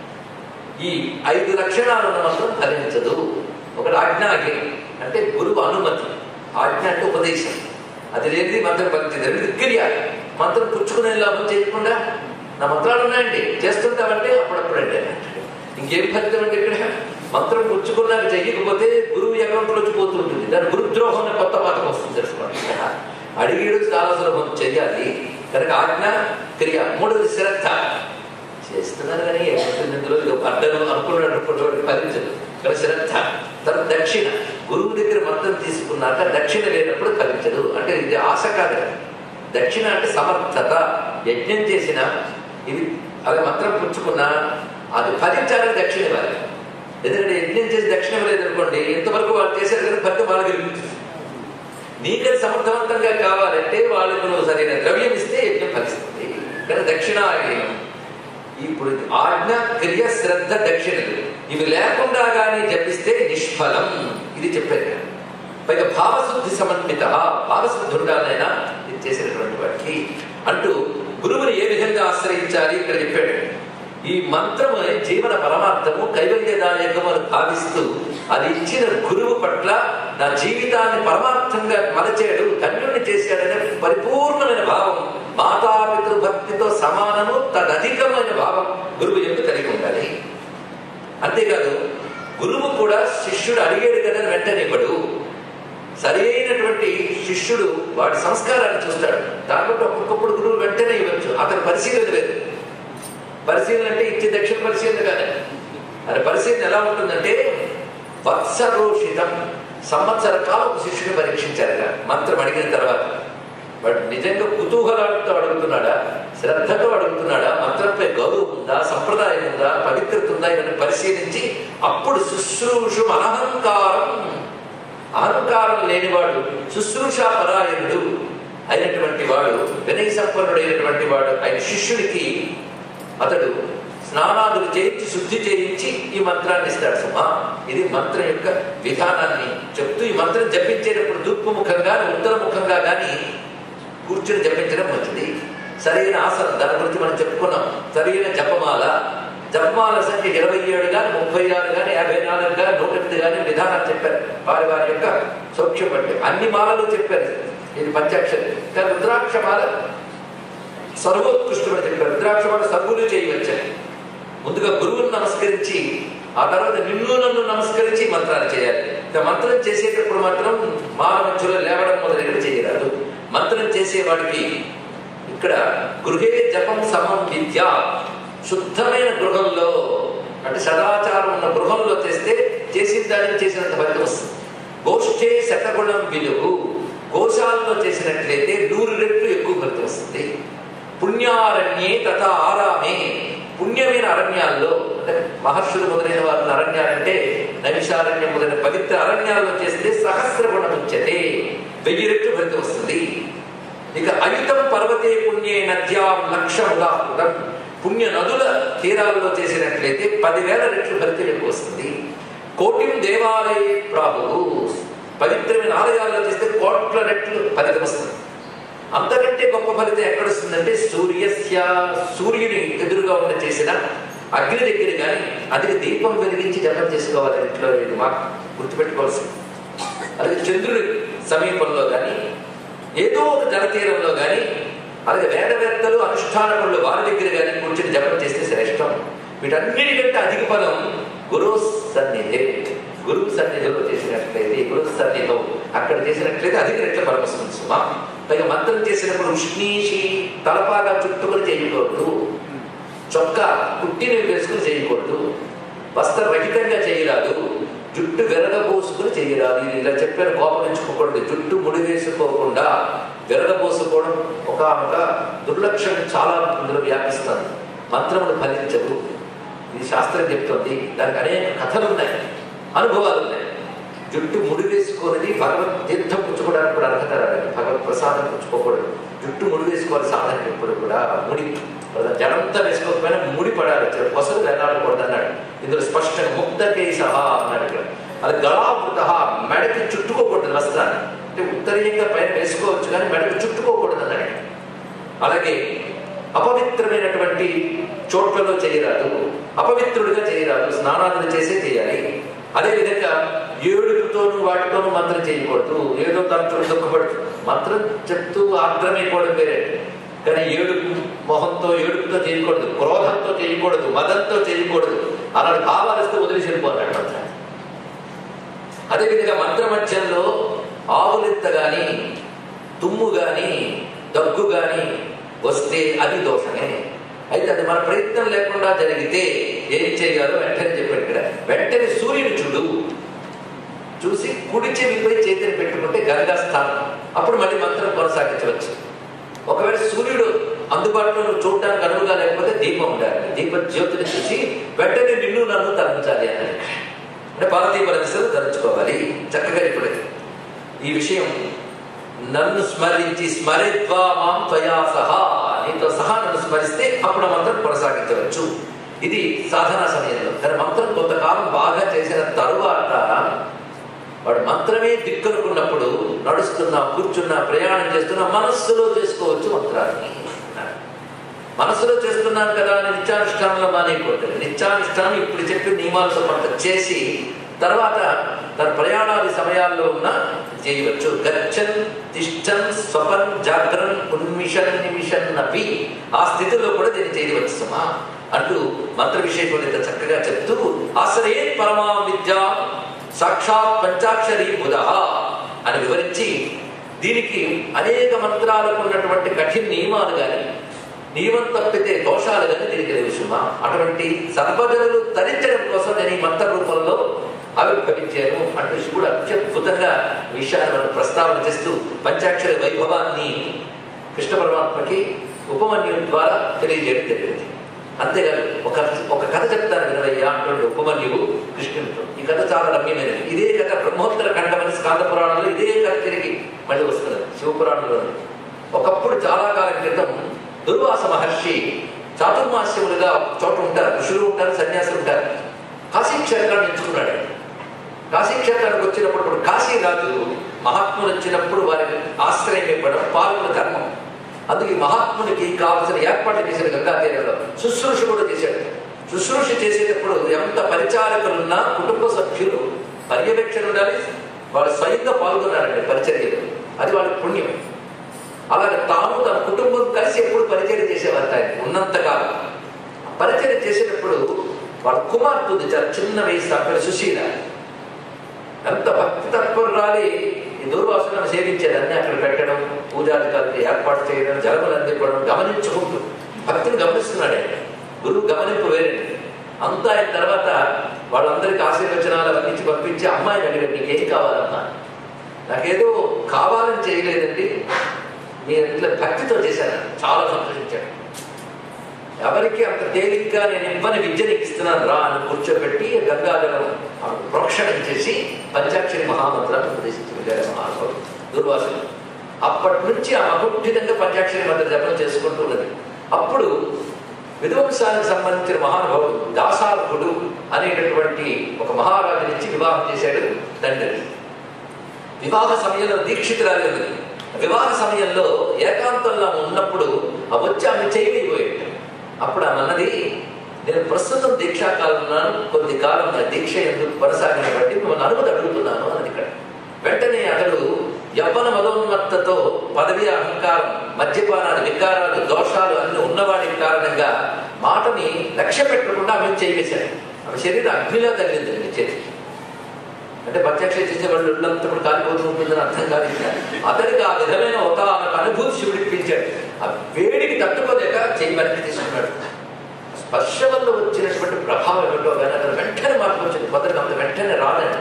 ఈ ఐదు లక్షణాలు ఉన్న మంత్రం ఫలించదు ఒకటి ఆజ్ఞాహీనం అంటే గురువు అనుమతి ఆజ్ఞ అంటే ఉపదేశం అది లేనిది మంత్రం ఫలించదు రెండోది క్రియ మంత్రం పుచ్చుకునే లాభం చేయకుండా నా మంత్రాలు ఉన్నాయండి చేస్తుంటామంటే అప్పుడప్పుడు అంటే ఇంకేం ఫలితం అంటే ఇక్కడ మంత్రం పుచ్చుకున్నాక చెయ్యకపోతే గురువు అకౌంట్లోకి పోతుంటుంది దాని గురుద్రోహం అనే కొత్త పథకం వస్తుంది తెలుసుకోండి అడిగేడు చాలా సులభం చెయ్యాలి కనుక ఆజ్ఞ క్రియ మూడవది శ్రద్ధ చేస్తున్నారు కానీ ఏమవుతుంది ఇందులో ఇది అడ్డను అనుకున్నటువంటి ఫలించదు ఇక్కడ శ్రద్ధ తర్వాత దక్షిణ గురువు దగ్గర మంత్రం తీసుకున్నాక దక్షిణ లేనప్పుడు ఫలించదు అంటే ఇది ఆశ కాదు కదా. దక్షిణ అంటే సమర్థత యజ్ఞం చేసిన ఇది అదే మంత్రం పుచ్చుకున్నా అది ఫలించాలని దక్షిణ ఇవ్వాలి ఎందుకంటే యజ్ఞం చేసి దక్షిణ ఇవ్వలేదు అనుకోండి ఇంతవరకు వాళ్ళు చేశారు కదా ఫలితం వాళ్ళకి లభించింది నీకది సమర్థవంతంగా కావాలంటే వాళ్ళకు నువ్వు సరైన ద్రవ్యం ఇస్తే యజ్ఞం ఫలిస్తుంది కానీ దక్షిణాయనం ఇప్పుడు ఇది ఆజ్ఞ క్రియ శ్రద్ధ దక్షిణలు ఇవి లేకుండా కానీ జపిస్తే నిష్ఫలం ఇది చెప్పారు పైగా భావశుద్ధి సమన్విత భావశుద్ధి ఉండాలైనా ఇది చేసినటువంటి వాడికి అంటూ గురువుని ఏ విధంగా ఆశ్రయించాలి ఇక్కడ చెప్పాడు ఈ మంత్రము జీవన పరమార్థము కైవల్యదాయకము అని భావిస్తూ అది ఇచ్చిన గురువు పట్ల నా జీవితాన్ని పరమార్థంగా మలచాడు ధన్యుణ్ణి చేశాడనే పరిపూర్ణమైన భావం మాతాపితృ భక్తితో సమానము తదధికమైన భావం గురువు ఎందుకు కలిగి ఉండాలి అంతేకాదు గురువు కూడా శిష్యుడు అడిగాడు కదా అని వెంటనే ఇవ్వడు సరైనటువంటి శిష్యుడు వాడి సంస్కారాన్ని చూస్తాడు దాంట్లో ఒక్కొక్కప్పుడు గురువు వెంటనే ఇవ్వచ్చు అతని పరిశీలన లేదు పరిశీలన అంటే ఇచ్చే దక్షిణ పరిశీలన కాదు అది పరిశీలన ఎలా ఉంటుందంటే వత్సరోషితం సంవత్సర కాలం శిష్యుని పరీక్షించారట మంత్రం అడిగిన తర్వాత వాడు నిజంగా కుతూహలాలతో అడుగుతున్నాడా శ్రద్ధతో అడుగుతున్నాడా మంత్రంపై గౌరవం ఉందా సంప్రదాయం ఉందా పవిత్రత ఉందా ఇవన్నీ పరిశీలించి అప్పుడు శుశ్రూషు అనహంకారం అహంకారం లేనివాడు శుశ్రూషా పరాయణుడు అయినటువంటి వాడు వినయ సంపన్నుడైనటువంటి వాడు ఆయన శిష్యుడికి అతడు స్నానాదులు చేయించి శుద్ధి చేయించి ఈ మంత్రాన్ని ఇస్తాడు సుమా ఇది మంత్రం యొక్క విధానాన్ని చెప్తూ ఈ మంత్రం జపించేటప్పుడు తూర్పు ముఖంగా ఉత్తర ముఖంగా కానీ కూర్చుని జపించడం మంచిది సరైన ఆసనం దాని గురించి మనం చెప్పుకున్నాం సరైన జపమాల జపమాల సంఖ్య ఇరవై ఏడు కానీ ముప్పై ఆరు కానీ యాభై నాలుగు కానీ నూట ఎనిమిది కానీ విధానాలు చెప్పారు వారి వారి యొక్క సౌఖ్యం బట్టి అన్ని మాలలు చెప్పారు ఇది పంచాక్షరి కానీ రుద్రాక్ష మాల సర్వోత్కృష్టమని చెప్పారు రుద్రాక్ష మాల సర్వులు చేయవచ్చని ముందుగా గురువును నమస్కరించి ఆ తర్వాత నిన్ను నన్ను నమస్కరించి మంత్రాలు చేయాలి ఇక మంత్రం చేసేటప్పుడు మాత్రం మాల మధ్యలో లేవడం మొదలైనవి చేయరాదు మంత్రం చేసేవాడికి ఇక్కడ గృహే జపం సమం విద్య శుద్ధమైన గృహంలో అంటే సదాచారం ఉన్న గృహంలో చేస్తే చేసిన దానికి చేసినంత ఫలితం వస్తుంది గోష్ఠే శతగుణం విలువు గోశాలలో చేసినట్లయితే నూరు రెట్లు ఎక్కువ ఫలితం వస్తుంది పుణ్యారణ్యే తథా ఆరామే పుణ్యమైన అరణ్యాల్లో అంటే మహర్షులు మొదలైన వారు అరణ్యాలంటే నైషారణ్యం మొదలైన పవిత్ర అరణ్యాల్లో చేస్తే సహస్ర గుణం ఉచ్యతే వెయ్యి రెట్లు ఫలితం వస్తుంది ఇక అయుతం పర్వతే పుణ్యే నద్యాం లక్షముదాహృతం పుణ్య నదుల తీరాల్లో చేసినట్లయితే పదివేల రెట్లు ఫలితం ఎక్కువ వస్తుంది కోటిం దేవాలయ ప్రాభు పవిత్రమైన ఆలయాల్లో చేస్తే కోట్ల రెట్లు ఫలితం వస్తుంది అంతకంటే గొప్ప ఫలితం ఎక్కడ వస్తుందంటే సూర్యస్య సూర్యుని ఎదురుగా ఉన్న చేసిన అగ్ని దగ్గర కానీ అది దీపం వెలిగించి జపం చేసుకోవాలి ఇంట్లో ఇది మాకు గుర్తుపెట్టుకోవాల్సింది అలాగే చంద్రుడి సమీపంలో కానీ ఏదో ఒక జలతీరంలో కానీ అలాగే వేదవేత్తలు అనుష్ఠాన పనులు వారి దగ్గర కానీ కూర్చొని జపం చేస్తే శ్రేష్టం వీటన్నిటికంటే అధిక ఫలం గురువు సన్నిధి గురువు సన్నిధిలో చేసినట్లయితే గురువు సన్నిధం అక్కడ చేసినట్లయితే అధిక రెట్ల ఫలం వస్తుంది సుమా పైగా మంత్రం చేసినప్పుడు ఉష్ణీషి తలపాగా చుట్టుకొని చేయకూడదు చొక్కా కుట్టిని వేసుకుని చేయకూడదు వస్త్రరహితంగా చేయరాదు జుట్టు వెరగబోసుకుని చేయరాదు ఇది ఇలా చెప్పాను కోపగించుకోకూడదు జుట్టు ముడి వేసుకోకుండా వెరగబోసుకోవడం ఒక ఒక దుర్లక్ష్యం చాలా ఇందులో వ్యాపిస్తుంది మంత్రములు ఫలించవు ఇది శాస్త్రం చెప్తుంది దానికి అనేక కథలు ఉన్నాయి అనుభవాలు ఉన్నాయి జుట్టు ముడి వేసుకున్నది భగవత్ తీర్థం పుచ్చుకోవడానికి కూడా అర్హత రాలేదు భగవత్ ప్రసాదం పుచ్చుకోకూడదు జుట్టు ముడి వేసుకోవాలి సాధన ఎప్పుడు కూడా ముడి జడంతా వేసుకోకపోయినా ముడి పడాలి కొసలు వేలాడకూడదు అన్నాడు ఇందులో స్పష్టంగా ముక్త కేశహ అన్నాడు ఇక్కడ అది గళావృత మెడకి చుట్టుకోకూడదు వస్త్రాన్ని అంటే ఉత్తరీయంగా పైన వేసుకోవచ్చు కానీ మెడకి చుట్టుకోకూడదు అన్నాడు అలాగే అపవిత్రమైనటువంటి చోట్లలో చేయరాదు అపవిత్రుడిగా చేయరాదు స్నానాదులు చేసే చేయాలి అదేవిధంగా ఏడుపుతోనూ వాటితోనూ మంత్రం చేయకూడదు ఏదో తంత్రం దుఃఖపడుతూ మంత్రం చెప్తూ ఆగ్రమైపోవడం వేరే కానీ ఏడుపు మొహంతో ఏడుపుతో చేయకూడదు క్రోధంతో చేయకూడదు మదంతో చేయకూడదు అలాంటి భావాలతో వదిలేసి వెళ్ళిపోతాడు మంత్రం అదేవిధంగా మంత్ర మధ్యంలో ఆవులెత్త గాని తుమ్ము గాని దగ్గు గాని వస్తే అది దోషమే అయితే అది మన ప్రయత్నం లేకుండా జరిగితే ఏం చేయాలో వెంటనే చెప్పాడు ఇక్కడ వెంటనే సూర్యుని చూడు చూసి కుడి చెవిపై చేతిని పెట్టుకుంటే గంగా స్థానం అప్పుడు మళ్ళీ మంత్రం కొనసాగించవచ్చు ఒకవేళ సూర్యుడు అందుబాటులో నువ్వు చూడడానికి అనువుగా లేకపోతే దీపం ఉండాలి దీప జ్యోతిని చూసి వెంటనే నిన్ను నన్ను తలంచాలి అన్నది అంటే పార్వతీ పరమేశ్వరు ధరించుకోవాలి చక్కగా ఇప్పుడు ఈ విషయం నన్ను స్మరించి స్మరిద్వా మాం త్వయా సహా నీతో సహా నన్ను స్మరిస్తే అప్పుడు ఆ మంత్రం కొనసాగించవచ్చు ఇది సాధనా సమయంలో కానీ మంత్రం కొంతకాలం బాగా చేసిన తరువాత వాడు మంత్రమే దిక్కనుకున్నప్పుడు నడుస్తున్నా కూర్చున్నా ప్రయాణం చేస్తున్నా మనస్సులో చేసుకోవచ్చు మంత్రాన్ని మనసులో చేస్తున్నాను కదా అని నిత్యానుష్ఠానంలో మానేయకూడదు నిత్యానుష్ఠానం ఇప్పుడు చెప్పిన నియమాలతో కొంత చేసి తర్వాత తన ప్రయాణాది సమయాల్లో ఉన్న చేయవచ్చు గచ్చన్ తిష్టన్ స్వపన్ జాగ్రన్ ఉన్మిషన్ నిమిషన్ నపి ఆ స్థితిలో కూడా దీన్ని చేయవచ్చు సుమా అంటూ మంత్ర విషయం ఇంత చక్కగా చెప్తూ ఆశ్రయే పరమా విద్య సాక్షాత్ పంచాక్షరి బుధ అని వివరించి దీనికి అనేక మంత్రాలకు ఉన్నటువంటి కఠిన నియమాలు కానీ నియమం తప్పితే దోషాలు కానీ దీనికి లేవు సుమా అటువంటి సర్వజనులు తరించడం కోసం నేను ఈ మంత్ర రూపంలో ఆవిర్భవించాను అంటూ శివుడు అత్యద్భుతంగా విషయాన్ని మనం ప్రస్తావన చేస్తూ పంచాక్షరి వైభవాన్ని కృష్ణ పరమాత్మకి ఉపమన్యం ద్వారా తెలియజేయడం జరిగింది అంతేకాదు ఒక ఒక కథ చెప్తాను వినవయ్యా అంటుండే ఉపమన్యువు కృష్ణుడితో ఈ కథ చాలా రమ్యమైనది ఇదే కథ బ్రహ్మోత్తర ఖండమని స్కాంద పురాణంలో ఇదే కథ తిరిగి మళ్ళీ వస్తున్నది శివపురాణంలో ఒకప్పుడు చాలా కాలం క్రితం దుర్వాస మహర్షి చాతుర్మాస్యములుగా ఒక చోట ఉంటారు ఋషులు ఉంటారు సన్యాసులు ఉంటారు కాశీ క్షేత్రాన్ని ఎంచుకున్నాడు కాశీ క్షేత్రానికి వచ్చినప్పుడు ఇప్పుడు కాశీ రాజు మహాత్ములు వచ్చినప్పుడు వారికి ఆశ్రయం ఇవ్వడం పాల్గొన ధర్మం అందుకే మహాత్మునికి కావలసిన ఏర్పాట్లు చేసిన గంగాతీరంలో శుశ్రూష కూడా చేశాడు శుశ్రూష చేసేటప్పుడు ఎంత పరిచారకులున్నా కుటుంబ సభ్యులు పర్యవేక్షణ ఉండాలి వాళ్ళు స్వయంగా పాల్గొన్నారండి పరిచర్యలు అది వాళ్ళకి పుణ్యం అలాగే తాను తన కుటుంబం కలిసి ఎప్పుడు పరిచయం చేసేవారు ఆయన ఉన్నంతకాలం పరిచయం చేసేటప్పుడు వాళ్ళ కుమార్తె ఉంది చాలా చిన్న వయసు అక్కడ సుశీల ఎంత భక్తి తత్పరురాలి ఈ దూర్వాసులను సేవించేది అన్ని అక్కడ పెట్టడం పూజాధికారులు ఏర్పాటు చేయడం జలములు అందివ్వడం గమనించుకుంటూ భక్తిని గమనిస్తున్నాడు ఆయన గురువు గమనింపు వేరే అంతా అయిన తర్వాత వాళ్ళందరికీ ఆశీర్వచనాలు అందించి పంపించి అమ్మాయిని అడిగాడు నీకేం కావాలమ్మా నాకేదో కావాలని చేయలేదండి నేను ఇట్లా భక్తితో చేశాను చాలా సంతోషించాడు ఎవరికి అంత తేలిగ్గా నేను ఇవ్వని విద్య నీకు ఇస్తున్నాను రా అని కూర్చోబెట్టి గంగాధరం ప్రోక్షణం చేసి పంచాక్షరి మహామంత్రాన్ని ఉపదేశించారు మహానుభావుడు దుర్వాసులు అప్పటి నుంచి ఆ మహుద్ధితంగా పంచాక్షరి మంత్ర జపం చేసుకుంటూ ఉన్నది అప్పుడు విధ్వంసానికి సంబంధించిన మహానుభావుడు దాసార్హుడు అనేటటువంటి ఒక మహారాజునిచ్చి వివాహం చేశాడు తండ్రి వివాహ సమయంలో దీక్షితురాలి ఉన్నది వివాహ సమయంలో ఏకాంతంలో ఉన్నప్పుడు ఆ వచ్చి ఆమె చేయలేకపోయాడు అప్పుడు ఆమె అన్నది నేను ప్రస్తుతం దీక్షాకాలం ఉన్నాను కొద్ది కాలం నా దీక్ష ఎందుకు కొనసాగిన బట్టి మిమ్మల్ని అనుమతి అడుగుతున్నాను అన్నది ఇక్కడ వెంటనే అతడు యవ్వన మదోన్మత్తతో పదవి అహంకారం మద్యపానాలు వికారాలు దోషాలు అన్ని ఉన్నవాడి కారణంగా మాటని లక్ష్య పెట్టకుండా ఆమె చేయవేశాడు ఆమె శరీరం అగ్నిలో తగిలింది ఆమె చేతికి అంటే ప్రత్యక్ష చేసే వాళ్ళు ఉన్నంత కూడా కాలిపోతూ ఉంటుందని అర్థం కాదు అతనికి ఆ విధమైన ఒక ఆమెకు అనుభూతి శివుడికి పిలిచాడు ఆ వేడికి తట్టుకోలేక చేయి వెనక్కి తీసుకున్నాడు స్పర్శ వల్ల వచ్చినటువంటి ప్రభావం ఏమిటో కానీ అతను వెంటనే మార్పు వచ్చింది మొదటి అంత వెంటనే రాదని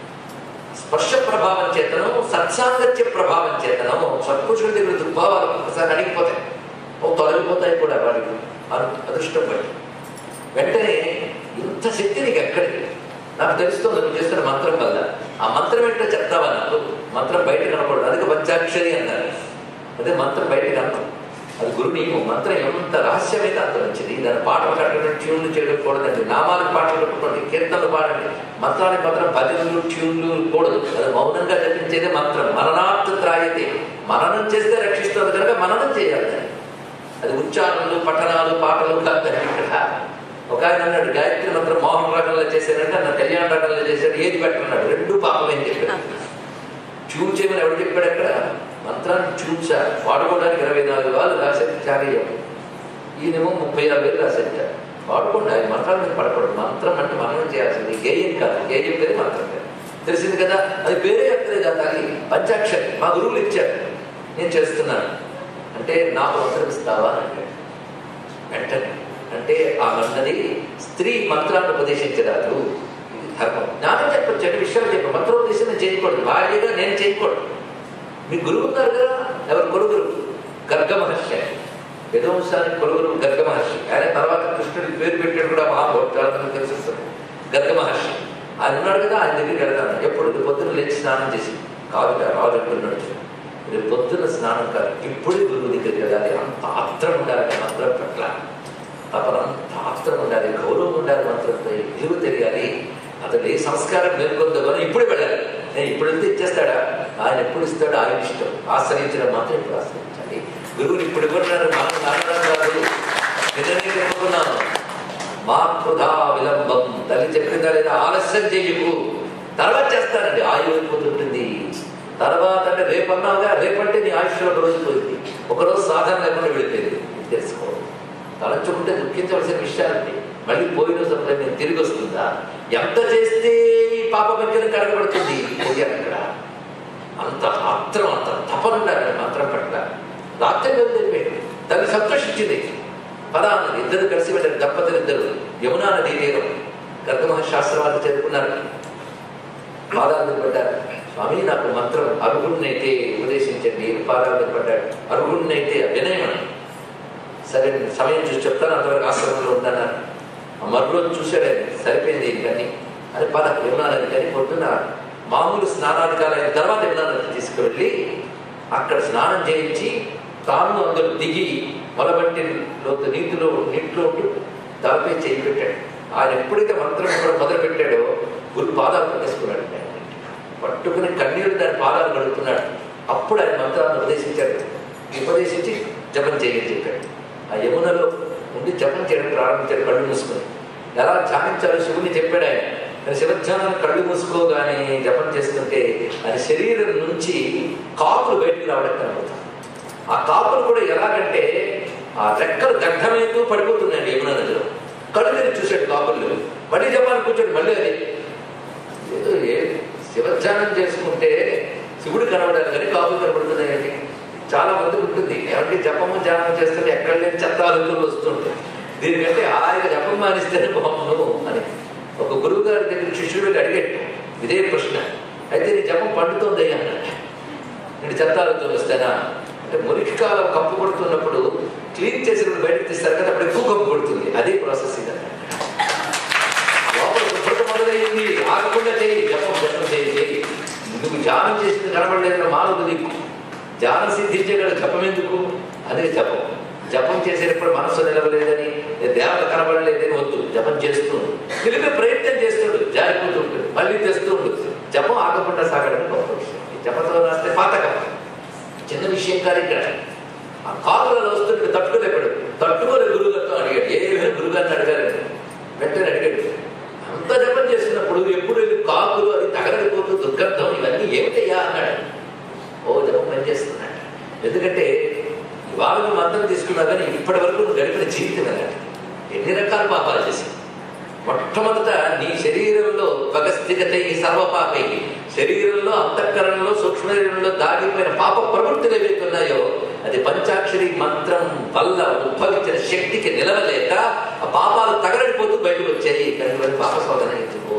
స్పర్శ ప్రభావం చేతనం సత్సాంగత్య ప్రభావం చేతనం సత్పురుషుల దగ్గర దుర్భావాలు ఒకసారి అడిగిపోతాయి ఓ తొలగిపోతాయి కూడా వాడికి అను- అదృష్టం బట్టి వెంటనే ఇంత శక్తి నీకు ఎక్కడికి నాకు తెలుస్తుంది నువ్వు చేస్తున్న మంత్రం వల్ల ఆ మంత్రం ఏంటో చెప్తావా నాకు మంత్రం బయట కనపడదు అందుకే పంచాక్షరి అన్నారు అదే మంత్రం బయట కనపడదు అది గురు నీకు మంత్రం ఎంత రహస్యమైతే అంత మంచిది దాని పాటలు కట్టడం ట్యూన్లు చేయడం కూడదండి నామాలకు పాటలు కట్టుకోండి కీర్తనలు పాడండి మంత్రానికి మాత్రం భజనలు ట్యూన్లు కూడదు అది మౌనంగా జపించేదే మంత్రం మననార్థ త్రాయితే మననం చేస్తే రక్షిస్తుంది కనుక మననం చేయాలి దాన్ని. అది ఉచ్చారణలు పఠనాలు పాటలు కాదు ఇక్కడ ఒక ఆయన అన్నాడు గాయత్రి మంత్రం మోహన్ రకంలో చేశాడంటే అన్న కళ్యాణ రకంలో చేశాడు ఏది పెట్టన్నాడు రెండు పాపమేం చెప్పాడు ట్యూన్ చేయమని ఎవడు చెప్పాడు అక్కడ మంత్రాన్ని ట్యూన్సా వాడుకోవడానికి ఇరవై నాలుగు వాళ్ళు రాసేది చారయ్యం ఈయనేమో ముప్పై ఆరు వేలు రాసేట వాడుకోండి ఆయన మంత్రాల మీద పడకూడదు మంత్రం అంటే మనం చేయాల్సింది గేయం కాదు గేయం పేరు మంత్రం పేరు తెలిసింది కదా అది వేరే ఎక్కడే కాదు అది పంచాక్షరి మా గురువులు ఇచ్చారు నేను చేస్తున్నాను అంటే నాకు మంత్రం ఇస్తావా అని అడిగాడు వెంటనే అంటే ఆ అన్నది స్త్రీ మంత్రాన్ని ఉపదేశించరాదు ఇది ధర్మం జ్ఞానం చెప్పచ్చు అంటే విషయాలు చెప్పు మంత్రోపదేశం నేను చేయకూడదు భార్యగా నేను చేయకూడదు మీ గురువు ఉన్నారు కదా ఎవరు కొడుగురు గర్గ మహర్షి యదువంశానికి కొడుగురు గర్గ మహర్షి ఆయన తర్వాత కృష్ణుడికి పేరు పెట్టాడు కూడా మహాభోక్తాలను తెలిసిస్తుంది గర్గ మహర్షి ఆయన ఉన్నాడు కదా ఆయన దగ్గరికి వెళ్తాను ఎప్పుడు పొద్దున్న లేచి స్నానం చేసి కాదు రాజు అంటున్నాడు రేపు పొద్దున్న స్నానం కాదు ఇప్పుడే గురువు దగ్గరికి వెళ్ళాలి అంత ఆత్రం ఉండాలి మంత్రం పట్ల తపన అంత ఆత్రం ఉండాలి గౌరవం ఉండాలి మంత్రంతో విలువ తెలియాలి అతడు ఏ సంస్కారం మేల్కొందో అని ఇప్పుడే వెళ్ళాలి నేను ఇప్పుడు వెళ్తే ఇచ్చేస్తాడా ఆయన ఎప్పుడు ఇస్తాడు ఆయన ఇష్టం ఆశ్రయించడం మాత్రం ఇప్పుడు ఆశ్రయించాలి గురువుని ఇప్పుడు ఇవ్వన్నారు మనం నాన్నడం కాదు నిన్ననే చెప్పుకున్నాను మా కృధా విలంబం తల్లి చెప్పిందా లేదా ఆలస్యం చేయకు తర్వాత చేస్తానండి ఆయువు అయిపోతుంటుంది తర్వాత అంటే రేపు అన్నావుగా రేపంటే నీ ఆయుష్లో ఒక రోజు పోయింది ఒకరోజు సాధన లేకుండా వెళ్ళిపోయింది తెలుసుకో తలంచుకుంటే దుఃఖించవలసిన విషయాలండి మళ్ళీ పోయిన సమయం నేను తిరిగి వస్తుందా ఎంత చేస్తే ఈ పాప వెంకని కడగబడుతుంది పోయాను అక్కడ అంత ఆత్రం అంత తపన ఉండాలి మంత్రం పట్ల రాత్రి వెళ్ళిపోయింది తల్లి సంతోషించింది పదా అన్నది ఇద్దరు కలిసి వెళ్ళారు దంపతులు ఇద్దరు యమునా నదీ తీరం గర్గమహ శాస్త్రవాళ్ళు చదువుకున్నారు పాదాలు పడ్డారు స్వామి నాకు మంత్రం అర్హుడినైతే ఉపదేశించండి పాదాలు పడ్డాడు అర్హుడినైతే వినయం సరే సమయం చూసి చెప్తాను అంతవరకు ఆశ్రమంలో ఉంటానన్నారు ఆ మరురోజు చూశాడు ఆయన సరిపోయింది కానీ అది పద యమునానది కానీ పొద్దున్న మామూలు స్నానాది కాలైన తర్వాత యమునానది తీసుకువెళ్ళి అక్కడ స్నానం చేయించి తాను అందులో దిగి మొలబట్టి లోతు నీటిలో నీటిలో ఉంటూ దానిపై చేయి పెట్టాడు ఆయన ఎప్పుడైతే మంత్రం ఇక్కడ మొదలు పెట్టాడో గురు పాదాలు పట్టేసుకున్నాడు ఆయన పట్టుకుని కన్నీరు దాని పాదాలు గడుపుతున్నాడు అప్పుడు ఆయన మంత్రాన్ని ఉపదేశించాడు ఉపదేశించి జపం చేయని చెప్పాడు ఆ యమునలో ఉండి జపం చేయడం ప్రారంభించాడు కళ్ళు మూసుకొని ఎలా ధ్యానించాలో శివుని చెప్పాడు ఆయన ఆయన శివధ్యానం కళ్ళు మూసుకోగానే జపం చేస్తుంటే ఆయన శరీరం నుంచి కాపులు బయటకు రావడం కనబడతాం ఆ కాపులు కూడా ఎలాగంటే ఆ రెక్కలు గడ్డమేస్తూ పడిపోతున్నాయండి యమున నదిలో కళ్ళు తెరిచి చూశాడు కాపులు మళ్ళీ జపాన్ని కూర్చోడు మళ్ళీ అది ఏదో ఏ శివధ్యానం చేసుకుంటే శివుడు కనబడాలి కానీ కాపులు కనబడుతున్నాయండి చాలా మంది ఉంటుంది ఏమంటే జపము ధ్యానం చేస్తుంటే ఎక్కడ లేని చెత్త ఆలోచనలు వస్తుంటాయి దీనికంటే ఆయన జపం మానిస్తేనే బాగుండు అని ఒక గురువు గారి దగ్గర శిష్యుడికి అడిగాడు ఇదే ప్రశ్న అయితే నీ జపం పండుతోంది అన్నాడు నేను చెత్త ఆలోచనలు వస్తానా అంటే మురికి కాలం కప్పు కొడుతున్నప్పుడు క్లీన్ చేసినప్పుడు బయటకు తీస్తారు కదా అప్పుడు ఎక్కువ కప్పు కొడుతుంది అదే ప్రాసెస్ ఇది లోపల శుభ్రత మొదలయ్యింది ఆగకుండా చేయి జపం జపం చేయి చేయి నువ్వు ధ్యానం చేసింది కనబడలేదు మానవుడు నీకు ధ్యానం సిద్ధించగల జపం ఎందుకు అదే జపం జపం చేసేటప్పుడు మనస్సు నిలవలేదని దేవత కనబడలేదని వద్దు జపం చేస్తూ నిలిపే ప్రయత్నం చేస్తుండు జారిపోతుండు మళ్ళీ తెస్తుండు జపం ఆగకుండా సాగడం గొప్ప విషయం ఈ జపంతో రాస్తే పాతకం చిన్న విషయం కాదు ఇక్కడ ఆ కారులలో వస్తుంటే తట్టుకోలేపాడు తట్టుకోలే గురువుగారితో అడిగాడు ఏమైనా గురుగారిని అడగాలి వెంటనే అడిగాడు అంత జపం చేస్తున్నప్పుడు ఎప్పుడు ఇది కాకులు అది తగలడిపోతూ దుర్గంధం ఇవన్నీ ఏమిటయ్యా అన్నాడు ఓ జపం పనిచేస్తున్నాడు ఎందుకంటే ఇవాళ నువ్వు మంత్రం తీసుకున్నా కానీ ఇప్పటి వరకు నువ్వు గడిపిన జీవితం వెళ్ళాలి ఎన్ని రకాల పాపాలు చేసి మొట్టమొదట నీ శరీరంలో భగస్థిగత ఈ సర్వపాపై శరీరంలో అంతఃకరణలో సూక్ష్మ శరీరంలో దాగిపోయిన పాప ప్రవృత్తులు ఏవైతే ఉన్నాయో అది పంచాక్షరి మంత్రం వల్ల ఉద్భవించిన శక్తికి నిలవలేక ఆ పాపాలు తగలడిపోతూ బయటకు వచ్చాయి కనుక పాప శోధన ఎందుకు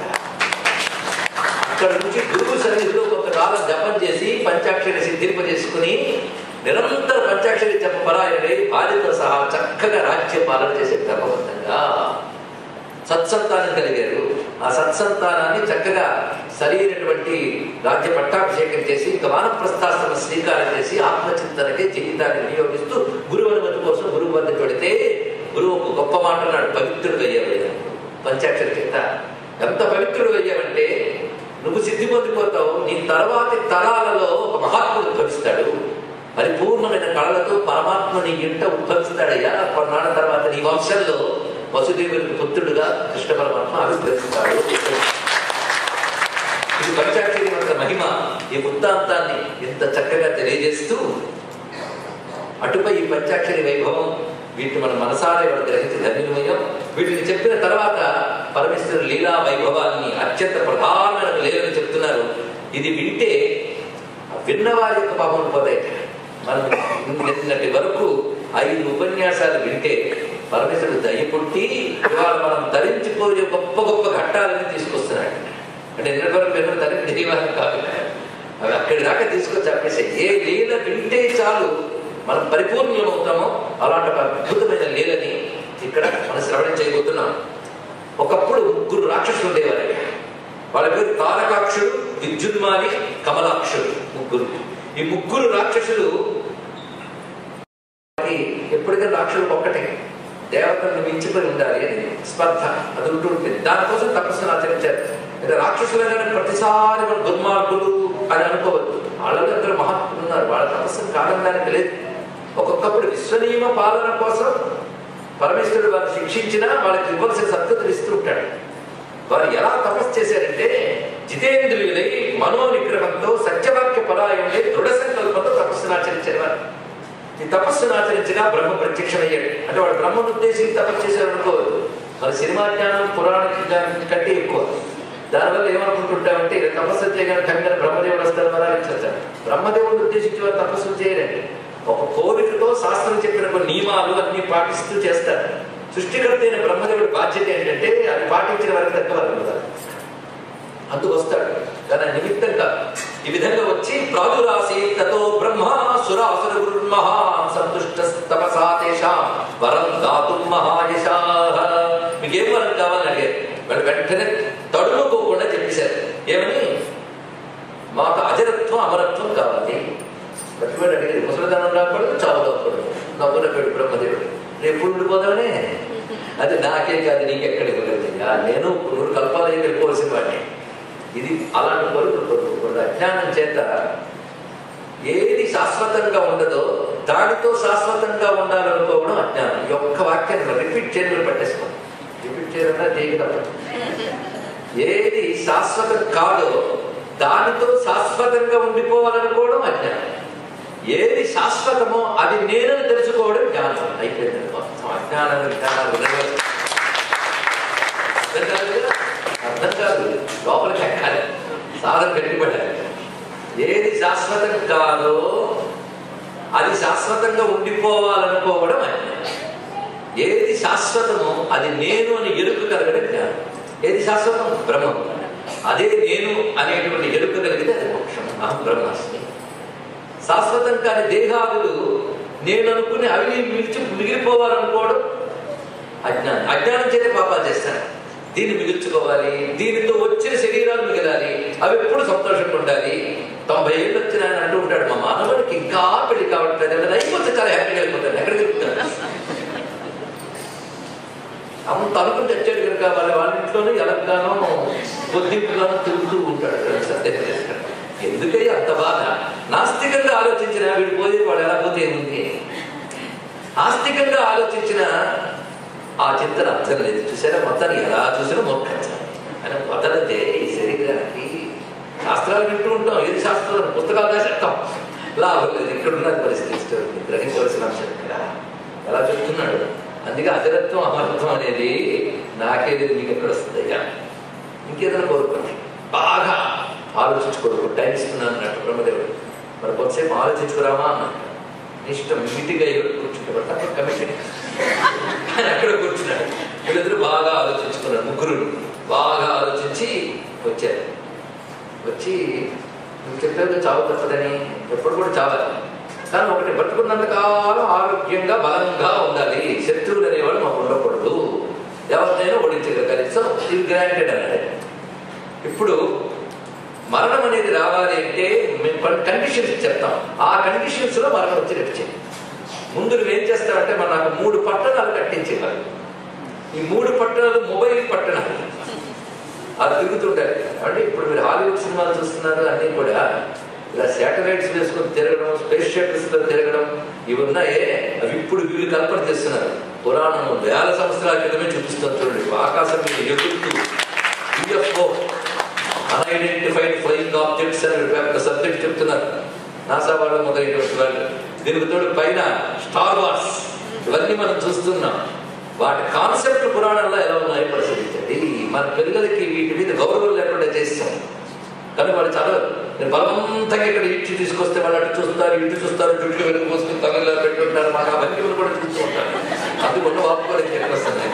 అక్కడ నుంచి గురువు సన్నిధిలో కొంతకాలం జపం చేసి పంచాక్షరి సిద్ధింపజేసుకుని నిరంతర పంచాక్షరి జపపరాయణై భార్యతో సహా చక్కగా రాజ్య పాలన చేసే క్రమబద్ధంగా సత్సంతానం కలిగారు ఆ సత్సంతానాన్ని చక్కగా సరైనటువంటి రాజ్య పట్టాభిషేకం చేసి ఇంకా వానప్రస్థాశ్రమ స్వీకారం చేసి ఆత్మచింతనకే జీవితాన్ని వినియోగిస్తూ గురువు అనుమతి కోసం గురువు వద్దకు పెడితే గురువు ఒక గొప్ప మాట అన్నాడు పవిత్రుడు అయ్యావు పంచాక్షరి చేత ఎంత పవిత్రుడు అయ్యావంటే నువ్వు సిద్ధి పొందిపోతావు నీ తర్వాతి తరాలలో ఒక మహాత్ముడు ఉద్భవిస్తాడు పరిపూర్ణమైన కళలతో పరమాత్మ నీ ఇంట ఉద్భవిస్తాడయ్యా కొన్నాళ్ళ తర్వాత నీ వంశంలో వసుదేవునికి పుత్రుడుగా కృష్ణ పరమాత్మ ఆవిర్భవిస్తాడు ఇది పంచాక్షరి యొక్క మహిమ ఈ వృత్తాంతాన్ని ఇంత చక్కగా తెలియజేస్తూ అటుపై ఈ పంచాక్షరి వైభవం వీటిని మన మనసారే వాళ్ళు గ్రహించి ధన్యులమయ్యాం వీటిని చెప్పిన తర్వాత పరమేశ్వరు లీలా వైభవాన్ని అత్యంత ప్రధానమైన లీలను చెప్తున్నారు ఇది వింటే విన్నవారి యొక్క పాపం పోతాయి మనం నిన్నటి వరకు ఐదు ఉపన్యాసాలు వింటే పరమేశ్వరుడు దయ పుట్టి ఇవాళ మనం ధరించిపోయే గొప్ప గొప్ప ఘట్టాలని తీసుకొస్తున్నాడు అంటే నిన్నటి వరకు విన్న తల్లి దైవాలు కాదు అవి అక్కడి దాకా తీసుకొచ్చి చెప్పేసి ఏ లీల వింటే చాలు మనం పరిపూర్ణం అవుతామో అలాంటి ఒక అద్భుతమైన లీలని ఇక్కడ మనం శ్రవణం చేయబోతున్నాం ఒకప్పుడు ముగ్గురు రాక్షసులు ఉండేవారు వాళ్ళ పేరు తారకాక్షుడు విద్యున్మాలి కమలాక్షుడు ముగ్గురు ఈ ముగ్గురు రాక్షసులు వారికి ఎప్పటికైనా రాక్షసులు ఒక్కటే దేవతలను మించిపోయి ఉండాలి అని స్పర్ధ అది ఉంటూ ఉంటుంది దానికోసం తపస్సును ఆచరించారు ఇంకా రాక్షసులైన ప్రతిసారి మన దుర్మార్గులు అని అనుకోవద్దు వాళ్ళలో ఇద్దరు మహాత్ములు ఉన్నారు వాళ్ళ తపస్సును కాదనడానికి లేదు ఒక్కొక్కప్పుడు విశ్వనియమ పాలన కోసం పరమేశ్వరుడు వారిని శిక్షించినా వాళ్ళకి ఇవ్వాల్సిన సద్గతులు ఇస్తూ ఉంటాడు వారు ఎలా తపస్సు చేశారంటే జితేంద్రియులై మనో నిగ్రహంతో సత్యవాక్య పరాయణులై దృఢ సంకల్పంతో తపస్సును ఆచరించారు వారు ఈ తపస్సును ఆచరించినా బ్రహ్మ ప్రత్యక్షమయ్యాడు అంటే వాడు బ్రహ్మను ఉద్దేశించి తపస్సు చేశారు అనుకోవద్దు మన సినిమా జ్ఞానం పురాణ జ్ఞానం కంటే ఎక్కువ దానివల్ల ఏమనుకుంటుంటామంటే ఇలా తపస్సు చేయగానే కమిన బ్రహ్మదేవుడు వస్తారు మరి ఆలోచించారు బ్రహ్మదేవుడు ఉద్దేశించి వారు తపస్సు చేయరండి ఒక కోరికతో శాస్త్రం చెప్పిన కొన్ని నియమాలు అన్ని పాటిస్తూ చేస్తారు సృష్టికర్త అయిన బ్రహ్మదేవుడి బాధ్యత ఏంటంటే అది పాటించిన వారికి తక్కువ కదా అందుకు వస్తాడు కానీ నిమిత్తం కాదు ఈ విధంగా వచ్చి ప్రాదురాసి తతో బ్రహ్మ సురాసుర గురుర్మహా సంతుష్ట తపసా తేషాం వరం దాతు మహాయశా మీకేం వరం కావాలని అడిగారు వాళ్ళు వెంటనే తడుముకోకుండా చెప్పేశారు ఏమని మాకు అజరత్వం అమరత్వం కావాలి ప్రతివాడు అడిగేది ముసలిదనం రాకూడదు చావు కాకూడదు నవ్వునప్పుడు బ్రహ్మదేవుడు రేపు ఉండిపోదామనే అది నాకే కాదు నీకెక్కడ ఇవ్వగలిగింది నేను నూరు కల్పాలయం వెళ్ళిపోవలసిన వాడిని ఇది అలాంటి కోరికలు కోరుకోకూడదు అజ్ఞానం చేత ఏది శాశ్వతంగా ఉండదో దానితో శాశ్వతంగా ఉండాలనుకోవడం అజ్ఞానం ఈ ఒక్క వాక్యాన్ని రిపీట్ చేయడం పట్టేసుకోండి రిపీట్ చేయడం చేయక తప్పదు ఏది శాశ్వతం కాదో దానితో శాశ్వతంగా ఉండిపోవాలనుకోవడం అజ్ఞానం ఏది శాశ్వతమో అది నేనని తెలుసుకోవడం జ్ఞానం అయిపోయింది మొత్తం అజ్ఞానం జ్ఞానాలు వినవచ్చు. అర్థం కాదు కదా? అర్థం కాదు లోపలికి ఎక్కాలి సారం గట్టిపడాలి ఏది శాశ్వతం కాదో అది శాశ్వతంగా ఉండిపోవాలనుకోవడం అజ్ఞానం ఏది శాశ్వతమో అది నేను అని ఎరుకు కలగడం జ్ఞానం ఏది శాశ్వతం బ్రహ్మం అదే నేను అనేటువంటి ఎరుక కలిగితే అది మోక్షం అహం బ్రహ్మాస్మి శాశ్వతం కాని దేహాదులు నేను అనుకుని అవి మిగిల్చి మిగిలిపోవాలనుకోవడం అజ్ఞానం అజ్ఞానం చేత పాపాలు చేస్తాను దీన్ని మిగుల్చుకోవాలి దీనితో వచ్చిన శరీరాలు మిగలాలి అవి ఎప్పుడు సంతోషంగా ఉండాలి తొంభై ఏళ్ళు వచ్చిన ఆయన అంటూ ఉంటాడు మా మానవుడికి ఇంకా పెళ్లి కావట్లేదు ఏమైనా అయిపోతే చాలా హ్యాపీగా అయిపోతాడు ఎక్కడ తిరుగుతాడు అంత అనుకుని తెచ్చాడు కనుక వాళ్ళ వాళ్ళ ఇంట్లోనే ఎలక్గానో బొద్దింపుగానో తిరుగుతూ ఉంటాడు సత్యం చేస్తాడు ఎందుకయ్యా అంత బాధ నాస్తికంగా ఆలోచించిన వీడు పోయి వాడు ఎలా పోతే ఏముంది ఆస్తికంగా ఆలోచించిన ఆ చింతన అర్థం లేదు చూసారా మొత్తాన్ని ఎలా చూసినా మోక్షం అని వదలదే ఈ శరీరానికి శాస్త్రాలు వింటూ ఉంటాం ఏది శాస్త్రాలు పుస్తకాలు రాసేస్తాం లాభం లేదు ఇక్కడ ఉన్నది పరిస్థితి గ్రహించవలసిన అంశం ఇక్కడ ఎలా చెప్తున్నాడు అందుకే అజరత్వం అమరత్వం అనేది నాకేది మీకు ఎక్కడ వస్తుందయ్యా ఇంకేదైనా కోరుకోండి బాగా ఆలోచించుకోరు టైం ఇస్తున్నాను అన్నట్టు బ్రహ్మదేవుడు మరి కొంతసేపు ఆలోచించుకురామా అన్నట్టు ఇష్టం మిటిగా కూర్చుంటే అక్కడ కమిషన్ ఆయన అక్కడ కూర్చున్నాడు వీళ్ళిద్దరు బాగా ఆలోచించుకున్నారు ముగ్గురు బాగా ఆలోచించి వచ్చారు వచ్చి నువ్వు చెప్పేది చావు తప్పదని ఎప్పుడు కూడా చావాలి కానీ ఒకటి బతుకున్నంత కాలం ఆరోగ్యంగా బలంగా ఉండాలి శత్రువులు అనేవాడు మాకు ఉండకూడదు ఎవరినైనా ఓడించగలగాలి సో ఇది గ్రాంటెడ్ అన్నాడు ఇప్పుడు మరణం అనేది రావాలి అంటే మేము కొన్ని కండిషన్స్ చెప్తాం ఆ కండిషన్స్ లో మరణం వచ్చి చేయండి ముందు నువ్వు ఏం చేస్తావంటే మన నాకు మూడు పట్టణాలు కట్టించేవారు ఈ మూడు పట్టణాలు మొబైల్ పట్టణాలు అది తిరుగుతుంటారు అంటే ఇప్పుడు మీరు హాలీవుడ్ సినిమాలు చూస్తున్నారు అన్నీ కూడా ఇలా శాటిలైట్స్ వేసుకొని తిరగడం స్పేస్ షటిల్స్ లో తిరగడం ఇవి ఉన్నాయే అవి ఇప్పుడు వీళ్ళు కల్పన చేస్తున్నారు పురాణం వేల సంవత్సరాల క్రితమే చూపిస్తారు చూడండి ఆకాశం మీద ఎగురుతూ యుఎఫ్ఓ అన్ఐడెంటిఫైడ్ ఫ్లయింగ్ ఆబ్జెక్ట్స్ అని ఒక సబ్జెక్ట్ చెప్తున్నారు నాసా వాళ్ళు మొదలైనటువంటి వాళ్ళు దీనికి తోడు పైన స్టార్ వార్స్ ఇవన్నీ మనం చూస్తున్నాం వాటి కాన్సెప్ట్ పురాణంలో ఎలా ఉన్నాయో పరిశీలించండి మన పిల్లలకి వీటి మీద గౌరవం లేకుండా చేస్తాం కానీ వాళ్ళు చాలా నేను బలవంతంగా ఇక్కడ ఇటు తీసుకొస్తే వాళ్ళు అటు చూస్తారు ఇటు చూస్తారు జుట్టు వెనుక పోసుకుని తమిళలో పెట్టుంటారు మాకు అవన్నీ కూడా చూస్తూ ఉంటారు అది ఉన్న వాపుకోవడానికి ఎక్కడ వస్తుంది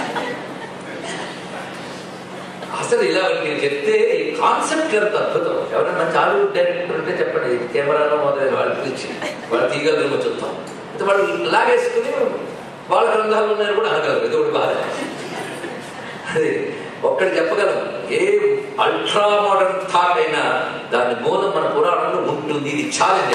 అసలు ఇలా మీరు చెప్తే ఈ కాన్సెప్ట్ ఎంత అద్భుతం ఎవరైనా మంచి హాలీవుడ్ డైరెక్టర్ ఉంటే చెప్పండి కెమెరాలో మొదలైన వాళ్ళు పిలిచి వాళ్ళు తీయగలరేమో చూస్తాం అయితే వాళ్ళు లాగేసుకుని వాళ్ళ గ్రంథాలు ఉన్నాయని కూడా అనగలరు ఇది ఒకటి బాధ అది ఒక్కటి చెప్పగలం ఏ అల్ట్రా మోడర్న్ థాట్ అయినా దాని మూలం మన పురాణంలో ఉంటుంది ఇది ఛాలెంజ్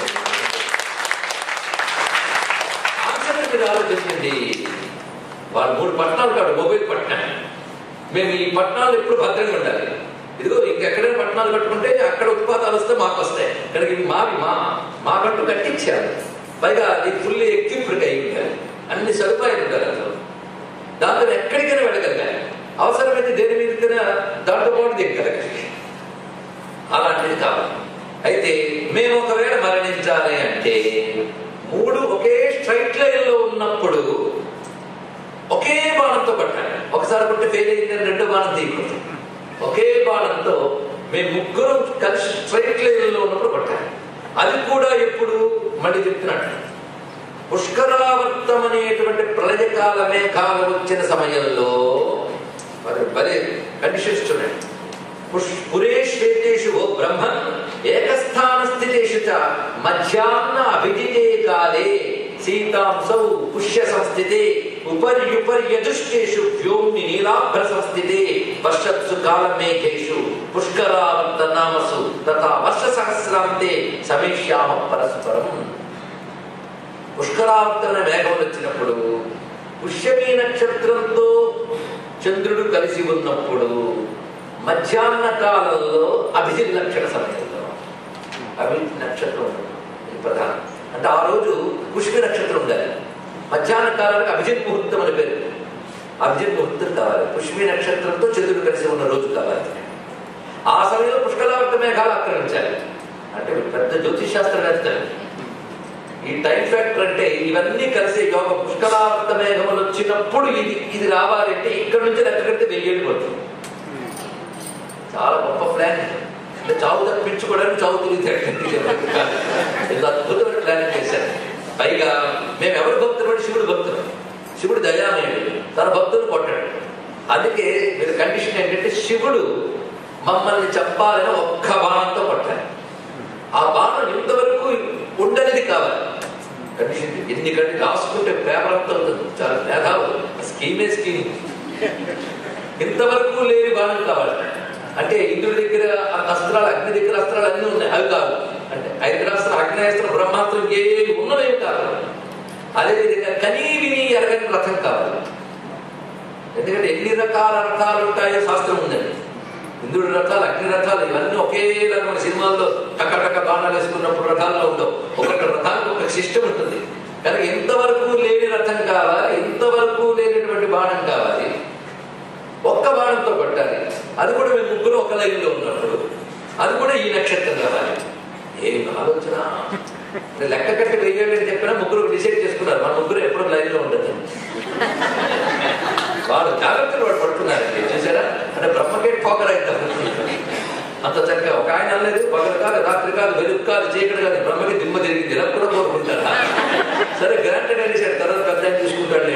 కాన్సెప్ట్ మీరు ఆలోచించండి వాళ్ళు మూడు పట్టణాలు కాదు మొబైల్ పట్టణం మేము ఈ పట్టణాలు ఎప్పుడు భద్రంగా ఉండాలి ఇదిగో ఇంకెక్కడైనా పట్టణాలు కట్టుకుంటే అక్కడ ఉత్పాదాలు వస్తే మాకు వస్తాయి కనుక ఇవి మావి మా మాకంటూ కట్టించారు పైగా అది ఫుల్లీ ఎక్విప్డ్ అయి ఉండాలి అన్ని సదుపాయాలు ఉండాలి అందులో దాంతో ఎక్కడికైనా వెళ్ళగలగాలి అవసరమైతే దేని మీదకైనా దాంట్లో పాటు దిగగలగాలి అలాంటిది కావాలి అయితే మేము ఒకవేళ మరణించాలి అంటే మూడు ఒకే స్ట్రైట్ లైన్ లో ఉన్నప్పుడు ఒకే బాణంతో పట్టాలి ఒకసారి కొట్టి ఫెయిల్ అయిందని రెండో బాణం తీయకూడదు ఒకే బాణంతో మేము ముగ్గురు కలిసి స్ట్రైట్ లైన్ లో ఉన్నప్పుడు పట్టాలి అది కూడా ఎప్పుడు మళ్ళీ చెప్తున్నట్టు పుష్కరావర్తం అనేటువంటి ప్రళయకాల మేఘాలు వచ్చిన సమయంలో మరి భలే కండిషన్స్ చూడండి పుష్ పురేష్వేతేషు ఓ బ్రహ్మన్ ఏకస్థాన స్థితేషు చ మధ్యాహ్న అభిజితే కాలే సీతాంసౌ పుష్య సంస్థితే ఉపర్యుపర్యదుష్టేషు వ్యోమ్ని నీలాభ్ర సంస్థితే వర్షత్సు కాలమేఘేషు పుష్కరావర్త నామసు తథా వర్ష సహస్రాంతే సమీక్ష్యామ పరస్పరం పుష్కరావర్తన మేఘములు వచ్చినప్పుడు పుష్యమీ నక్షత్రంతో చంద్రుడు కలిసి ఉన్నప్పుడు మధ్యాహ్న కాలంలో అభిజిత్ లక్షణ సమయంలో అభిజిత్ నక్షత్రం ఇది ప్రధానం అంటే ఆ రోజు పుష్య నక్షత్రం ఉండాలి మధ్యాహ్న కాలానికి అభిజిత్ ముహూర్తం అని పేరు అభిజిత్ ముహూర్తం కావాలి పుష్మి నక్షత్రంతో చంద్రుడు కలిసి ఉన్న రోజు కావాలి ఆ సమయంలో పుష్కలావర్త మేఘాలు ఆక్రమించాలి అంటే పెద్ద జ్యోతిష్ శాస్త్రవేత్తలు ఈ టైం ఫ్యాక్టర్ అంటే ఇవన్నీ కలిసి యోగ పుష్కలావర్త మేఘములు వచ్చినప్పుడు ఇది ఇది రావాలంటే ఇక్కడ నుంచి లెక్క కడితే వెయ్యేళ్ళు పడుతుంది చాలా గొప్ప ప్లాన్ అంటే చావు తప్పించుకోవడానికి చావు తిరిగి ఎంత అద్భుతమైన ప్లాన్ చేశారు పైగా మేము ఎవరు భక్తులు అంటే శివుడు భక్తులు శివుడు దయామయుడు తన భక్తులు కొట్టాడు అందుకే మీరు కండిషన్ ఏంటంటే శివుడు మమ్మల్ని చంపాలని ఒక్క బాణంతో కొట్టాలి ఆ బాణం ఇంతవరకు ఉండనిది కావాలి కండిషన్ ఎన్ని కంటే రాసుకుంటే పేపర్ అంతా అవుతుంది చాలా మేధావు స్కీమే స్కీమ్ ఇంతవరకు లేని బాణం కావాలి అంటే ఇంద్రుడి దగ్గర అస్త్రాలు అగ్ని దగ్గర అస్త్రాలు అన్నీ ఉన్నాయి అవి కాదు అంటే ఐద్రాస్త్రం అగ్నేస్త్రం బ్రహ్మాస్త్రం ఏవి ఉన్నవేమి కాదు అదేవిధంగా కనీ విని ఎరగని రథం కావాలి ఎందుకంటే ఎన్ని రకాల రథాలు ఉంటాయో శాస్త్రం ఉందండి ఇంద్రుడి రథాలు అగ్ని రథాలు ఇవన్నీ ఒకే రకమైన సినిమాల్లో టక్క టక్క బాణాలు వేసుకున్నప్పుడు రథాల్లో ఉండవు ఒకటి రథానికి ఒక సిస్టమ్ ఉంటుంది కనుక ఎంతవరకు లేని రథం కావాలి ఎంతవరకు లేనటువంటి బాణం కావాలి ఒక్క బాణంతో పట్టాలి అది కూడా మేము ముగ్గురు ఒక లైన్లో ఉన్నప్పుడు అది కూడా ఈ నక్షత్రం కావాలి ఏం ఆలోచన లెక్క కట్టి వెయ్యాలని చెప్పినా ముగ్గురు డిసైడ్ చేసుకున్నారు మన ముగ్గురు ఎప్పుడు లైన్లో ఉండదు వాడు జాగ్రత్తలు వాడు పడుతున్నారండి చూసారా అంటే బ్రహ్మకే పోకర అంత చక్కగా ఒక ఆయన అనలేదు పగలు కాదు రాత్రి కాదు వెలుగు కాదు చీకటి కాదు బ్రహ్మకి దిమ్మ జరిగింది ఇలా కూడా కోరుకుంటారా సరే గ్రాంటెడ్ అనేసాడు తర్వాత పెద్ద ఆయన చూసుకుంటాడు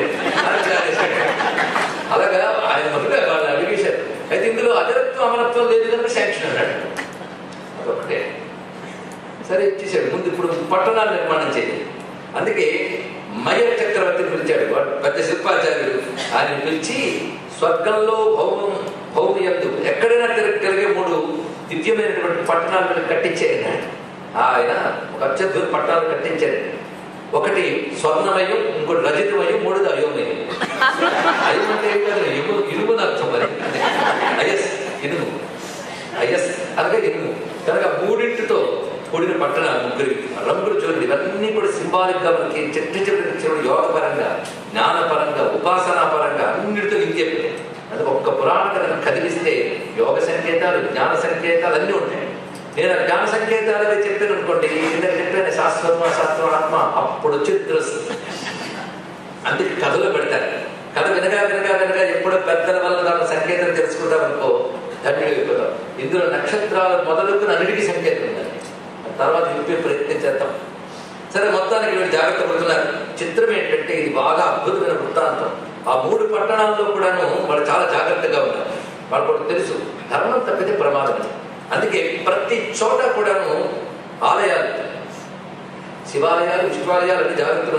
అలాగా ఆయన మొదలుగా వాళ్ళు అడిగేశారు అయితే ఇందులో అజరత్వం అమరత్వం లేదు కనుక శాంక్షన్ అన్నాడు అదొకటే సరే ఇచ్చేసాడు ముందు ఇప్పుడు పట్టణాలు నిర్మాణం చేయాలి అందుకే మయ చక్రవర్తిని పిలిచాడు వాడు పెద్ద శిల్పాచార్యుడు ఆయన పిలిచి స్వర్గంలో భౌమం భౌమయందు ఎక్కడైనా తిరగలిగే మూడు దివ్యమైనటువంటి పట్టణాలు వీళ్ళకి కట్టించాడు ఆయన ఒక అత్యద్భుత పట్టణాలు కట్టించాడు ఒకటి స్వర్ణమయం ఇంకోటి రజితమయం మూడోది అయోమయం అయం అంటే ఏం కాదు ఇనుము ఇనుము అర్థం మరి అయస్ ఇనుము అయస్ అనగా ఇనుము కనుక మూడింటితో కూడిన పట్టణాలు ముగ్గురి రంగులు చూడండి ఇవన్నీ కూడా సింబాలిక్ గా మనకి చెట్టు చెట్టు చూడండి యోగ పరంగా జ్ఞాన పరంగా ఉపాసనా పరంగా అన్నిటితో ఇంకే అది ఒక్క పురాణ కథను కదిలిస్తే యోగ సంకేతాలు జ్ఞాన సంకేతాలు అన్నీ ఉంటాయి నేను ఆ జ్ఞాన సంకేతాలు అవి చెప్పాను అనుకోండి ఇందాక చెప్పాను శాస్త్రత్వ శాస్త్రం ఆత్మ అప్పుడు వచ్చి తెలుస్తుంది అందుకే కథలు పెడతారు కథ వినగా వినగా వినగా ఎప్పుడో పెద్దల వల్ల దాని సంకేతం తెలుసుకుంటాం అనుకో ధన్యుడు అయిపోతాం ఇందులో నక్షత్రాలు మొదలుకుని అన్నిటికీ సంకేతం ఉందండి తర్వాత విప్పే ప్రయత్నం చేద్దాం సరే మొత్తానికి వీళ్ళు జాగ్రత్త పడుతున్నారు చిత్రం ఏంటంటే ఇది బాగా అద్భుతమైన వృత్తాంతం ఆ మూడు పట్టణాల్లో కూడాను వాళ్ళు చాలా జాగ్రత్తగా ఉన్నారు వాళ్ళు కూడా తెలుసు ధర్మం తప్పితే ప్రమాదం అందుకే ప్రతి చోట కూడాను ఆలయాలు శివాలయాలు విశ్వాలయాలు అన్ని జాగ్రత్తలు ఉన్నాయి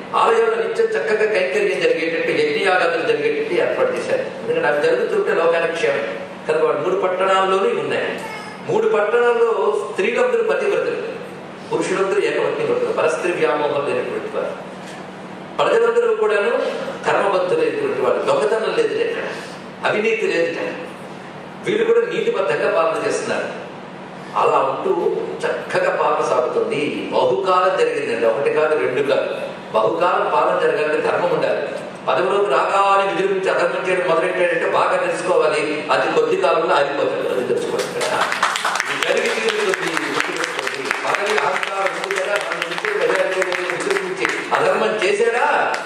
ఆలయంలో నిత్యం చక్కగా కైంకర్యం జరిగేటట్టు యజ్ఞయాగాదులు జరిగేటట్టు ఏర్పాటు చేశారు ఎందుకంటే అవి జరుగుతుంటే లోకానికి క్షేమం కనుక వాడు మూడు పట్టణాల్లోనూ ఇవి ఉన్నాయి మూడు పట్టణాల్లో స్త్రీలందరూ పతివ్రతులు పురుషులందరూ ఏకవత్ని కొడుతారు పరస్త్రీ వ్యామోహం లేనటువంటి వారు ప్రజలందరూ కూడాను ధర్మబద్ధులైనటువంటి వారు దొంగతనం లేదు ఎక్కడ అవినీతి లేదు వీళ్ళు కూడా నీతిబద్ధంగా పాలన చేస్తున్నారు అలా ఉంటూ చక్కగా పాలన సాగుతుంది బహుకాలం జరిగిందండి ఒకటి కాదు రెండు కాదు బహుకాలం పాలన జరగాలంటే ధర్మం ఉండాలి పదవిలోకి రాగానే విధుల నుంచి అధర్మం చేయడం మొదలెట్టాడంటే బాగా తెలుసుకోవాలి అది కొద్ది కాలంలో ఆగిపోతుంది అది తెలుసుకోవాలి కదా ఇది జరిగి తీరుతుంది గుర్తుపెట్టుకోండి. పదవి అహంకారం ఉంది కదా మన నుంచి మెజారిటీ విధుల నుంచి అధర్మం చేశాడా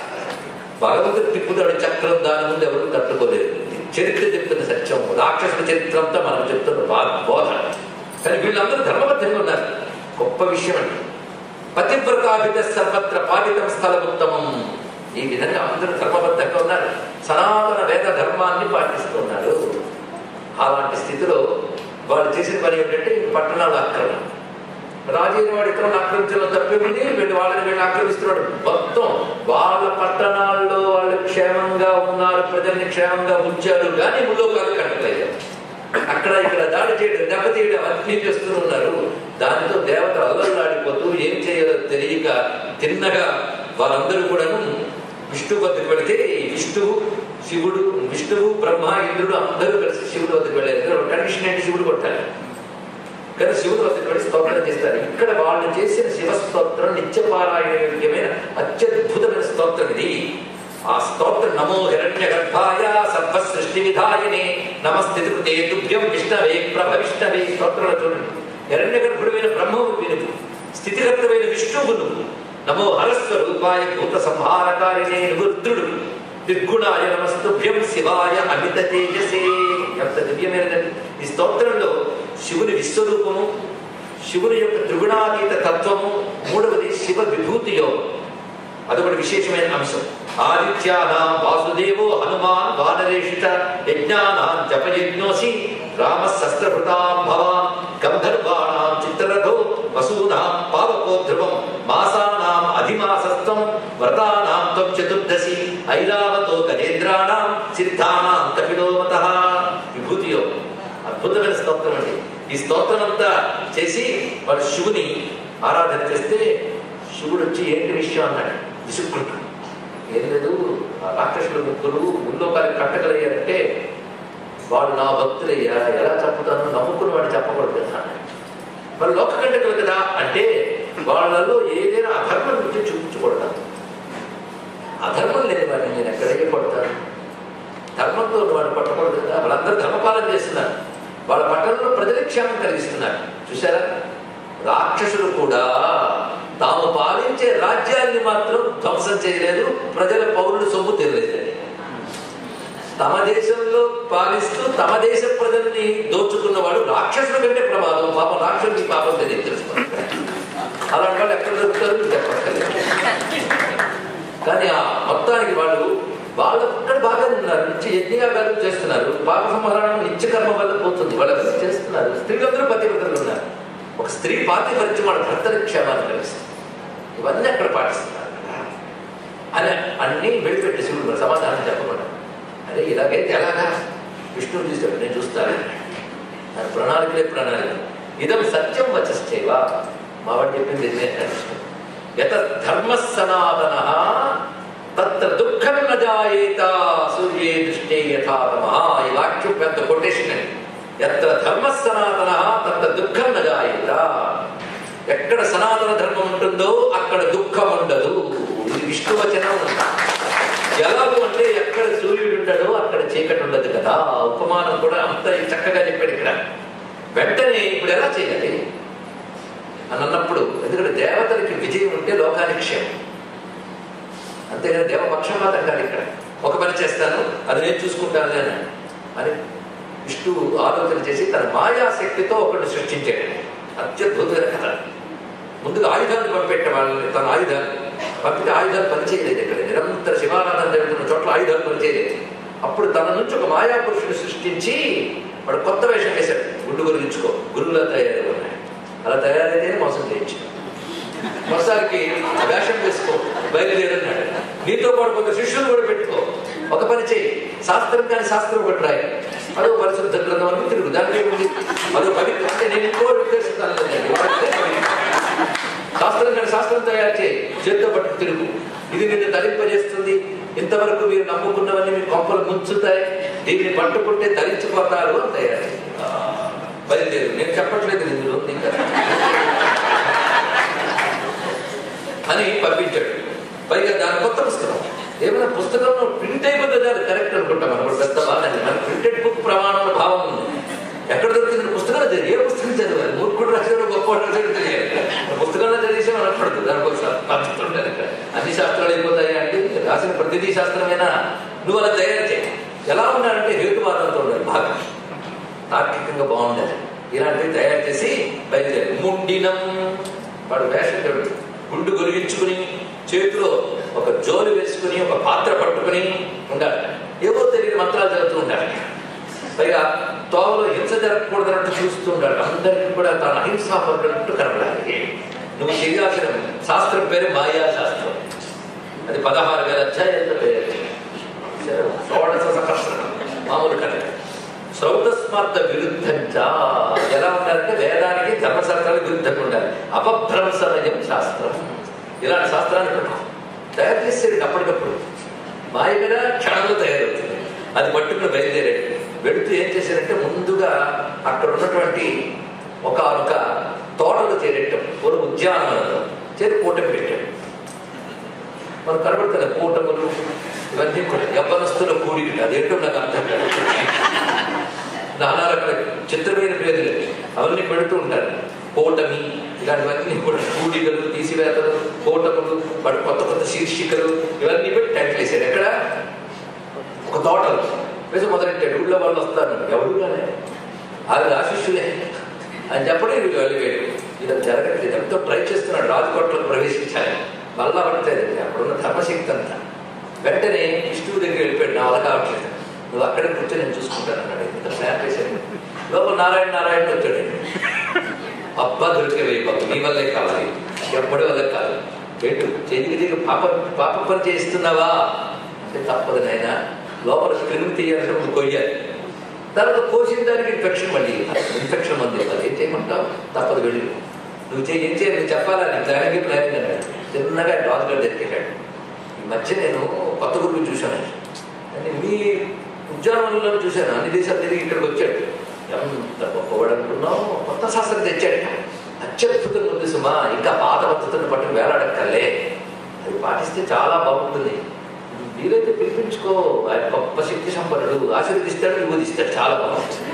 భగవంతుడు తిప్పుతాడు చక్రం దాని ముందు ఎవరు తట్టుకోలేదు ఇది చరిత్ర చెప్తున్న సత్యం రాక్షసుల చరిత్ర అంతా మనం చెప్తున్న బా- బోధ కానీ వీళ్ళందరూ ధర్మబద్ధంగా ఉన్నారు గొప్ప విషయం అండి పతివ్రతాభిత సర్వత్ర పాలితం స్థలముత్తమం ఈ విధంగా అందరూ ధర్మబద్ధంగా ఉన్నారు సనాతన వేద ధర్మాన్ని పాటిస్తున్నారు అలాంటి స్థితిలో వాళ్ళు చేసిన పని ఏమిటంటే ఈ పట్టణాలు ఆక్రమణ రాజైన వాడు ఇతరులను ఆక్రమించడం తప్పింది వీళ్ళు వాళ్ళని వీళ్ళు ఆక్రమిస్తున్నాడు మొత్తం వాళ్ళ పట్టణాల్లో వాళ్ళు క్షేమంగా ఉన్నారు ప్రజల్ని క్షేమంగా ఉంచారు కానీ ముల్లోకాలు కట్టలేదు అక్కడ ఇక్కడ దాడి చేయడం దెబ్బతీయడం అన్నీ చేస్తూ ఉన్నారు దానితో దేవత అల్లల్లాడిపోతూ ఏం చేయాలో తెలియక తిన్నగా వాళ్ళందరూ కూడాను విష్ణు వద్దకు వెళితే ఈ విష్ణువు శివుడు విష్ణువు బ్రహ్మ ఇంద్రుడు అందరూ కలిసి శివుడు వద్దకు వెళ్ళారు కండిషన్ ఏంటి శివుడు కొట్టాలి కానీ శివుడు వద్దకు వెళ్ళి స్తోత్రం చేస్తారు ఇక్కడ వాళ్ళు చేసిన శివ స్తోత్రం నిత్యపారాయణయోగ్యమైన అత్యద్భుతమైన స్తోత్రం ఇది ఆ స్తోత్రం నమో హిరణ్య గర్భాయ సర్వ సృష్టి విధాయనే నమస్థితి కృతే తుభ్యం విష్ణవే ప్రభ విష్ణవే స్తోత్రంలో చూడండి హిరణ్య గర్భుడమైన బ్రహ్మవు వినువు స్థితిగతమైన విష్ణువు నువ్వు నమో హరస్వరూపాయ భూత సంహారకారిణే నువ్వు రుద్రుడు దిగ్గుణాయ నమస్తుభ్యం శివాయ అమిత తేజసే ఎంత దివ్యమైనదండి ఈ స్తోత్రంలో శివుని విశ్వరూపము శివుని యొక్క త్రిగుణాతీత తత్వము మూడవది శివ విభూతి యోగం అదొకటి విశేషమైన అంశం ఆదిత్యానాం వాసుదేవో హనుమాన్ వానరేషిత యజ్ఞానాం జపయజ్ఞోసి రామ శస్త్రభృతాం భవాన్ గంధర్వాణాం చిత్రరథో వసూనాం పావకో ధ్రువం మాసానాం అధిమాసస్త్వం వ్రతానాం త్వం చతుర్దశి ఐరావతో గజేంద్రాణాం సిద్ధానాం కపిలోమత విభూతి యోగం అద్భుతమైన స్తోత్రం అండి ఈ స్తోత్రం అంతా చేసి వాడు శివుని ఆరాధన చేస్తే శివుడు వచ్చి ఏంటి విషయం అన్నాడు విసుక్కుంటాడు ఏం లేదు ఆ రాక్షసుల ముగ్గురు ముల్లోకానికి కట్టగలయ్యారంటే వాడు నా భక్తులయ్యా ఎలా చెప్పుతాను నమ్ముకుని వాడు చెప్పకూడదు కదా అన్నాడు. మరి లోక కంటకులు కదా అంటే వాళ్ళలో ఏదైనా అధర్మం నుంచి చూపించకూడదు అధర్మం లేని వాడిని నేను ఎక్కడికి కొడతాను ధర్మంతో వాడు పట్టకూడదు కదా వాళ్ళందరూ ధర్మపాలన చేస్తున్నారు వాళ్ళ పట్టణంలో ప్రజలకు క్షేమం కలిగిస్తున్నారు చూసారా రాక్షసులు కూడా తాము పాలించే రాజ్యాన్ని మాత్రం ధ్వంసం చేయలేదు ప్రజల పౌరులు సొమ్ము తీరలేదు తమ దేశంలో పాలిస్తూ తమ దేశ ప్రజల్ని దోచుకున్నవాడు రాక్షసుల కంటే ప్రమాదం పాపం రాక్షసుడి పాపం తెలియదు తెలుసుకోండి అలాంటి వాళ్ళు ఎక్కడ దొరుకుతారు మీకు చెప్పక్కర్లేదు కానీ ఆ మొత్తానికి వాళ్ళు వాళ్ళు అక్కడ బాగానే ఉన్నారు నిత్య యజ్ఞయాగాలు చేస్తున్నారు పాప సంహరణం నిత్య కర్మ వల్ల పోతుంది వాళ్ళు అసలు చేస్తున్నారు స్త్రీలందరూ పతివ్రతలు ఉన్నారు ఒక స్త్రీ పాతిపరిచయం వాళ్ళ భర్తల క్షేమాన్ని కలిగిస్తుంది ఇవన్నీ అక్కడ పాటిస్తున్నారు అని అన్ని వెళ్ళిపెట్టి శివుడు మరి సమాధానం చెప్పకుండా అరే ఇలాగైతే ఎలాగా విష్ణువు చూసాడు నేను చూస్తాను ఆయన ప్రణాళికలే ప్రణాళిక ఇదం సత్యం వచ్చేవా మా వాడు చెప్పింది ఇదే విష్ణు యత ధర్మ సనాతన తత్ర దుఃఖం న జాయేత సూర్యే దృష్టే యథా తమః ఈ వాక్యం పెద్ద కొటేషన్ అండి ఎత్ర ధర్మ సనాతన తత్ర దుఃఖం న జాయేత ఎక్కడ సనాతన ధర్మం ఉంటుందో అక్కడ దుఃఖం ఉండదు ఇది విష్ణువచనం ఎలాగూ అంటే ఎక్కడ సూర్యుడు ఉండడో అక్కడ చీకటి ఉండదు కదా ఆ ఉపమానం కూడా అంత చక్కగా చెప్పాడు ఇక్కడ వెంటనే ఇప్పుడు ఎలా చేయాలి అని అన్నప్పుడు ఎందుకంటే దేవతలకి విజయం ఉంటే లోకానికి క్షేమం అంతేగాని దేవపక్షపాతం కాదు ఇక్కడ ఒక పని చేస్తాను అది నేను చూసుకుంటాను అన్నాడు అని విష్ణువు ఆలోచన చేసి తన మాయాశక్తితో ఒకరిని సృష్టించాడు అత్యద్భుతమైన కథ ముందుగా ఆయుధాలు పంపెట్టే వాళ్ళని తన ఆయుధాలు పంపితే ఆయుధాలు పనిచేయలేదు ఇక్కడ నిరంతర శివారాధన జరుగుతున్న చోట్ల ఆయుధాలు పనిచేయలేదు అప్పుడు తన నుంచి ఒక మాయా పురుషుడు సృష్టించి వాడు కొత్త వేషం వేశాడు గుడ్డు గురించుకో గురువులా తయారు అలా తయారైతే మోసం చేయించాడు మొత్తానికి వేషం వేసుకో బయలుదేరన్నాడు నీతో పాటు కొంత శిష్యులు కూడా పెట్టుకో ఒక పని చేయి శాస్త్రం కానీ శాస్త్రం ఒకటి రాయి అదో పరిశుద్ధ గ్రంథం అని తిరుగు దానికి ఏముంది అదో పవిత్ర అంటే నేను ఇంకో ఉద్దేశిస్తాను శాస్త్రం కానీ శాస్త్రం తయారు చేయి చేతితో పట్టు తిరుగు ఇది నిన్ను తరింపజేస్తుంది ఇంతవరకు మీరు నమ్ముకున్నవన్నీ మీ కొంపలు ముంచుతాయి దీన్ని పట్టుకుంటే తరించిపోతారు అని తయారు ఆ, బయలుదేరు నేను చెప్పట్లేదు ఇందులో ఉంది ఇంకా అని పంపించాడు పైగా దాని కొత్త పుస్తకం ఏమైనా పుస్తకంలో ప్రింట్ అయిపోతే దాన్ని కరెక్ట్ అనుకుంటాం మనం పెద్ద బాగా మన ప్రింటెడ్ బుక్ ప్రమాణం భావం ఉంది ఎక్కడ దొరికింది పుస్తకం చదివి ఏ పుస్తకం చదివాలి మూర్ఖుడు రాశాడు గొప్ప రాశాడు తెలియాలి పుస్తకంలో చదివేసే మనకు పడుతుంది దానికోసం పద్ధతి ఉండదు ఇక్కడ అన్ని శాస్త్రాలు అయిపోతాయి అంటే రాసిన ప్రతిదీ శాస్త్రమైనా నువ్వు అలా తయారు చేయి ఎలా ఉన్నాడంటే హేతువాదంతో ఉండాలి బాగా తార్కికంగా బాగుండాలి ఇలాంటివి తయారు చేసి బయలుదేరి ముండినం వాడు వేషకుడు గుండు గొరిగించుకుని చేతిలో ఒక జోలు వేసుకుని ఒక పాత్ర పట్టుకుని ఉండాలి ఏవో తెలియని మంత్రాలు చదువుతూ ఉండాలి పైగా తోవలో హింస జరగకూడదన్నట్టు చూస్తూ ఉండాలి అందరికీ కూడా తాను అహింసాపరుడన్నట్టు కనపడాలి నువ్వు చేయాల్సిన శాస్త్రం పేరు మాయా శాస్త్రం అది పదహారు వేల అధ్యాయాలతో పేరు షోడశ సహస్రం మామూలు కథ శ్రౌతస్మార్థ విరుద్ధంచ ఎలా ఉండాలంటే వేదానికి ధర్మశాస్త్రానికి విరుద్ధంగా ఉండాలి అపభ్రంశమయం శాస్త్రం ఇలాంటి శాస్త్రాన్ని పెట్టు తయారు చేసేది అప్పటికప్పుడు మాయ మీద క్షణంలో తయారవుతుంది అది పట్టుకుని బయలుదేరాడు వెళుతూ ఏం చేశారంటే ముందుగా అక్కడ ఉన్నటువంటి ఒక ఒక తోటలో చేరేటం ఒక ఉద్యానవనంలో చేరి కూటమి పెట్టాడు మనకు కనబడుతుంది కూటములు ఇవన్నీ కూడా యవ్వనస్తుల కూడిక అదేంటో నాకు అర్థం కాదు నానా రకాల చిత్రమైన పేర్లు అవన్నీ పెడుతూ ఉంటారు కూటమి ఇలాంటివన్నీ కూడా కూడికలు తీసివేతలు కూటములు వాటి కొత్త కొత్త శీర్షికలు ఇవన్నీ పెట్టి టెంట్లు వేసారు ఎక్కడ ఒక తోటలు వేసి మొదలెట్టాడు ఊళ్ళో వాళ్ళు వస్తారు ఎవరు కానీ అది ఆశిష్యులే అని చెప్పడం ఇది వెళ్ళిపోయాడు ఇది జరగట్లేదు ఎంతో ట్రై చేస్తున్నాడు రాజకోటలో ప్రవేశించాలి మళ్ళా పడలేదు అప్పుడున్న ధర్మశక్తి అంతా వెంటనే విష్ణువు దగ్గర వెళ్ళిపోయాడు నా వల్ల కావట్లేదు నువ్వు అక్కడే కూర్చొని నేను చూసుకుంటాను అన్నాడు ఇంత ప్లాన్ వేసాడు లోపల నారాయణ నారాయణ వచ్చాడు అబ్బా దొరికేవే బాబు నీ వల్లే కావాలి ఎప్పటి వల్ల కాదు పెట్టు చెయ్యి దిగి పాప పాప పని చేస్తున్నావా అంటే తప్పదు నాయన లోపల క్రిమి తీయాలంటే నువ్వు కొయ్యాలి తర్వాత కోసిన దానికి ఇన్ఫెక్షన్ మళ్ళీ ఇన్ఫెక్షన్ మంది ఇవ్వాలి ఏం చేయమంటావు తప్పదు వెళ్ళి నువ్వు చేయి ఏం చేయాలి నువ్వు చెప్పాలా నీ ప్లానింగ్ ప్లానింగ్ అన్నాడు చిన్నగా రాజుగారు దగ్గరికాడు ఈ మధ్య నేను కొత్త గురువు చూశాను అంటే మీ ఉద్యానవనంలో చూశాను అన్ని దేశాలు తిరిగి ఇక్కడికి వచ్చాడు ఎంత గొప్పవాడు అనుకున్నావు కొత్త శాస్త్రం తెచ్చాడు అత్యద్భుతంగా ఉంది సుమా ఇంకా పాత పద్ధతులను పట్టుకు వేలాడక్కర్లే అది పాటిస్తే చాలా బాగుంటుంది వీలైతే పిలిపించుకో ఆయన గొప్ప శక్తి సంపన్నుడు ఆశీర్వదిస్తాడు విభూదిస్తాడు చాలా బాగుంటుంది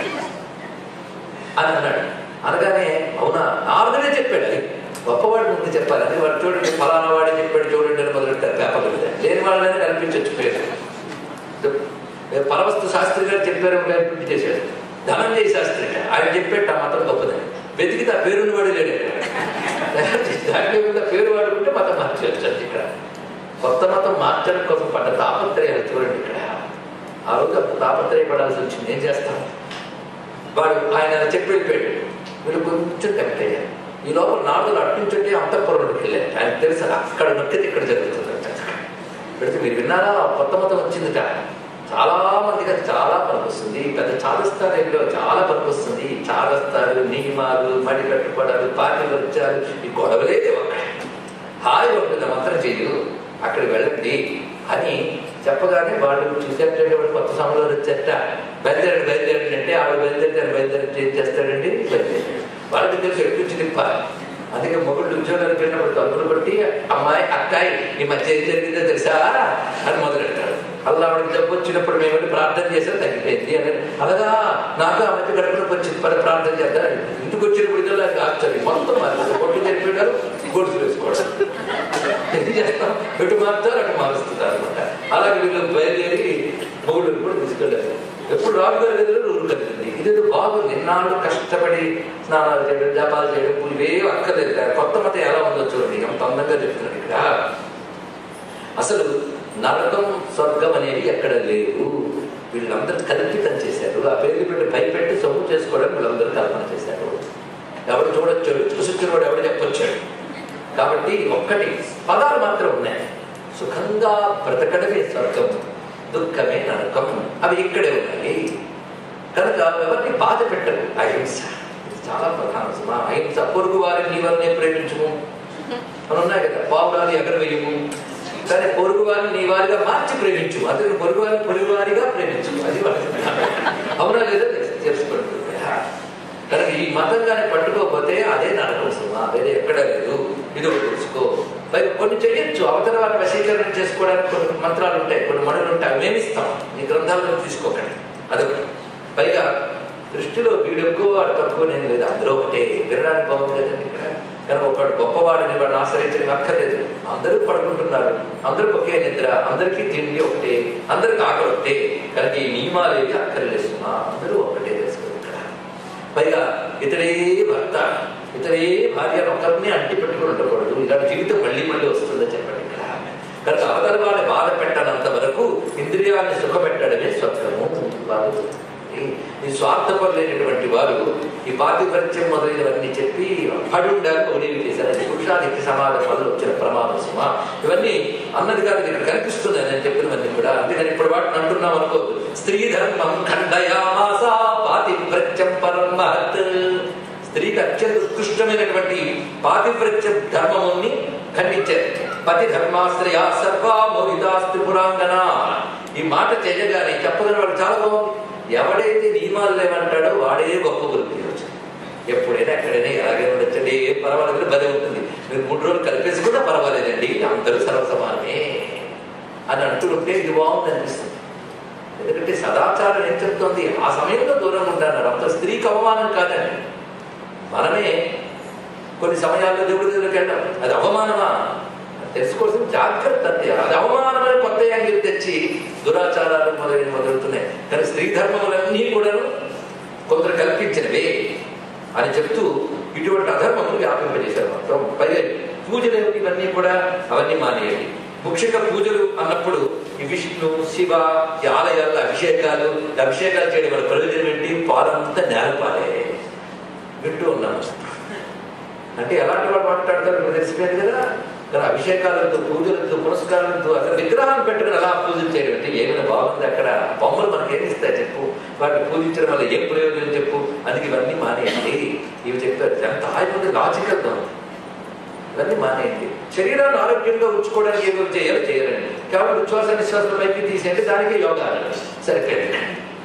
అని అన్నాడు అనగానే అవునా నారదుడే చెప్పాడు అది గొప్పవాడి ముందు చెప్పాలి అని వాడు చూడండి ఫలానా వాడే చెప్పాడు చూడండి అని మొదలెట్టారు పేపర్ మీద లేని వాళ్ళని కనిపించవచ్చు పేరు పరవస్తు శాస్త్రి గారు చెప్పారు కనిపించి చేశాడు ధనంజయ శాస్త్రి ఆయన చెప్పేట మతం గొప్పదని వెతికితే ఆ పేరుని వాడు లేడు దాంట్లో మీద పేరు వాడుకుంటే మతం మార్చేయచ్చు ఇక్కడ కొత్త మతం మార్చడం కోసం పడ్డ తాపత్రయాలు చూడండి ఇక్కడ ఆ రోజు అప్పుడు తాపత్రయపడాల్సి వచ్చింది ఏం చేస్తాం వాడు ఆయన చెప్పి వెళ్ళిపోయాడు వీళ్ళు కొంచెం కనెక్ట్ అయ్యారు ఈ లోపల నాలుగు అట్టించుంటే అంతఃపురంలోకి వెళ్ళారు ఆయన తెలుసు అక్కడ నొక్కితే ఇక్కడ జరుగుతుంది పెడితే మీరు విన్నారా కొత్త మతం వచ్చిందిట చాలా మందికి అది చాలా పనికొస్తుంది పెద్ద చాదస్తారేలో చాలా పనికొస్తుంది చాదస్తాలు నియమాలు మడి కట్టుకోవడాలు పార్టీలు వచ్చారు ఈ గొడవలే ఒక హాయి ఉంటుంది మంత్రం చేయు అక్కడికి వెళ్ళండి అని చెప్పగానే వాళ్ళు చూసేటే కొత్త సమయంలో వచ్చేట బయలుదేరండి బయలుదేరండి అంటే ఆవిడ బయలుదేరి బయలుదేరి ఏం చేస్తాడండి బయలుదేరాడు వాళ్ళకి తెలుసు ఎప్పుడు తిప్పాలి అందుకే మొగుళ్ళు ఉద్యోగానికి వెళ్ళినప్పుడు తలుపులు కొట్టి అమ్మాయి అక్కాయి ఈ మధ్య ఏం జరిగిందో తెలుసా అని మొదలెట్టాడు అలా ఆవిడకి జబ్బు వచ్చినప్పుడు మేము వెళ్ళి ప్రార్థన చేసాం తగ్గిపోయింది అని అలాగా నాకు ఆ మధ్య గడపడానికి వచ్చింది పది ప్రార్థన చేద్దాం ఇంటికి వచ్చినప్పుడు ఇదో నాకు ఆశ్చర్యం మొత్తం మారు కొట్టు జరిపోయారు గొడుసు వేసుకోవడం ఎందుకు చేస్తాం ఎటు మారుతారు అటు మారుస్తున్నారు అనమాట అలాగే వీళ్ళు బయలుదేరి మొగుడు కూడా తీసుకెళ్ళారు ఎప్పుడు రాజుగారి గదిలో రూలు కలిగింది ఇదేదో బాగుంది ఎన్నాళ్ళు కష్టపడి స్నానాలు చేయడం జపాలు చేయడం ఇవే అక్కర్లేదు కొత్త మతం ఎలా ఉందో చూడండి ఎంత అందంగా చెప్తున్నాడు ఇక్కడ అసలు నరకం స్వర్గం అనేవి ఎక్కడ లేవు వీళ్ళందరూ కల్పితం చేశారు ఆ పేరు పెట్టి భయపెట్టి సొమ్ము చేసుకోవడం వీళ్ళందరూ కల్పన చేశారు ఎవడు చూడొచ్చాడు చూసొచ్చిన వాడు ఎవడు చెప్పొచ్చాడు కాబట్టి ఒక్కటి పదాలు మాత్రం ఉన్నాయి సుఖంగా బ్రతకడమే స్వర్గం దుఃఖమే నరకం అవి ఇక్కడే ఉన్నాయి కనుక ఎవరిని బాధ పెట్టరు అహింస ఇది చాలా ప్రధానం సుమా అహింస పొరుగు వారిని నీ వల్లనే ప్రేమించుము అని ఉన్నాయి కదా పావురాలు ఎగరవేయము కానీ పొరుగు వారిని నీ వారిగా మార్చి ప్రేమించు అదే పొరుగు వారిని పొరుగు వారిగా ప్రేమించు అది వాళ్ళకి అవునా లేదా తెలుసుకోండి కనుక ఈ మతం కానీ పట్టుకోకపోతే అదే నరకం సుమా వేరే ఎక్కడ లేదు ఇది ఒకటి తెలుసుకో పైగా కొన్ని చేయొచ్చు అవతల వారిని వశీకరణ చేసుకోవడానికి కొన్ని మంత్రాలు ఉంటాయి కొన్ని మణులు ఉంటాయి అవి మేమిస్తాం ఈ గ్రంథాలను తీసుకోకండి అదొకటి పైగా దృష్టిలో వీడు ఎక్కువ వాడు తక్కువ నేను లేదు అందరూ ఒకటే వినడానికి బాగుంది కదండి ఇక్కడ కనుక ఒకడు గొప్పవాడిని వాడిని ఆశ్రయించడం అక్కర్లేదు అందరూ పడుకుంటున్నారు అందరికి ఒకే నిద్ర అందరికీ తిండి ఒకటే అందరికి ఆకలి ఒకటే కనుక ఈ నియమాలు ఏవి అక్కర్లేదు సుమా అందరూ ఒకటే తెలుసుకోండి ఇక్కడ పైగా ఇతడే భర్త ఇతడే భార్య ఒకరిని అంటి పెట్టుకుని ఉండకూడదు ఇలాంటి జీవితం మళ్ళీ మళ్ళీ వస్తుందని చెప్పండి ఇక్కడ కనుక అవతల వాళ్ళని బాధ పెట్టనంత వరకు ఇంద్రియాన్ని సుఖపెట్టడమే స్వప్నము వారు ఈ స్వార్థపరులైనటువంటి వారు ఈ పాతిపత్యం మొదలైనవన్నీ చెప్పి పడుండాలి ఒకనేవి చేశారు అది పురుషాధిక్య సమాజం వల్ల వచ్చిన ప్రమాదం సుమా ఇవన్నీ అన్నది కాదు ఇక్కడ కనిపిస్తుంది నేను చెప్పినవన్నీ కూడా అందుకని ఇప్పుడు వాటిని అంటున్నాం అనుకో స్త్రీ ధర్మం ఖండయామాస పాతివ్రత్యం పరం మహత్ స్త్రీకి అత్యంత ఉత్కృష్టమైనటువంటి పాతివ్రత్య ధర్మముని ఖండించారు పతి ధర్మాశ్రయ సర్వామోహిదాస్తి పురాంగన ఈ మాట చేయగానే చెప్పగల వాడు చాలా బాగుంది ఎవడైతే నియమాలు లేవంటాడో వాడే గొప్ప గురువు ఈరోజు ఎప్పుడైనా ఎక్కడైనా ఎలాగే ఉండొచ్చండి ఏం పర్వాలేదు బదే ఉంటుంది మీరు మూడు రోజులు కలిపేసి కూడా పర్వాలేదండి అందరూ సర్వసమానమే అని అంటుంటే ఇది బాగుంది అనిపిస్తుంది ఎందుకంటే సదాచారం ఏం చెప్తోంది ఆ సమయంలో దూరంగా ఉంటారు అంత స్త్రీకి అవమానం కాదండి మనమే కొన్ని సమయాల్లో దేవుడి దగ్గరికి వెళ్ళాం అది అవమానమా తెలుసుకోవాల్సిన జాగ్రత్త అంతే అది అవమానమైన కొత్త యాంగిల్ తెచ్చి దురాచారాలు మొదలైన మొదలవుతున్నాయి కానీ స్త్రీ ధర్మములన్నీ కూడాను కొందరు కల్పించినవే అని చెప్తూ ఇటువంటి అధర్మములు వ్యాపింపజేశారు మొత్తం పైగా పూజలు ఏమిటి ఇవన్నీ కూడా అవన్నీ మానేయండి ముఖ్యంగా పూజలు అన్నప్పుడు ఈ విష్ణు శివ ఈ ఆలయాల్లో అభిషేకాలు ఈ అభిషేకాలు చేయడం వల్ల ప్రయోజనం ఏంటి పాలంతా నేలపాలే వింటూ ఉన్నాము అంటే ఎలాంటి వాడు మాట్లాడతారు మీకు తెలిసిపోయింది కదా కానీ అభిషేకాలతో పూజలతో పురస్కారాలతో అసలు విగ్రహాన్ని పెట్టుకుని అలా పూజలు చేయడం అంటే ఏమైనా బాగుంది అక్కడ బొమ్మలు మనకి ఏమి ఇస్తాయి చెప్పు వాటిని పూజించడం వల్ల ఏం ప్రయోజనం చెప్పు అందుకే ఇవన్నీ మానేయండి ఇవి చెప్పారు ఎంత హాయిగా లాజికల్గా ఉంది ఇవన్నీ మానేయండి శరీరాన్ని ఆరోగ్యంగా ఉంచుకోవడానికి ఏమో చేయాలో చేయాలండి కాబట్టి ఉచ్ఛ్వాస నిశ్వాసాల పైకి తీసేయండి దానికే యోగా అనండి సరిపోయింది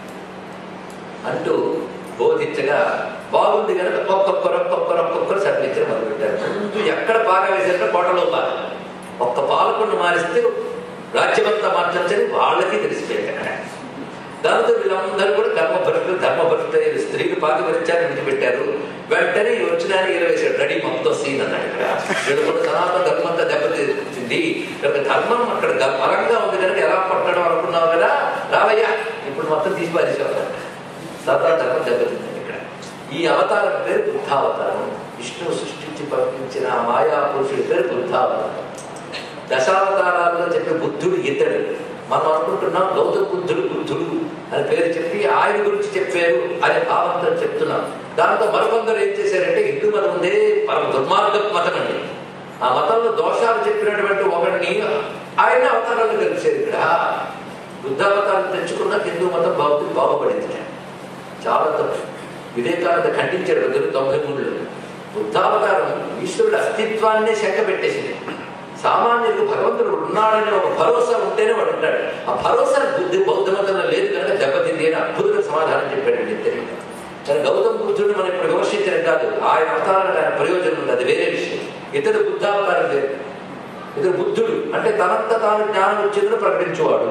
అంటూ బోధించగా బాగుంది కనుక ఒక్కొక్కరు ఒక్కొక్కరు ఒక్కొక్కరు సర్వించడం మొదలుపెట్టారు ముందు ఎక్కడ బాగా వేసారంటే కోటలో బాగా ఒక్క పాలకొండ మారిస్తే రాజ్యమంతా మార్చని వాళ్ళకి తెలిసిపోయింది అక్కడ దాంతో వీళ్ళందరూ కూడా ధర్మభక్తులు ధర్మభక్తులు స్త్రీలు పాతిపరిచాన్ని విడిచిపెట్టారు వెంటనే ఈ వచ్చిన వేసాడు రెడీ మొత్తం సీన్ అన్నాడు ఇక్కడ వీళ్ళు కూడా సనాతన ధర్మం అంతా దెబ్బతింది కనుక ధర్మం అక్కడ ద- బలంగా ఉంది కనుక ఎలా పట్టడం అనుకున్నావు కదా రావయ్యా ఇప్పుడు మొత్తం తీసి పారేసేవారు సదా ధర్మం దెబ్బతింది ఇక్కడ ఈ అవతారం పేరు బుద్ధావతారం విష్ణువు సృష్టించి పంపించిన ఆ మాయా పురుషుడి పేరు బుద్ధావతారం దశావతారాల్లో చెప్పే బుద్ధుడు ఇతడు మనం అనుకుంటున్నాం గౌతమ బుద్ధుడు బుద్ధుడు అని పేరు చెప్పి ఆయన గురించి చెప్పారు అనే భావంతో చెప్తున్నాం దాంతో మరికొందరు ఏం చేశారంటే హిందూ మతం ఉందే పరమ దుర్మార్గ మతం అండి ఆ మతంలో దోషాలు చెప్పినటువంటి ఒకరిని ఆయన అవతారాలు కలిసారు ఇక్కడ బుద్ధావతారం తెచ్చుకున్న హిందూ మతం బాగు బాగుపడింది చాలా తప్పు వివేకానంద ఖండించాడు దగ్గర తొంభై మూడులో బుద్ధావతారం ఈశ్వరుడు అస్తిత్వాన్నే శంక పెట్టేసింది సామాన్యులకు భగవంతుడు ఉన్నాడని ఒక భరోసా ఉంటేనే వాడు ఉంటాడు ఆ భరోసా బుద్ధి బౌద్ధ మతంలో లేదు కనుక దెబ్బతింది అని అద్భుతమైన సమాధానం చెప్పాడు ఇద్దరికి కానీ గౌతమ బుద్ధుడిని మనం ఇప్పుడు విమర్శించడం కాదు ఆయన అవతారానికి ఆయన ప్రయోజనం ఉంది అది వేరే విషయం ఇతడు బుద్ధావతారం వేరు ఇతడు బుద్ధుడు అంటే తనంత తాను జ్ఞానం వచ్చేందుకు ప్రకటించేవాడు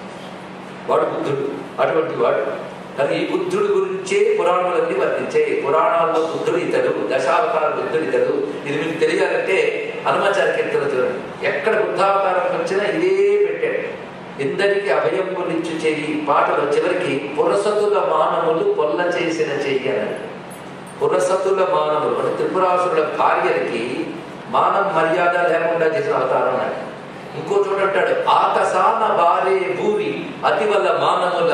వాడు బుద్ధుడు అటువంటి వాడు కానీ ఈ బుద్ధుడి గురించే పురాణాలన్నీ వర్తించాయి పురాణాల్లో బుద్ధుడు ఇతడు దశావతార బుద్ధుడు ఇతడు ఇది మీకు తెలియాలంటే హనుమాచార్య కీర్తన చూడండి ఎక్కడ బుద్ధావతారం వచ్చినా ఇదే పెట్టాడు ఇందరికి అభయం గురించి చెయ్యి పాటలో చివరికి పురసతుల మానవులు పొల్ల చేసిన చెయ్యి అన్నాడు పురసతుల మానవులు అంటే త్రిపురాసురుల భార్యలకి మానం మర్యాద లేకుండా చేసిన అవతారం అన్నాడు ఇంకో చోట అంటాడు ఆకసాన బారే భూరి అతివల్ల మానముల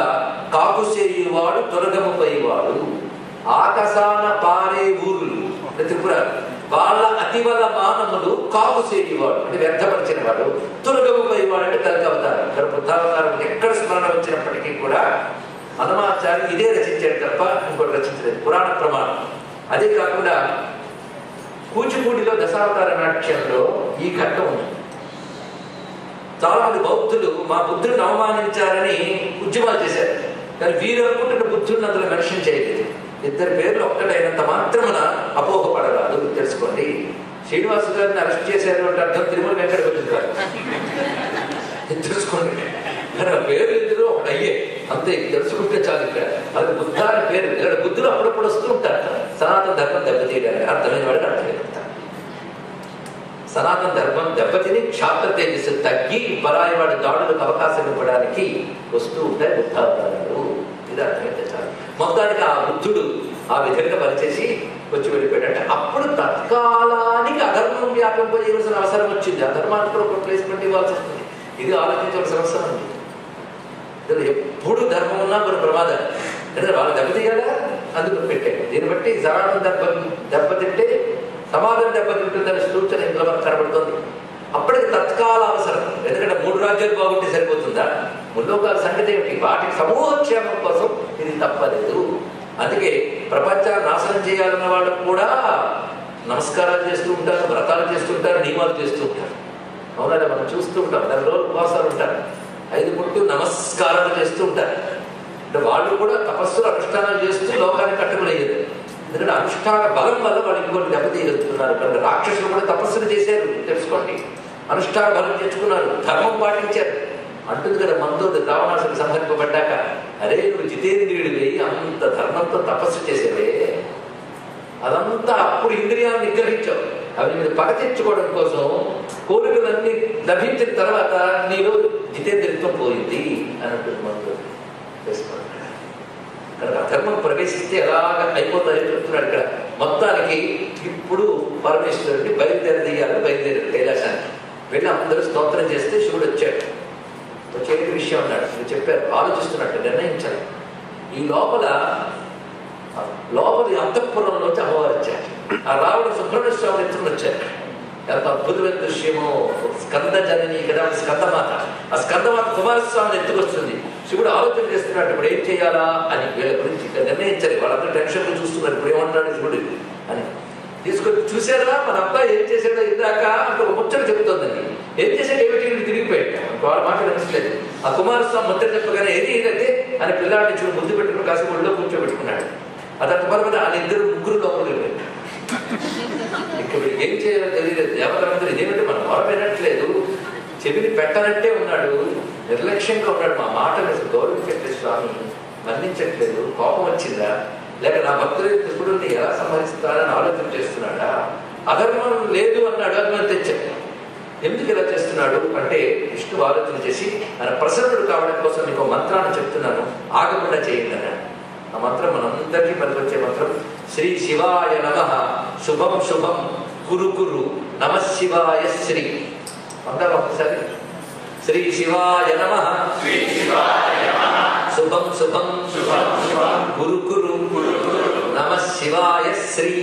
కాకుసేయువాడు తొలగముపై వాడు ఆకసాన పారే ఊరులు అంటే త్రిపుర వాళ్ళ అతివల మానములు కాపు చేసేవాడు అంటే వ్యర్థపరిచిన వాడు తులగముపై వాడు అంటే కలిగి అవుతారు ఇక్కడ బుద్ధావతారం ఎక్కడ స్మరణ వచ్చినప్పటికీ కూడా హనుమాచారి ఇదే రచించాడు తప్ప ఇంకోటి రచించలేదు పురాణ ప్రమాణం అదే కాకుండా కూచిపూడిలో దశావతార నాట్యంలో ఈ ఘట్టం ఉంది చాలా మంది బౌద్ధులు మా బుద్ధుడిని అవమానించారని ఉద్యమాలు చేశారు కానీ వీరు అనుకుంటున్న బుద్ధుడిని అందులో మెన్షన్ చేయలేదు ఇద్దరి పేర్లు ఒక్కటైనంత మాత్రమున అపోహపడరాదు తెలుసుకోండి శ్రీనివాసు గారిని అరెస్ట్ చేశారు అంటే అర్థం తిరుమల వెంకటపతి గారు ఇది తెలుసుకోండి కానీ ఆ పేర్లు ఇద్దరు ఒకటి అయ్యే అంతే ఇది తెలుసుకుంటే చాలు ఇక్కడ అది బుద్ధ అని పేరు ఇక్కడ బుద్ధులు అప్పుడప్పుడు వస్తూ ఉంటారు సనాతన ధర్మం దెబ్బతీయడానికి అర్థమైన వాడికి అర్థమైపోతారు సనాతన ధర్మం దెబ్బతిని క్షాత్ర తేజస్సు తగ్గి పరాయి వాడి దాడులకు అవకాశం ఇవ్వడానికి వస్తూ ఉంటాయి బుద్ధావతారాలు ఇది అర్థమైతే చాలు మొత్తానికి ఆ బుద్ధుడు ఆ విధంగా పనిచేసి వచ్చి వెళ్ళిపోయాడంటే అప్పుడు తత్కాలానికి అధర్మం వ్యాపింపజేయవలసిన అవసరం వచ్చింది ఆ ధర్మానికి కూడా ఒక ప్లేస్మెంట్ ఇవ్వాల్సి వస్తుంది ఇది ఆలోచించవలసిన అవసరం ఉంది ఇందులో ఎప్పుడు ధర్మం ఉన్నా కొన్ని ప్రమాదం ఎందుకంటే వాళ్ళు దెబ్బతీయాలా అందుకు పెట్టాడు దీన్ని బట్టి సమాజం దెబ్బ దెబ్బతింటే సమాజం దెబ్బతింటుందనే సూచన ఇందులో మనకు కనబడుతుంది అప్పటికి తత్కాల అవసరం ఎందుకంటే మూడు రాజ్యాలు బాగుంటే సరిపోతుందా ముల్లోకాల సంగతి ఏమిటి వాటికి సమూహక్షేమం కోసం ఇది తప్పలేదు అందుకే ప్రపంచాన్ని నాశనం చేయాలన్న వాళ్ళు కూడా నమస్కారాలు చేస్తూ ఉంటారు వ్రతాలు చేస్తుంటారు నియమాలు చేస్తూ ఉంటారు అవునా మనం చూస్తూ ఉంటాం నెల రోజులు ఉపవాసాలు ఉంటారు ఐదు పుట్టు నమస్కారాలు చేస్తూ ఉంటారు అంటే వాళ్ళు కూడా తపస్సులు అనుష్ఠానాలు చేస్తూ లోకానికి కట్టుకునేది ఎందుకంటే అనుష్ఠాన బలం వల్ల వాళ్ళు ఇంకోటి దెబ్బతీయగలుగుతున్నారు కనుక రాక్షసులు కూడా తపస్సులు చేశారు తెలుసుకోండి అనుష్ఠాన బలం తెచ్చుకున్నారు ధర్మం పాటించారు అంటుంది కదా మనతో రావణాసుడు సంహరింపబడ్డాక అరే నువ్వు జితేంద్రియుడివి అంత ధర్మంతో తపస్సు చేసేవే అదంతా అప్పుడు ఇంద్రియాలను నిగ్రహించావు అవి మీరు పగ తెచ్చుకోవడం కోసం కోరికలన్నీ లభించిన తర్వాత నీలో జితేంద్రిత్వం పోయింది అన్నట్టు మనకు తెలుసుకోండి కనుక అధర్మం ప్రవేశిస్తే ఎలాగ అయిపోతాయని చెప్తున్నాడు ఇక్కడ మొత్తానికి ఇప్పుడు పరమేశ్వరుడిని బయలుదేరదీయాలని బయలుదేరాడు కైలాసానికి వెళ్ళి అందరూ స్తోత్రం చేస్తే శివుడు వచ్చాడు వచ్చేటి విషయం అన్నాడు మీరు చెప్పారు ఆలోచిస్తున్నట్టు నిర్ణయించాలి ఈ లోపల లోపల ఈ అంతఃపురంలోంచి అమ్మవారు వచ్చారు ఆ రావణ సుబ్రహ్మణ్య స్వామి ఎత్తుకుని వచ్చారు ఎంత అద్భుతమైన దృశ్యమో స్కంద జనని కదా స్కందమాత ఆ స్కందమాత కుమారస్వామిని ఎత్తుకొస్తుంది శివుడు ఆలోచన చేస్తున్నాడు ఇప్పుడు ఏం చేయాలా అని వీళ్ళ గురించి ఇక్కడ నిర్ణయించాలి వాళ్ళందరూ టెన్షన్ చూస్తున్నారు ఇప్పుడు ఏమంటున్నాడు శివుడు అని తీసుకొని చూసారా మన అబ్బాయి ఏం చేశాడో ఇందాక అంటే ఒక ముచ్చట చెబుతోందని ఏం చేశాడు ఏమిటి వీడు తిరిగిపోయాడు వాళ్ళ మాట వినిపించలేదు ఆ కుమారస్వామి ముచ్చట చెప్పగానే ఏది ఇదంటే అని పిల్లాడిని చూడు ముందు పెట్టుకుని కాసి ఒళ్ళో కూర్చోబెట్టుకున్నాడు అతని పరమైన వాళ్ళ ఇద్దరు ముగ్గురు లోపలికి వెళ్ళారు ఇక్కడ ఏం చేయాలో తెలియలేదు దేవతలందరూ ఇదేమిటి మనం మొర వినట్లేదు చెవిని పెట్టనట్టే ఉన్నాడు నిర్లక్ష్యంగా ఉన్నాడు మా మాట అసలు గౌరవించట్లేదు స్వామి మన్నించట్లేదు కోపం వచ్చిందా లేక నా భక్తులు త్రిపురుని ఎలా సంహరిస్తాడని ఆలోచన చేస్తున్నాడా అధర్మం లేదు అన్నాడు అది మనం తెచ్చాడు ఎందుకు ఇలా చేస్తున్నాడు అంటే విష్ణు ఆలోచన చేసి ఆయన ప్రసన్నుడు కావడం కోసం నీకు మంత్రాన్ని చెప్తున్నాను ఆగకుండా చేయండి అన్నాడు ఆ మంత్రం మనందరికీ పనికొచ్చే మంత్రం శ్రీ శివాయ నమ శుభం శుభం కురు కురు నమ శివాయ శ్రీ అందరం ఒకసారి శ్రీ శివాయ నమ శుభం శుభం గురు కురు నమ శివాయ శ్రీ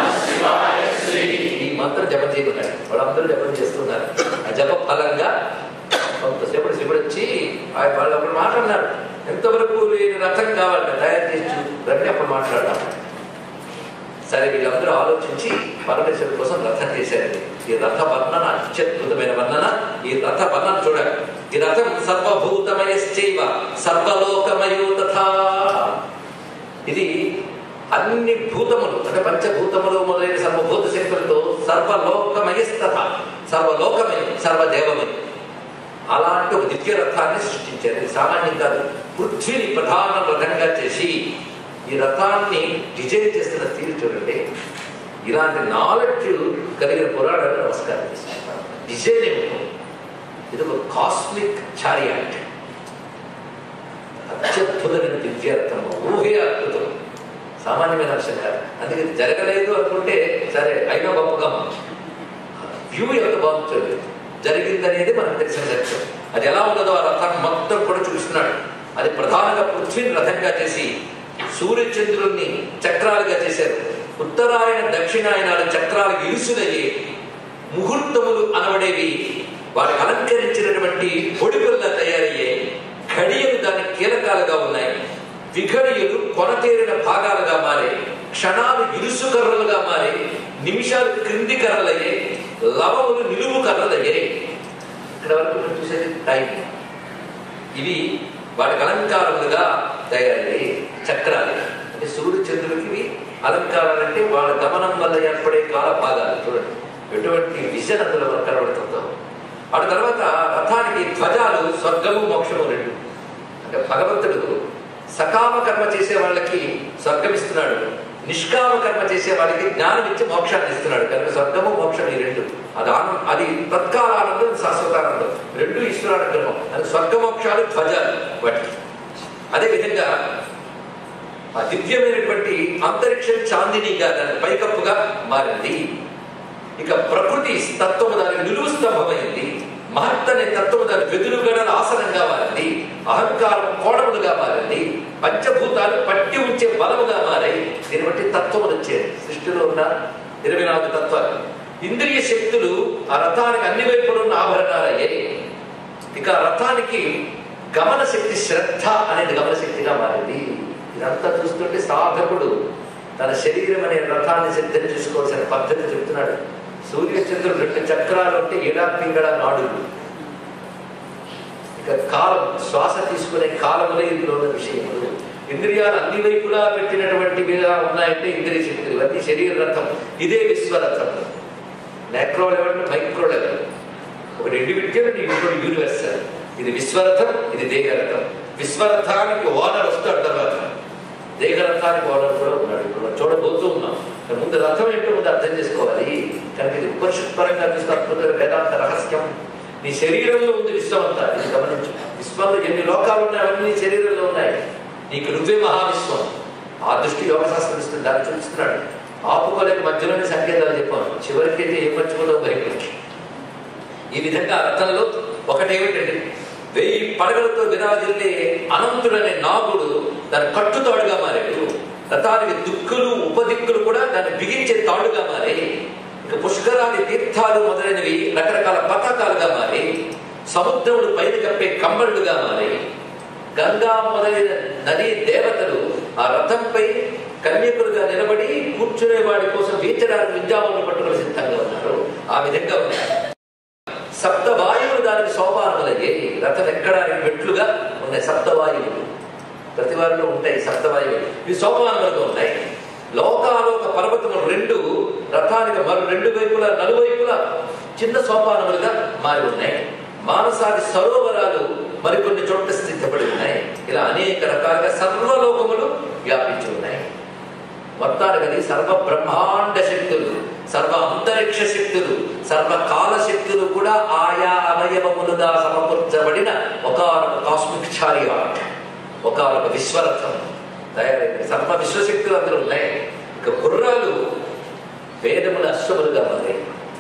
ఈ మంత్రం జపం చేయకున్నాడు వాళ్ళందరూ జపం చేస్తున్నారు ఆ జప ఫలంగా కొంతసేపటి శివుడు వచ్చి ఆయన వాళ్ళు అప్పుడు మాట్లాడినారు ఎంతవరకు లేని రథం కావాలంటే తయారు చేసి రండి అప్పుడు మాట్లాడదాం సరే వీళ్ళందరూ ఆలోచించి పరమేశ్వరుడు కోసం రథం చేశారు ఈ రథ వర్ణన అత్యద్భుతమైన వర్ణన ఈ రథ వర్ణన చూడాలి ఈ రథం సర్వభూతమయశ్చైవ సర్వలోకమయో తథా ఇది అన్ని భూతములు అంటే పంచభూతములు మొదలైన సర్వభూత శక్తులతో సర్వలోకమయస్తథ సర్వలోకమయం సర్వదేవమయం అలాంటి ఒక దివ్య రథాన్ని సృష్టించారు ఇది సామాన్యం కాదు పృథ్వీని ప్రధాన రథంగా చేసి ఈ రథాన్ని డిజైన్ చేస్తున్న తీరు చూడండి ఇలాంటి నాలెడ్జ్ కలిగిన పురాణాలు నమస్కారం చేస్తున్నారు డిజైన్ ఏమిటో ఇది ఒక కాస్మిక్ చారియాట్ అత్యద్భుతమైన దివ్యరథం ఊహే అద్భుతం సామాన్యమైన అంశం కాదు అందుకే ఇది జరగలేదు అనుకుంటే సరే అయినా గొప్పగా వ్యూ ఎంత బాగుంటుంది జరిగిందనేది మనకు తెలిసిన సత్యం అది ఎలా ఉన్నదో ఆ రథాన్ని మొత్తం కూడా చూస్తున్నాడు అది ప్రధానంగా పృథ్వీని రథంగా చేసి సూర్యచంద్రుల్ని చక్రాలుగా చేశారు ఉత్తరాయణ దక్షిణాయనాలు చక్రాలు ఇరుసులయ్యే ముహూర్తములు అనబడేవి వారికి అలంకరించినటువంటి పొడిపుల్లా తయారయ్యే ఘడియలు దాని కీలకాలుగా ఉన్నాయి విఘడియలు కొనతేరిన భాగాలుగా మారే క్షణాలు ఇరుసు కర్రలుగా మారే నిమిషాలు క్రింది కర్రలయ్యే లవములు నిలువు కర్రలయ్యాయి ఇక్కడ వరకు మనం చూసేది టైం ఇవి వాటికి అలంకారములుగా తయారయ్యాయి చక్రాలు అంటే సూర్యుడు చంద్రుడికి ఇవి అలంకారాలంటే వాళ్ళ గమనం వల్ల ఏర్పడే కాల భాగాలు చూడండి ఎటువంటి విజన్ అందులో మనకు కనబడుతుందో ఆ తర్వాత రథానికి ధ్వజాలు స్వర్గము మోక్షము రెండు అంటే భగవంతుడు సకామ కర్మ చేసే వాళ్ళకి స్వర్గం ఇస్తున్నాడు నిష్కామ కర్మ చేసే వాళ్ళకి జ్ఞానం ఇచ్చి మోక్షాన్ని ఇస్తున్నాడు కనుక స్వర్గము మోక్షం ఈ రెండు అది ఆనం అది తత్కాల ఆనందం శాశ్వతానందం రెండు ఇస్తున్నాడు క్రమం అది స్వర్గ మోక్షాలు ధ్వజాలు వాటికి అదేవిధంగా ఆ దివ్యమైనటువంటి అంతరిక్షం చాందినిగా దాని పైకప్పుగా మారింది ఇక ప్రకృతి తత్వము దాని నిలువు స్తంభమైంది మహత్ అనే తత్వము దాని వెదురుగడల ఆసనంగా మారింది అహంకారం కోణములుగా మారింది పంచభూతాలు పట్టి ఉంచే బలముగా మారాయి దీన్ని బట్టి తత్వములు వచ్చాయి సృష్టిలో ఉన్న ఇరవై నాలుగు తత్వాలు ఇంద్రియ శక్తులు ఆ రథానికి అన్ని వైపులు ఉన్న ఆభరణాలయ్యాయి ఇక ఆ రథానికి గమన శక్తి శ్రద్ధ అనేది గమన శక్తిగా మారింది ఇదంతా చూస్తుంటే సాధకుడు తన శరీరం అనే రథాన్ని సిద్ధం చేసుకోవాల్సిన పద్ధతి చెప్తున్నాడు సూర్య చంద్రుడు రెండు చక్రాలు అంటే ఎడా పింగళ నాడులు ఇక కాలం శ్వాస తీసుకునే కాలములే ఇందులో ఉన్న విషయములు ఇంద్రియాలు అన్ని వైపులా పెట్టినటువంటివిగా ఉన్నాయంటే ఇంద్రియ శక్తులు ఇవన్నీ శరీర రథం ఇదే విశ్వరథం మ్యాక్రో లెవెల్ మైక్రో లెవెల్ ఒకటి ఇండివిజువల్ ఇంకోటి యూనివర్సల్ ఇది విశ్వరథం ఇది దేహరథం విశ్వరథానికి ఓనర్ వస్తాడు తర్వాత దేహరథానికి ఓనర్ కూడా ఉన్నాడు ఇప్పుడు మనం చూడబోతూ ఉన్నాం కానీ ముందు రథం ఏంటో ముందు అర్థం చేసుకోవాలి కనుక ఇది ఉపనిషత్ పరంగా చూస్తే అద్భుతమైన వేదాంత రహస్యం నీ శరీరంలో ఉంది విశ్వం అంతా ఇది గమనించు విశ్వంలో ఎన్ని లోకాలు ఉన్నాయి అవన్నీ నీ శరీరంలో ఉన్నాయి నీకు నువ్వే మహావిశ్వం ఆ దృష్టి యోగశాస్త్రం ఇస్తుంది దాన్ని చూపిస్తున్నాడు ఆపుకోలేక మధ్యలోనే సంకేతాలు చెప్పాను చివరికి అయితే ఏం మర్చిపోతావు బయటికి ఈ విధంగా అర్థంలో ఒకటేమిటండి వెయ్యి పడగలతో విరాజిల్లే అనంతుడనే నాగుడు దాని కట్టుతాడుగా మారాడు రథానికి దుక్కులు ఉపదిక్కులు కూడా దాన్ని బిగించే తాడుగా మారి ఇక పుష్కరాది తీర్థాలు మొదలైనవి రకరకాల పతాకాలుగా మారి సముద్రములు పైన కప్పే కంబళ్ళుగా మారి గంగా మొదలైన నదీ దేవతలు ఆ రథంపై కన్యకులుగా నిలబడి కూర్చునే వాడి కోసం వీచడానికి విద్యావనులు పట్టుకుని సిద్ధంగా ఉన్నారు ఆ విధంగా ఉన్నారు సప్తవాయువులు దానికి సోపానములయ్యాయి రథం ఎక్కడానికి మెట్లుగా ఉన్నాయి సప్తవాయువులు ప్రతి వారిలో ఉంటాయి సప్తవాయువులు ఇవి సోపానములుగా ఉన్నాయి లోకాలోక పర్వతములు రెండు రథానికి మరో రెండు వైపులా నలువైపులా చిన్న సోపానములుగా మారి ఉన్నాయి మానసాది సరోవరాలు మరికొన్ని చోట్ల స్థితిపడి ఉన్నాయి ఇలా అనేక రకాలుగా సర్వలోకములు వ్యాపించి ఉన్నాయి మొత్తానికి అది సర్వ బ్రహ్మాండ శక్తులు సర్వ అంతరిక్ష శక్తులు సర్వకాల శక్తులు కూడా ఆయా అవయవములుగా సమకూర్చబడిన ఒక కాస్మిక్ చారియాట్ ఒక విశ్వరథం తయారైంది సర్వ విశ్వశక్తులు అందులో ఉన్నాయి ఇక గుర్రాలు వేదముల అశ్వములుగా మారాయి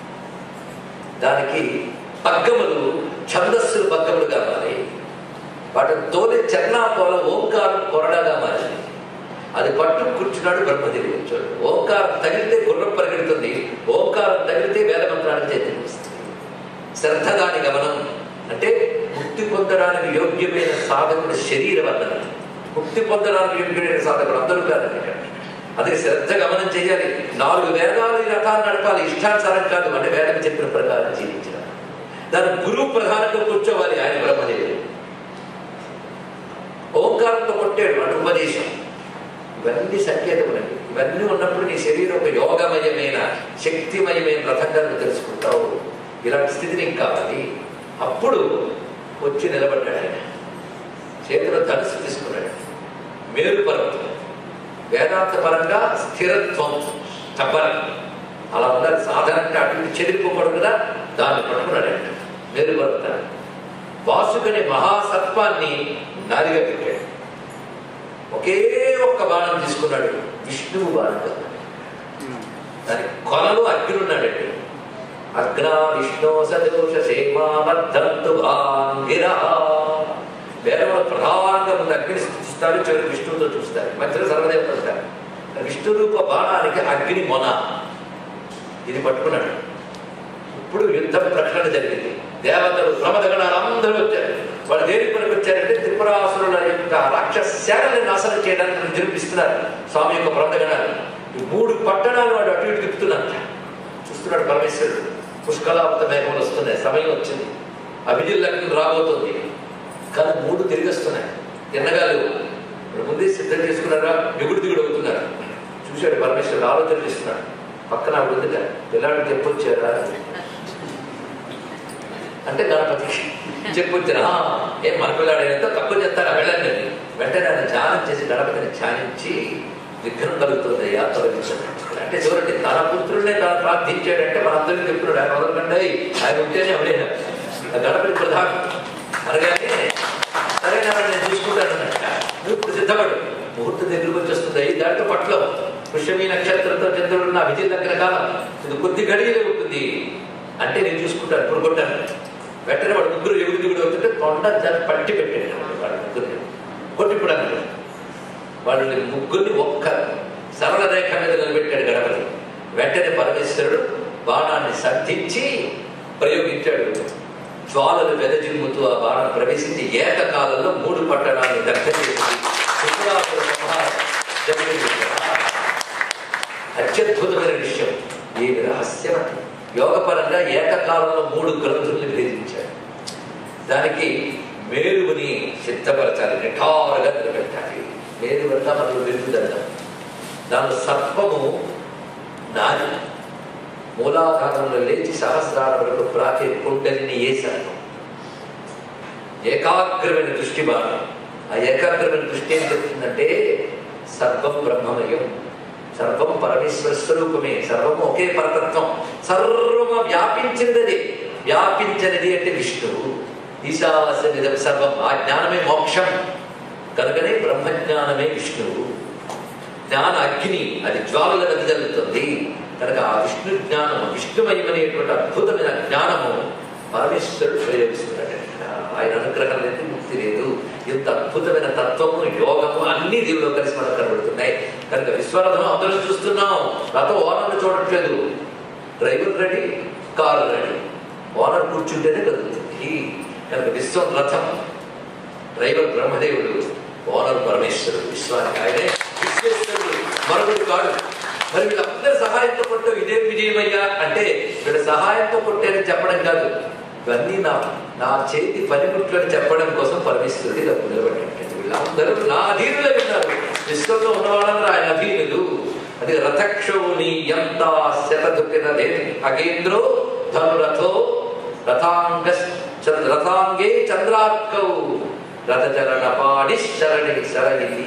దానికి పగ్గములు ఛందస్సులు పగ్గములుగా మారాయి వాటిని తోలి చర్ణాపోల ఓంకారం కొరడాగా మారింది అది పట్టు కూర్చున్నాడు బ్రహ్మదేవుడు చూడండి ఓంకారం తగిలితే గుర్రం పరిగెడుతుంది ఓంకారం తగిలితే వేదమంత్రానికి చైతన్యం వస్తుంది శ్రద్ధ దాని గమనం అంటే ముక్తి పొందడానికి యోగ్యమైన సాధకుడు శరీర వర్ణన ముక్తి పొందడానికి యోగ్యమైన సాధకుడు అందరూ కాదండి ఇక్కడ అదే శ్రద్ధ గమనం చేయాలి నాలుగు వేదాలు ఈ రథాన్ని నడపాలి ఇష్టానుసారం కాదు అంటే వేదం చెప్పిన ప్రకారం జీవించడం దాని గురువు ప్రధానంగా కూర్చోవాలి ఆయన బ్రహ్మదేవుడు ఓంకారంతో కొట్టాడు అంటే ఉపదేశం ఇవన్నీ సంకేతములండి ఇవన్నీ ఉన్నప్పుడు నీ శరీరం ఒక యోగమయమైన శక్తిమయమైన రథంగా నువ్వు తెలుసుకుంటావు ఇలాంటి స్థితి నీకు కావాలి అప్పుడు వచ్చి నిలబడ్డాడు ఆయన చేతిలో తలుసు తీసుకున్నాడు మేరు పర్వతం వేదాంత పరంగా స్థిరత్వం చబ్బరం అలా ఉండాలి సాధారణంగా అటు ఇటు చెదిరిపోకూడదు కదా దాన్ని పట్టుకున్నాడు ఆయన మేరు పర్వతాన్ని వాసుకని మహాసత్వాన్ని నాదిగా పెట్టాడు ఒకే ఒక్క బాణం తీసుకున్నాడు విష్ణువు బాణం కదా దాని కొనలో అగ్ని ఉన్నాడండి అగ్నా విష్ణు సదోష సేమావర్ధంతు భాంగిరా వేరే ప్రధానంగా ముందు అగ్ని స్థుతిస్తాడు చివరి విష్ణువుతో చూస్తారు మధ్యలో సర్వదేవత ఉంటారు విష్ణు రూప బాణానికి అగ్ని మొన ఇది పట్టుకున్నాడు ఇప్పుడు యుద్ధ ప్రకటన జరిగింది దేవతలు ప్రమదగణాలు అందరూ వచ్చారు వాళ్ళు దేనికి పనికి వచ్చారంటే త్రిపురాసురుల యొక్క రాక్షస సేనల్ని నాశనం చేయడానికి నిరూపిస్తున్నారు స్వామి యొక్క ప్రమదగణాలు ఈ మూడు పట్టణాలు వాడు అటు ఇటు తిప్పుతున్నారు చూస్తున్నాడు పరమేశ్వరుడు పుష్కలావత మేఘములు వస్తున్నాయి సమయం వచ్చింది అభిజిల్లకి రాబోతుంది కానీ మూడు తిరిగి వస్తున్నాయి తిన్నగా లేవు ఇప్పుడు ముందే సిద్ధం చేసుకున్నారా ఎగుడు దిగుడు అవుతున్నారు చూశాడు పరమేశ్వరుడు ఆలోచన చేస్తున్నాడు పక్కన ఆవిడ ఉందిగా పిల్లాడికి చెప్పొచ్చారా అంటే గణపతికి చెప్పొచ్చారా "ఆ, ఏం మన పిల్లాడైనంత తక్కువ చేస్తారా వెళ్ళండి అని." వెంటనే ఆయన ధ్యానం చేసి గణపతిని ధ్యానించి విఘ్నం కలుగుతుంది అయ్యా తొలగించండి అంటే చూడండి తన పుత్రుడినే తను ప్రార్థించాడంటే మనందరికీ చెప్తున్నాడు ఆయన వదలకండి ఆయన ఉంటేనే ఎవడైనా ఆ గణపతి ప్రధానం అనగానే సరైన వాడిని నేను చూసుకుంటాను అన్నట్ట నువ్వు ఇప్పుడు సిద్ధపడు ముహూర్తం దగ్గరికి వచ్చేస్తుంది దాంట్లో పట్ల పుష్యమీ నక్షత్రంతో చంద్రుడు నా విజయ దగ్గర కాలం ఇది కొద్ది గడియలే ఉంటుంది అంటే నేను చూసుకుంటాను ఇప్పుడు కొట్టాను వెంటనే వాడు ముగ్గురు ఎగుడు దిగుడు అవుతుంటే తొండ దాన్ని పట్టి పెట్టాడు వాడు ముగ్గురు కొట్టిప్పుడు అన్నాడు వాళ్ళని ముగ్గురిని ఒక్క సరళ రేఖ మీద నిలబెట్టాడు గణపతి వెంటనే పరమేశ్వరుడు బాణాన్ని సంధించి ప్రయోగించాడు జ్వాలలు వెదజిమ్ముతూ ఆ బాణం ప్రవేశించి ఏకకాలంలో మూడు పట్టణాలను దగ్ధం చేసింది శుక్రాసుర సంహారం జరిగింది. అత్యద్భుతమైన విషయం ఏమి రహస్యం అంటే యోగపరంగా ఏకకాలంలో మూడు గ్రంథుల్ని భేదించాడు దానికి మేలువుని సిద్ధపరచాలి నిఠారుగా నిలబెట్టాలి మేలువంతా మనకు వెలుగుదండం దాని సర్పము నాది మూలాధారంలో లేచి సహస్రాల వరకు ప్రాకే కుండలిని ఏ సర్పం ఏకాగ్రమైన దృష్టి బాణం ఆ ఏకాగ్రమైన దృష్టి ఏం చెప్తుందంటే సర్వం బ్రహ్మమయం సర్వం పరమేశ్వర స్వరూపమే సర్వము ఒకే పరతత్వం సర్వము వ్యాపించినది వ్యాపించినది అంటే విష్ణువు ఈశావాస్యమిదం సర్వం ఆ జ్ఞానమే మోక్షం కనుకనే బ్రహ్మజ్ఞానమే విష్ణువు జ్ఞాన అగ్ని అది జ్వాలల వెదజల్లుతుంది కనుక ఆ విష్ణు జ్ఞానము విష్ణుమయమనేటువంటి అద్భుతమైన జ్ఞానము పరమేశ్వరుడు ప్రయోగిస్తున్నాడు ఆయన అనుగ్రహం లేదు ముక్తి లేదు ఇంత అద్భుతమైన తత్వము యోగము అన్ని దీనిలో కలిసి మనకు కనబడుతున్నాయి కనుక విశ్వరథం అందరం చూస్తున్నాం రథం ఓనర్లు చూడట్లేదు driver ready car ready owner కూర్చుంటేనే కదులుతుంది కనుక విశ్వం రథం డ్రైవర్ బ్రహ్మదేవుడు ఓనర్ పరమేశ్వరుడు విశ్వానికి ఆయనే విశ్వేశ్వరుడు మరొకటి కాడు మరి వీళ్ళందరి సహాయంతో కొట్టావు ఇదేం విజయమయ్యా అంటే వీళ్ళ సహాయంతో కొట్టారని చెప్పడం కాదు ఇవన్నీ నా నా చేతి పనిముట్లు అని చెప్పడం కోసం పరమేశ్వరుడు ఇలా నిలబెట్టాడు వీళ్ళందరూ నా అధీనులే ఉన్నారు విశ్వంలో ఉన్న వాళ్ళందరూ ఆయన అధీనులు అది రథక్షోని ఎంత శతదుఃఖితే అగేంద్రో ధనురథో రథాంగ చంద్ర రథాంగే చంద్రార్కౌ రథచరణ పాడి శరణి శరణిది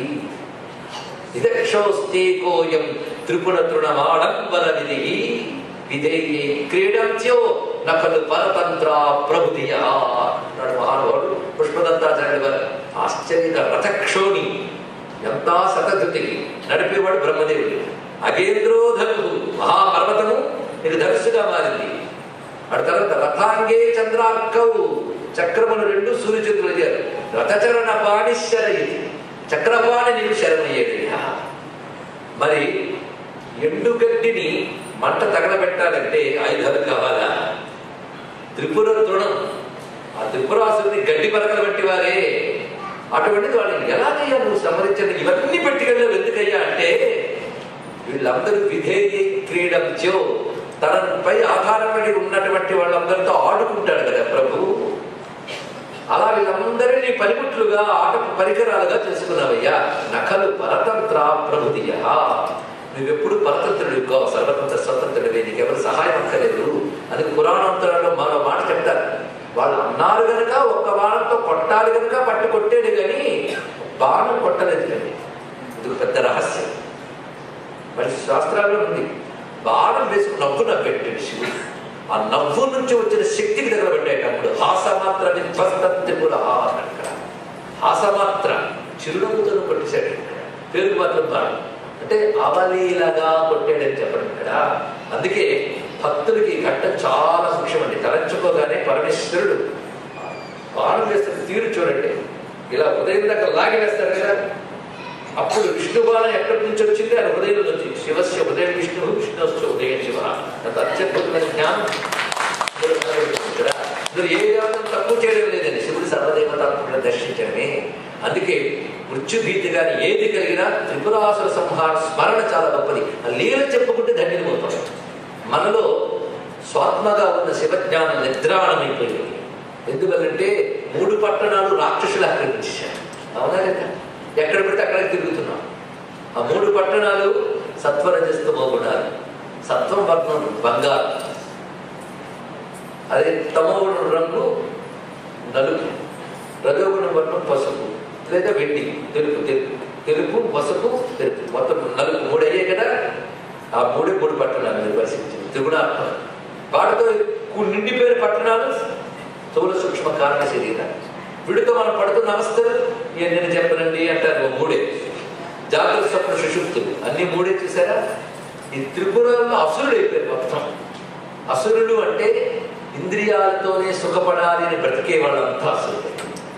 విదక్షోస్తి కోయం త్రిపుర తృణమాడంబర విధి విధేయే క్రీడంత్యో నకలు పరతంత్ర ప్రభుతియ అన్నాడు మహానుభావుడు పుష్పదత్తాచార్యుడు గారు ఆశ్చర్యక రథక్షోణి ఎంత శతధృతికి నడిపేవాడు బ్రహ్మదేవుడు అగేంద్రోధను మహాపర్వతము ఇది ధనుసుగా మారింది అటు తర్వాత రథాంగే చంద్రార్కవు చక్రములు రెండు సూర్యచంద్రులు అయ్యారు రథచరణ పాణిశ్వర ఇది చక్రపాణి నీకు శరణయ్యేటయ్యా మరి ఎండుగడ్డిని మంట తగలబెట్టాలంటే ఆయుధాలు కావాలా త్రిపుర తృణం ఆ త్రిపురాసుని గడ్డి పలకలు బట్టి వారే అటువంటిది వాళ్ళని ఎలాగయ్యా నువ్వు సంహరించండి ఇవన్నీ పెట్టుకెళ్ళావు ఎందుకయ్యా అంటే వీళ్ళందరూ విధేయ క్రీడంచో తనపై ఆధారపడి ఉన్నటువంటి వాళ్ళందరితో ఆడుకుంటాడు కదా ప్రభు అలా వీళ్ళందరినీ పనిముట్లుగా ఆట పరికరాలుగా చేసుకున్నావయ్యా నకలు పరతంత్ర ప్రభుతియ నువ్వెప్పుడు పరతంత్రుడు కావు సర్వతంత్ర స్వతంత్రుడివే నీకు ఎవరు సహాయం అక్కర్లేదు అని పురాణాంతరంలో మరో మాట చెప్తారు వాళ్ళు అన్నారు గనుక ఒక్క బాణంతో కొట్టాలి గనుక పట్టు కొట్టేది కానీ బాణం కొట్టలేదు కానీ ఇది పెద్ద రహస్యం మరి శాస్త్రాల్లో ఉంది బాణం వేసుకుని నవ్వు నవ్వెట్టాడు శివుడు ఆ నవ్వు నుంచి వచ్చిన శక్తికి దగ్గర పెట్టేటప్పుడు హాసమాత్ర విధ్వస్తంతిపుల అక్కడ హాసమాత్ర చిరునవ్వుతో కొట్టేశాడు ఇక్కడ పేరు మాత్రం బాణం అంటే అవలీలగా కొట్టాడని చెప్పడం ఇక్కడ అందుకే భక్తులకి ఈ ఘట్టం చాలా ముఖ్యమండి తలంచుకోగానే పరమేశ్వరుడు బాణం వేస్తున్న తీరు చూడండి ఇలా ఉదయం దాకా లాగి వేస్తాడు కదా అప్పుడు విష్ణుబాణం ఎక్కడి నుంచి వచ్చింది ఆయన హృదయం నుంచి శివస్య హృదయం విష్ణు విష్ణుస్య ఉదయం శివ అంత అత్యద్భుతమైన జ్ఞానం ఇక్కడ ఇందులో ఏ దేవతను తక్కువ చేయడం లేదండి శివుడు సర్వదేవతాత్మకులను దర్శించడమే అందుకే మృత్యుభీతి కానీ ఏది కలిగినా త్రిపురాసుర సంహార స్మరణ చాలా గొప్పది ఆ లీల చెప్పుకుంటే ధన్యమవుతాం మనలో స్వాత్మగా ఉన్న శివజ్ఞానం నిద్రాణమైపోయింది ఎందువల్లంటే మూడు పట్టణాలు రాక్షసులు ఆక్రమించారు అవునా లేదా ఎక్కడ పెడితే అక్కడ తిరుగుతున్నాం ఆ మూడు పట్టణాలు సత్వరజస్తమో గుణాలు సత్వం వర్ణం బంగారు అదే తమోగుణం రంగు నలుపు రజోగుణం వర్ణం పసుపు లేదా వెండి తెలుపు తెలుపు తెలుపు పసుపు తెలుపు మొత్తం నలుపు మూడు అయ్యాయి కదా ఆ మూడే మూడు పట్టణాలు మీరు పరిశీలించింది త్రిగుణాత్మక వాటితో కు- నిండిపోయిన పట్టణాలు స్థూల సూక్ష్మ కారణ శరీరాలు వీడితో మనం పడుతున్న అవస్థలు ఇక నేను చెప్పనండి అంటారు ఓ మూడే జాగ్రత్త స్వప్న సుషుప్తులు అన్ని మూడే చూసారా ఈ త్రిపురంలో అసురుడు అయిపోయారు మొత్తం అసురులు అంటే ఇంద్రియాలతోనే సుఖపడాలి అని బ్రతికే వాళ్ళంతా అసురులు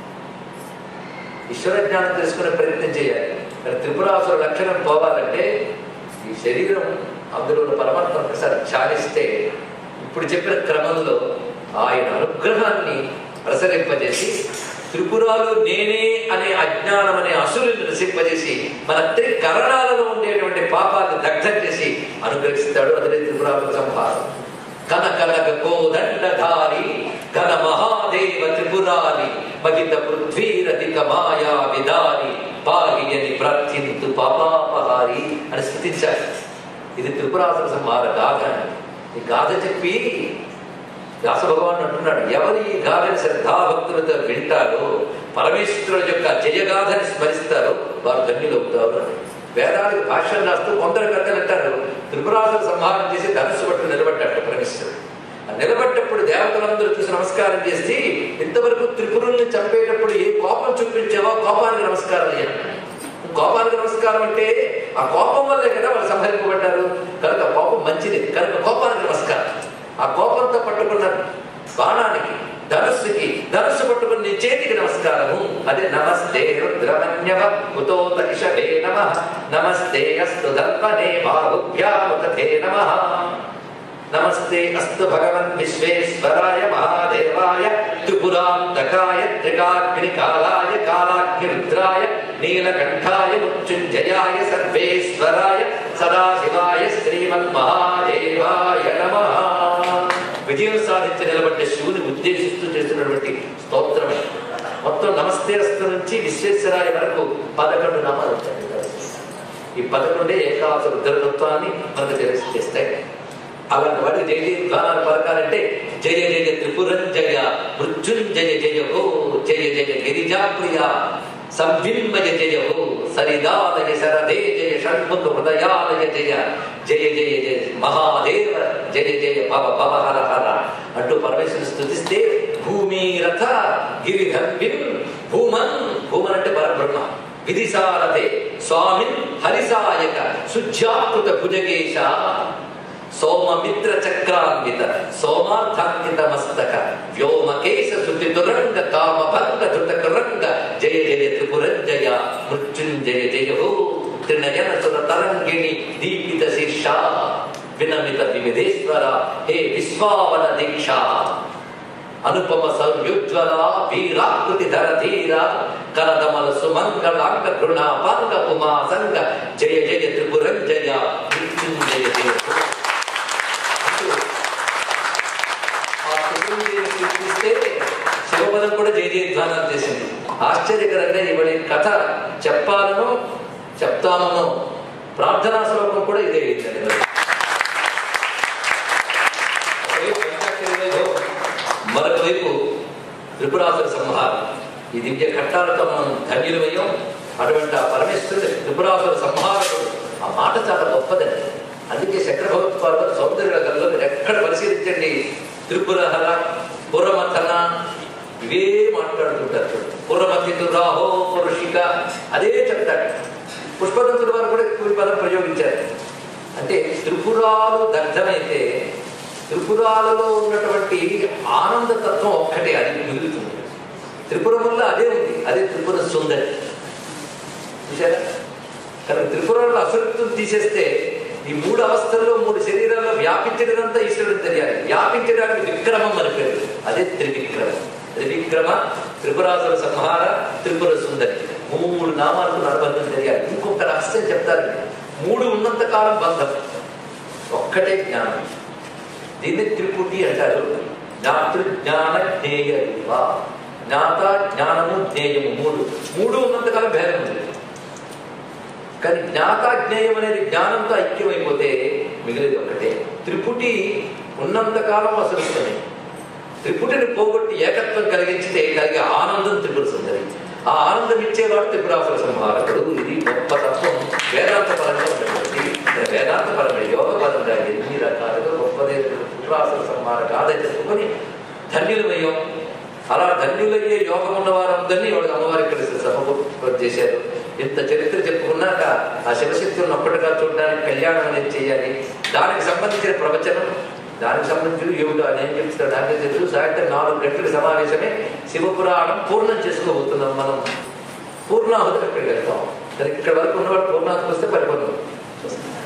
ఈశ్వర జ్ఞానం తెలుసుకునే ప్రయత్నం చేయాలి మరి త్రిపురాసుర లక్షణం పోవాలంటే ఈ శరీరం అందులో ఉన్న పరమాత్మ ఒకసారి ధ్యానిస్తే ఇప్పుడు చెప్పిన క్రమంలో ఆయన అనుగ్రహాన్ని ప్రసరింపజేసి త్రిపురాలు నేనే అనే అజ్ఞానం అనే అసురుని నశింపజేసి మన త్రికరణాలలో ఉండేటువంటి పాపాన్ని దగ్ధం చేసి అనుగ్రహిస్తాడు అదే త్రిపురాల సంహారం కన కనక కోదండధారి ఘన మహాదేవ త్రిపురారి మహిత పృథ్వీరధిక మాయా విదారి పారి అని ప్రార్థింతు పాపాపహారి అని స్థుతించారు ఇది త్రిపురాసుర సంహార గాథ ఈ గాథ చెప్పి వ్యాస భగవాన్ అంటున్నాడు ఎవరు ఈ గాథని శ్రద్ధాభక్తులతో వింటారో పరమేశ్వరుడు యొక్క జయగాథని స్మరిస్తారో వారు ధన్యులవుతారు అని వేదాలకు భాష్యం రాస్తూ కొందరు పెద్దలు అంటారు త్రిపురాసుర సంహారం చేసి ధనుసు పట్టు నిలబడ్డాడు పరమేశ్వరుడు ఆ నిలబడ్డప్పుడు దేవతలందరూ చూసి నమస్కారం చేసి ఇంతవరకు త్రిపురుల్ని చంపేటప్పుడు ఏ కోపం చూపించావో కోపానికి నమస్కారం అయ్యాడు కోపానికి నమస్కారం అంటే ఆ కోపం వల్లే కదా వాళ్ళు సంహరింపబడ్డారు కనుక కోపం మంచిది కనుక కోపానికి నమస్కారం ఆ కోపంతో పట్టుకున్న బాణానికి ధనుస్సుకి ధనుస్సు పట్టుకున్న నీ చేతికి నమస్కారము అదే నమస్తే రుద్రమన్యవ కుతోత ఇషవే నమ నమస్తే అస్తు దర్పనే బాహుభ్యాముతథే నమ నమస్తే అస్తు భగవన్ విశ్వేశ్వరాయ మహాదేవాయ త్రిపురాంతకాయ త్రికాగ్నికాలాయ కాలాగ్నిరుద్రాయ నీలకంఠాయ మృత్యుంజయాయ సర్వేశ్వరాయ సదాశివాయ శ్రీమన్ మహాదేవాయ నమ విజయం సాధించి నిలబడ్డ శివుని ఉద్దేశిస్తూ చేస్తున్నటువంటి స్తోత్రమే మొత్తం నమస్తే అస్తు నుంచి విశ్వేశ్వరాయ వరకు పదకొండు నామాలు ఉంటాయి ఈ పదకొండే ఏకాశ రుద్రతత్వాన్ని మనకు తెలిసి చేస్తాయి అలాంటి వాటి జయ జయ ధ్వానాలు పలకాలంటే జయ జయ త్రిపురంజయ మృత్యుంజయ జయ హో జయ జయ గిరిజాప్రియ సంభిన్మయ జయ హో సరిదాలయ శరదే జయ షణ్ముఖ హృదయాలయ జయ జయ జయ జయ మహాదేవ జయ జయ భవ భవ హర హర అంటూ పరమేశ్వరుని స్థుతిస్తే భూమి రథ గిరిధర్మిన్ భూమన్ భూమన్ అంటే పరబ్రహ్మ విధిసారథే స్వామిన్ హరిసాయక శుద్ధ్యాకృత భుజగేశ సోమమిత్ర చక్రాన్విత సోమార్థాంకిత మస్తక వ్యోమకేశ శుద్ధి దురంగ కామభంగ ధృతకరంగ జయ జయ త్రిపురంజయ మృత్యుంజయ జయ హో త్రినయన సుర తరంగిణి దీపిత శీర్ష వినమిత వివిధేశ్వర హే విశ్వావన దీక్ష అనుపమ సౌర్యుజ్వల వీరాకృతి ధర ధీర కరదమల సుమంగళాంగ కృణాపాంగ ఉమా సంగ జయ జయ త్రిపురంజయ మృత్యుంజయ జయ హో. అంటూ ఆ త్రిపురంజయుని కీర్తిస్తే శివపదం కూడా జయ జయధ్వానం చేసింది ఆశ్చర్యకరంగా ఇవడి కథ చెప్పాలను చెప్తామను ప్రార్థనా శ్లోకం కూడా ఇదే అయిందండి మరి. ఒకవైపు పంచాక్షరి వైభవం, మరొక వైపు త్రిపురాసుర సంహారం ఈ దివ్య ఘట్టాలతో మనం ధన్యులమయ్యాం అటువంటి ఆ పరమేశ్వరుడు త్రిపురాసుర సంహారకుడు ఆ మాట చాలా గొప్పదండి అందుకే శంకర భగవత్పాద సౌందర్య కథలో మీరు ఎక్కడ పరిశీలించండి త్రిపురహర పురమథన ఇవే మాట్లాడుతుంటారు చూడండి పురమతితు రాహో ఋషిక అదే చెప్తాడు పుష్పదంతుల వారు కూడా ఎక్కువ ఈ పదం ప్రయోగించారు అంటే త్రిపురాలు దగ్ధమైతే త్రిపురాలలో ఉన్నటువంటి ఆనంద తత్వం ఒక్కటే అది మిగులుతుంది త్రిపురముల్లో అదే ఉంది అదే త్రిపుర సుందరి చూసారా కనుక త్రిపురంలో అసురత్వం తీసేస్తే ఈ మూడు అవస్థల్లో మూడు శరీరాల్లో వ్యాపించడంతా ఈశ్వరుడు తెలియాలి వ్యాపించడానికి విక్రమం అని పేరు అదే త్రివిక్రమం త్రివిక్రమ త్రిపురాసుర సంహార త్రిపుర సుందరి మూడు నామాలకు నడబంధం తెలియాలి ఇంకొక రహస్యం చెప్తారు మూడు ఉన్నంత కాలం బంధం ఒక్కటే జ్ఞానం దీన్ని త్రిపుటి అంటారు జ్ఞాతృ జ్ఞాన జ్ఞేయ రూప జ్ఞాత జ్ఞానము జ్ఞేయము మూడు మూడు ఉన్నంతకాలం భేదం ఉంది కానీ జ్ఞాత జ్ఞేయం అనేది జ్ఞానంతో ఐక్యమైపోతే మిగిలిది ఒకటే త్రిపుటి ఉన్నంతకాలం అసలుస్తుంది త్రిపుటిని పోగొట్టి ఏకత్వం కలిగించితే కలిగే ఆనందం త్రిపుర సుందరి ఆ ఆనందం ఇచ్చేవాడు త్రిపురాసుర సంహారకుడు ఇది గొప్ప తత్వం వేదాంత పరంగా ఉన్నటువంటి వేదాంత పరంగా యోగ పరంగా ఎన్ని రకాలుగా గొప్పదే త్రిపురాసుర సంహారక ఆదాయ చెప్పుకొని ధన్యులమయ్యాం అలా ధన్యులయ్యే యోగం ఉన్న వారందరినీ వాడు అమ్మవారి ఇక్కడ సమకూర్పు చేశారు ఇంత చరిత్ర చెప్పుకున్నాక ఆ శివశక్తులను ఒక్కటిగా చూడడానికి కళ్యాణం అనేది చేయాలి దానికి సంబంధించిన ప్రవచనం దానికి సంబంధించిన ఏమిటో అని ఏం చెప్తాడు దానికి తెలుసు సాయంత్రం నాలుగు గంటల సమావేశమే శివపురాణం పూర్ణం చేసుకోబోతున్నాం మనం పూర్ణాహుతి అక్కడికి వెళ్తాం దానికి ఇక్కడ వరకు ఉన్నవాడు పూర్ణాహుతి వస్తే పరిపూర్ణం